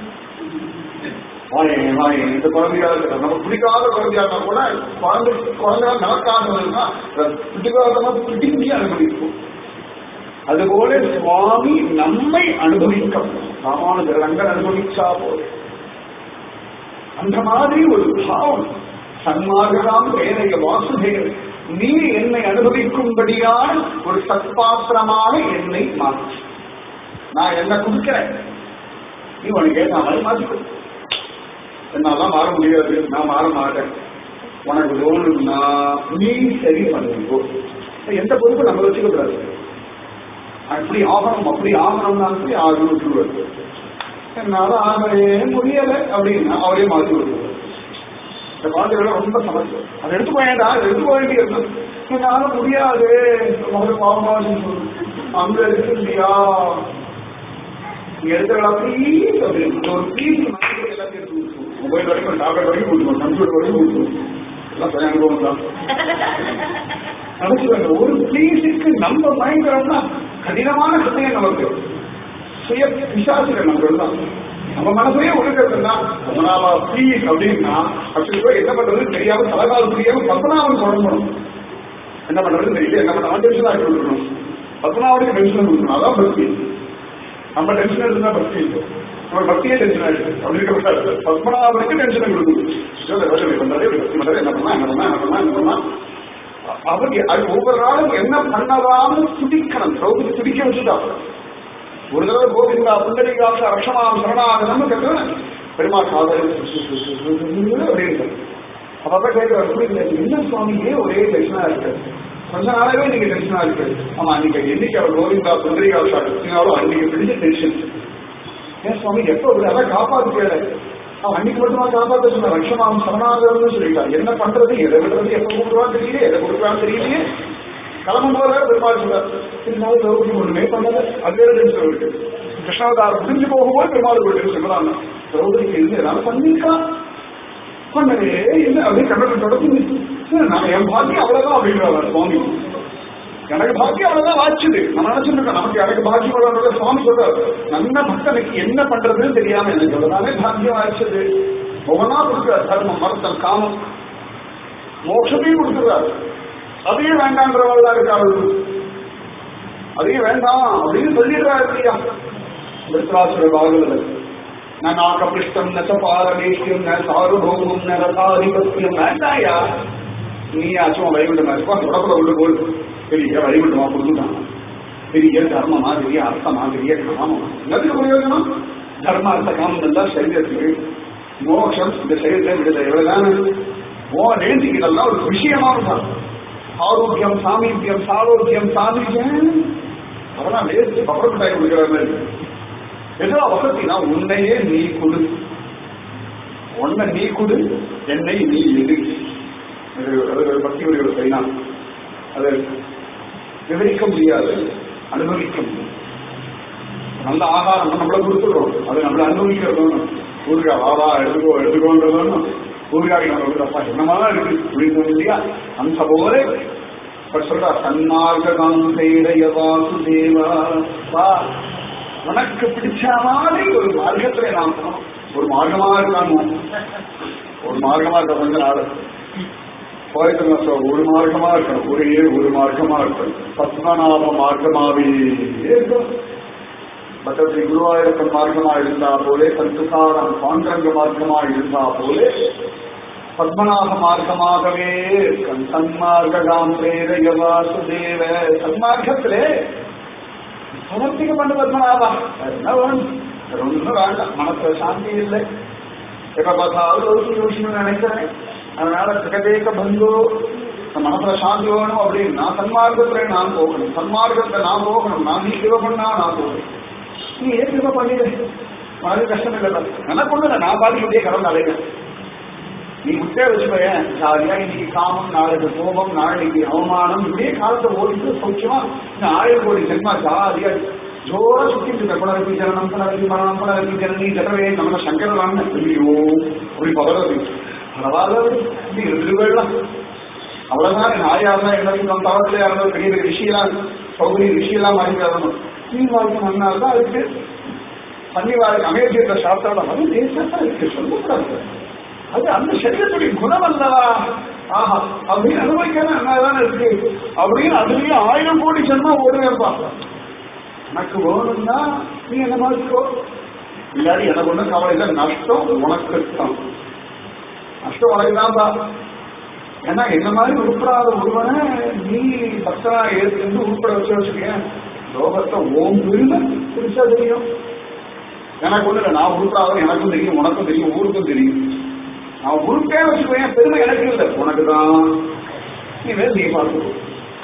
வாயே வாயே இந்த குழந்தையா இருக்கிற நமக்கு பிடிக்காத குழந்தையா இருந்தா கூட குழந்தை குழந்தையா நமக்காக பிடிக்காத பிடிங்கி அனுபவிக்கும் அதுபோல சுவாமி நம்மை அனுபவிக்க ராமானுஜர் ரங்கன் அனுபவிச்சா போல அந்த மாதிரி ஒரு பாவம் சன்மார்கராம் வேலைய வாசுதேவ் நீ என்னை அனுபவிக்கும்படியான ஒரு சத்பாத்திரமாக என்னை மாற்று நான் என்ன கொடுக்கிறேன் நீ உனக்கு ஏற்ற மாதிரி மாற்றிக்கோ என்னாலாம் மாற முடியாது நான் மாற மாட்டேன் உனக்கு தோணும்னா நீ சரி பண்ணுங்கோ எந்த பொறுப்பு நம்ம வச்சுக்க கூடாது அப்படி ஆகணும் அப்படி ஆகணும்னா சொல்லி ஆகணும் விட்டுருவாரு என்னால ஆகவே முடியல அப்படின்னா அவரே மாற்றி விட்டுருவார் இந்த குழந்தைகளை ரொம்ப சமத்து அதை எடுத்து போயேண்டா அதை எடுத்து போக வேண்டியது என்னால முடியாது முதல்ல பாவமா அங்க இருக்கு இல்லையா நீங்க எடுத்துக்கலாம் ப்ளீஸ் அப்படின்னு ஒரு ப்ளீஸ் எல்லாத்தையும் எடுத்து கொடுத்துருவோம் மொபைல் வரைக்கும் டாப்லெட் வரைக்கும் கொடுத்துருவோம் கம்ப்யூட்டர் வரைக்கும் கொடுத்துருவோம் எல்லாம் தனி அனுபவம் தான் நினைச்சுக்கோங்க ஒரு ப்ளீஸுக்கு நம்ம பயங்கரம்னா கடினமான ஹிருதயம் நமக்கு சுய விசாசிகள் நம்ம தான் நம்ம மனசையே ஒழுக்கிறதுனா பத்மநாபா ப்ளீஸ் அப்படின்னா அப்படி போய் என்ன பண்றதுன்னு தெரியாம தலைகால் புரியாம பத்மநாபன் குழம்பணும் என்ன பண்றதுன்னு தெரியல என்ன பண்ண டென்ஷன் ஆகி கொடுக்கணும் பத்மநாபனுக்கு டென்ஷன் கொடுக்கணும் அதான் பக்தி நம்ம டென்ஷன் எடுத்துனா பக்தி இல்லை நம்ம பக்தியே டென்ஷன் ஆயிடுச்சு அப்படி இருக்க பத்மநாபனுக்கு டென்ஷன் கொடுக்கணும் பண்றாரு பக்தி பண்றாரு என்ன பண்ணா என்ன பண்ணா என்ன பண்ணா என்ன பண்ணா அவர் அது ஒவ்வொரு நாளும் என்ன பண்ணலாம்னு துடிக்கணும் திரௌபதி துடிக்க வச்சுட்டா ஒரு தடவை கோவிந்தா புண்டரிகாச ரஷமாம் சரணாகதம் கேட்கிறேன் பெருமாள் காதல் அப்படின்னு அப்பப்ப கேட்கிறார் புரியல என்ன சுவாமியே ஒரே டென்ஷனா இருக்கு கொஞ்ச நாளாவே நீங்க டென்ஷனா இருக்கு ஆமா நீங்க என்னைக்கு அவர் கோவிந்தா புண்டரிகாசா கட்டினாலும் அன்னைக்கு பிடிச்ச டென்ஷன் ஏன் சுவாமி எப்ப அப்படி அதான் காப்பாத்துக்கல அவன் அன்னைக்கு மட்டுமா காப்பாத்த சொன்ன லட்சமாம் சரணாகரம்னு சொல்லிட்டான் என்ன பண்றது எதை விடுறது எப்ப கொடுக்குறான்னு தெரியல எதை கொடுக்குறான்னு தெரியலையே கிளம்பும் போது பெருமாள் சொல்றார் இருந்தாலும் திரௌபதி ஒண்ணுமே பண்ணல அது வேற டென்ஷன் இருக்கு கிருஷ்ணாவதாரம் முடிஞ்சு போகும்போது பெருமாள் ஒரு டென்ஷன் தான் திரௌபதிக்கு இருந்து ஏதாவது பண்ணிருக்கான் பண்ணவே இல்லை அப்படியே கண்ணன் தொடர்ந்து நான் என் பாக்கியம் அவ்வளவுதான் அப்படிங்கிறார் சுவாமி எனக்கு பாக்கியம் அவ்வளவுதான் வாச்சுது நம்ம நினைச்சிருக்கோம் நமக்கு எனக்கு பாக்கியம் அவ்வளவு சுவாமி சொல்றாரு நல்ல பக்தனுக்கு என்ன பண்றதுன்னு தெரியாம எனக்கு எவ்வளவுதானே பாக்கியம் வாய்ச்சது ஒவ்வொன்றா கொடுக்குறாரு தர்மம் மருத்தம் காமம் மோட்சத்தையும் கொடுக்குறாரு அதையும் வேண்டான்றவள் இருக்காள் அதையும் வேண்டாம் அப்படின்னு சொல்லிடுறாரு இல்லையா விருத்ராசுர பாகவதர் ந நாகபிருஷ்டம் ந பாரமேஷ்யம் ந சாருபௌமம் ந ரதாதிபத்தியம் வேண்டாயா நீயாச்சும் வைகுண்டம் இருப்பா தொடர்புல உள்ள போல் பெரிய வைகுண்டமா கொடுத்துட்டான் பெரிய தர்மமா பெரிய அர்த்தமா பெரிய காமமா என்னதுக்கு பிரயோஜனம் தர்ம அர்த்த காமம் இருந்தால் சரீரத்துக்கு மோட்சம் இந்த சரீரத்தை விடுதலை எவ்வளவுதானே ஓ நேர்த்திக்கிறதெல்லாம் ஒரு விஷயமா இருக்கும் ஆரோக்கியம் சாமீபியம் சாரோக்கியம் சாமீபியம் அதெல்லாம் வேஸ்ட் பப்பரம் மிட்டாய் கொடுக்கிற மாதிரி ஏதோ வசதினா உன்னையே நீ கொடு உன்னை நீ கொடு என்னை நீ எடு பக்தி ஒரு சரினா அது விவரிக்க முடியாது அனுபவிக்க முடியும் நல்ல ஆகாரம் நம்மள கொடுத்துடுறோம் அது நம்மள அனுபவிக்கிறதும் ஊருக்கா வாவா எடுத்துக்கோ எடுத்துக்கோன்றதும் ஊர்காடி அப்பா என்னமா இருக்கு அப்படின்னு இல்லையா அந்த போல இப்ப சொல்றா சன்மார்க்கம் செய்தய வாசுதேவா வா உனக்கு பிடிச்ச மாதிரி ஒரு மார்க்கத்துல நாம் போனோம். ஒரு மார்க்கமா இருக்காங்க ஒரு மார்க்கமா இருக்க கொஞ்ச நாள் போயிட்டு சார் ஒரு மார்க்கமா இருக்கணும் ஒரே ஒரு மார்க்கமா இருக்கணும் பத்மநாப மார்க்கமாவே இருக்கும் பக்கத்தில் குருவாயூரப்பன் மார்க்கமா இருந்தா போலே சத்துசாரம் பாண்டரங்க மார்க்கமா இருந்தா போலே பத்மநாப மார்க்கமாகவே இருக்கும் சன்மார்க்கம் பிரேரய வாசுதேவ சன்மார்க்கத்திலே சமர்ப்பிக்க பண்ண பத்மநாபா அது என்ன வேணும் வேற ஒண்ணும் வேண்டாம் மனசுல சாந்தி இல்லை எப்ப பார்த்தாலும் யோசி யோசிக்கணும்னு நினைக்கிறேன் அதனால ஜெகதேக பந்து இந்த மனசுல சாந்தி வேணும் அப்படின்னா சன்மார்க்கத்துல நான் போகணும் சன்மார்க்கத்துல நான் போகணும் நான் நீ கிருப பண்ணா நான் போகணும் நீ ஏன் கிருப பண்ணிடு அது கஷ்டம் இல்லை எனக்கு ஒண்ணு இல்லை நான் பாதி இப்படியே கடந்து அலைகிறேன் நீ முட்டே வச்சுக்கோயேன் ஜாலியா இன்னைக்கு காமம் நாளைக்கு கோபம் நாளைக்கு அவமானம் இப்படியே காலத்தை ஓடிட்டு சௌக்கியமா இந்த ஆயிரம் கோடி ஜென்மா ஜாலியா ஜோரா சுத்திட்டு இருக்க புனரப்பி ஜனனம் புனரப்பி மரணம் புனரப்பி ஜனனி ஜடவே நம்ம சங்கரலான்னு ஐயோ அப்படி பகவதி பரவாயில்ல இப்படி இருந்துருவேலாம் அவ்வளவுதான் நாயா இருந்தா என்ன சொல்லுவோம் தவத்திலே இருந்தாலும் பெரிய பெரிய ரிஷியெல்லாம் சௌகரி ரிஷியெல்லாம் வாங்கி வரணும் நீ வாழ்க்கை நன்னா இருந்தா அதுக்கு பண்ணி வாழ்க்கை அமெரிக்க சாஸ்திரம் அது தேசத்தா இருக்கு சொல்லக்கூடாது அது அந்த சரீரத்துடைய குணம் அல்லவா ஆஹா அப்படின்னு அனுபவிக்காம என்னதான் இருக்கு அப்படின்னு அதுலயும் ஆயிரம் கோடி ஜென்மா ஓடுவேப்பா எனக்கு வேணும்னா நீ என்ன மாதிரிக்கோ இல்லாடி எனக்கு ஒண்ணும் கவலை இல்லை நஷ்டம் உனக்கு தான் நஷ்டம் உனக்கு தான்ப்பா ஏன்னா என்ன மாதிரி உருப்படாத ஒருவனை நீ பக்தனா ஏற்கனவே உருப்பட வச்சு வச்சுக்கேன் லோகத்தை ஓம் விரும்ப புதுசா தெரியும் எனக்கு ஒண்ணு இல்லை நான் உருப்படாத எனக்கும் தெரியும் உனக்கும் தெரியும் ஊருக்கும் தெரியும் நான் உருப்பே வச்சுக்கோயேன் பெருமை எனக்கு இல்லை உனக்கு தான் நீ வேலை நீ பார்த்துக்கோ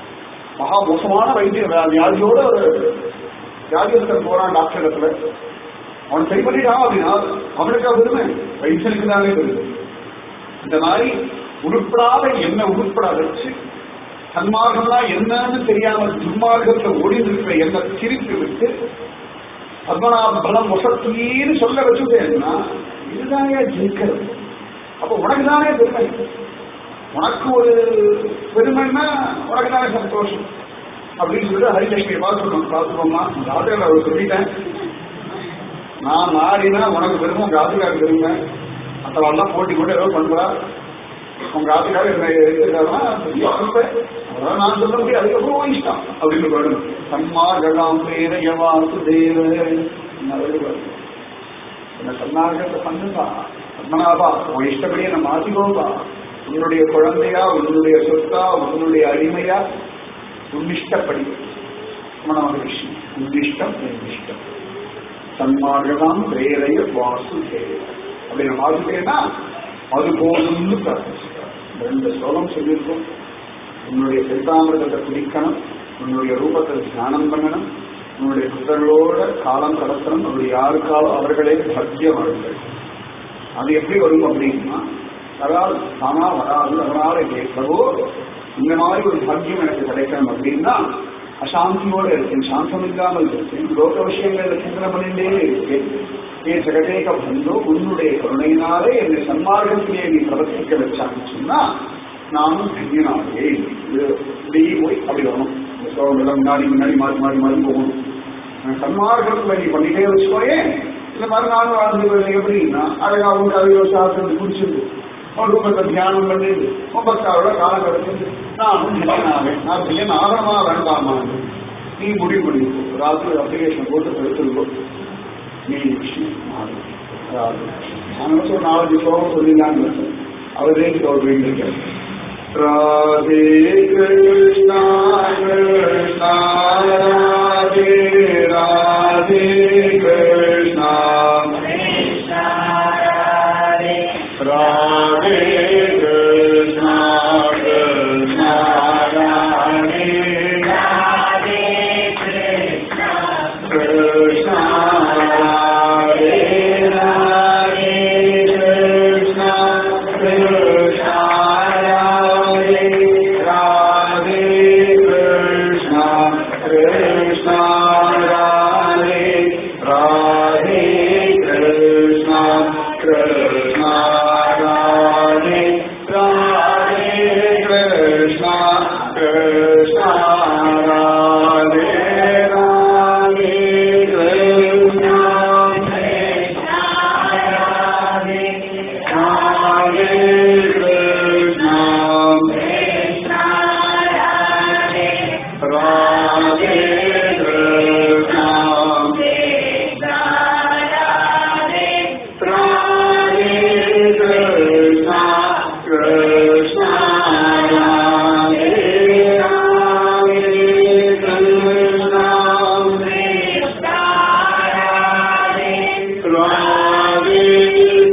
மகா மோசமான வைத்தியம் வே- வியாதியோட ஒரு வியாதியத்தில் போறான் டாக்டர் இடத்துல அவன் சரி பண்ணிட்டான் அப்படின்னா அவனுக்கு பெருமை வைத்தியனுக்கு தானே பெருமை இந்த மாதிரி உருப்படாத என்ன உருப்பட வச்சு சன்மார்க்கம்லாம் என்னன்னு தெரியாம துன்மார்க்கத்தை ஒளிந்து இருக்கிற என்ன திருப்பி விட்டு பத்மநாப பலம் வசத்தின்னு சொல்ல வச்சுட்டேன்னா இதுதான் ஜெயிக்கிறது அப்ப உனக்கு தானே பெருமை உனக்கு ஒரு பெருமைன்னா உனக்கு தானே சந்தோஷம் அப்படின்னு சொல்லிட்டு ஹரிலட்சுமியை பார்த்துக்கணும் பார்த்துக்கோமா ராஜாவை அவர் சொல்லிட்டேன் நான் மாறினா உனக்கு பெருமை உங்க ஆத்துக்காருக்கு பெருமை மற்றவெல்லாம் போட்டி போட்டு ஏதோ பண்றா உங்க ஆத்துக்காரர் என்ன எடுத்துக்காருன்னா அதான் நான் சொல்ல முடியும் அதுக்கப்புறம் உன் இஷ்டம் அப்படின்னு சொல்லணும் சன்மார்கலாம் பேரையவாசு தேவ என்ன சன்மார்க்கத்தை பண்ணுப்பா பத்மநாபா உன் இஷ்டப்படியே நம்ம மாத்திக்கோப்பா உன்னுடைய குழந்தையா உன்னுடைய சொத்தா உன்னுடைய அடிமையா உன்னிஷ்டப்படி நமக்கு விஷயம் உன்னிஷ்டம் என் இஷ்டம் சன்மார்கதாம் பிரேரைய வாசு தேவ அப்படி நம்ம வாசிட்டேன்னா அது போதும்னு பிரார்த்திச்சுட்டார் ரெண்டு ஸ்லோகம் சொல்லியிருக்கோம் உன்னுடைய சித்தாமிரதத்தை குடிக்கணும் உன்னுடைய ரூபத்தை தியானம் பண்ணணும் உன்னுடைய புத்தர்களோட காலம் கடத்தணும் அப்படி யாருக்காலும் அவர்களே சத்தியமார்கள் அது எப்படி வரும் அப்படின்னா அதாவது தானா வராது அதனால கேட்கவோ இந்த மாதிரி ஒரு பாக்கியம் எனக்கு கிடைக்கணும் அப்படின்னா அசாந்தியோட இருக்கேன் சாந்தம் இல்லாமல் இருக்கேன் லோக விஷயங்களை சிந்தனை பண்ணிட்டே இருக்கேன் ஏன் ஜெகதேக பந்தோ உன்னுடைய கருணையினாலே என்னை சன்மார்க்கத்திலே நீ பிரவர்த்திக்க வச்சான்னு சொன்னா நானும் தங்கினாலே இது இப்படி போய் அப்படி வரணும் இந்த சோழம் முன்னாடி முன்னாடி மாறி மாறி மாறி போகணும் நான் சன்மார்க்கத்துல நீ பண்ணிட்டே வச்சுக்கோயே இந்த மாதிரி நானும் வாழ்ந்து போயிருந்தேன் எப்படின்னா அழகா உங்க கதையோ சாப்பிட்டு குடிச்சிருந்து ஒரு ரூபத்தை தியானம் பண்ணி பக்தாவோட காலம் கிடைச்சது நானும் ஜெயனாவேன் நான் ஜெயன் ஆகணுமா வேண்டாமா நீ முடிவு பண்ணிக்கோ ராத்திரி அப்ளிகேஷன் போட்டு எடுத்துருக்கோ நீ மாறு. அதாவது நான் வந்து ஒரு நாலஞ்சு ஸ்லோகம் சொல்லிடலான்னு அவர் ரேஞ்சு சொல்றீங்க ராதே கிருஷ்ணா கிருஷ்ணா ராதே ராதே கிருஷ்ணா ராதே கிருஷ்ணா கிருஷ்ணா ராதே கிருஷ்ணா ராதே ராதே கிருஷ்ணா கிருஷ்ணா ராதே ராதே கிருஷ்ணா கிருஷ்ணா ராதே ராதே கிருஷ்ணா கிருஷ்ணா ராதே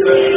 कृष्ण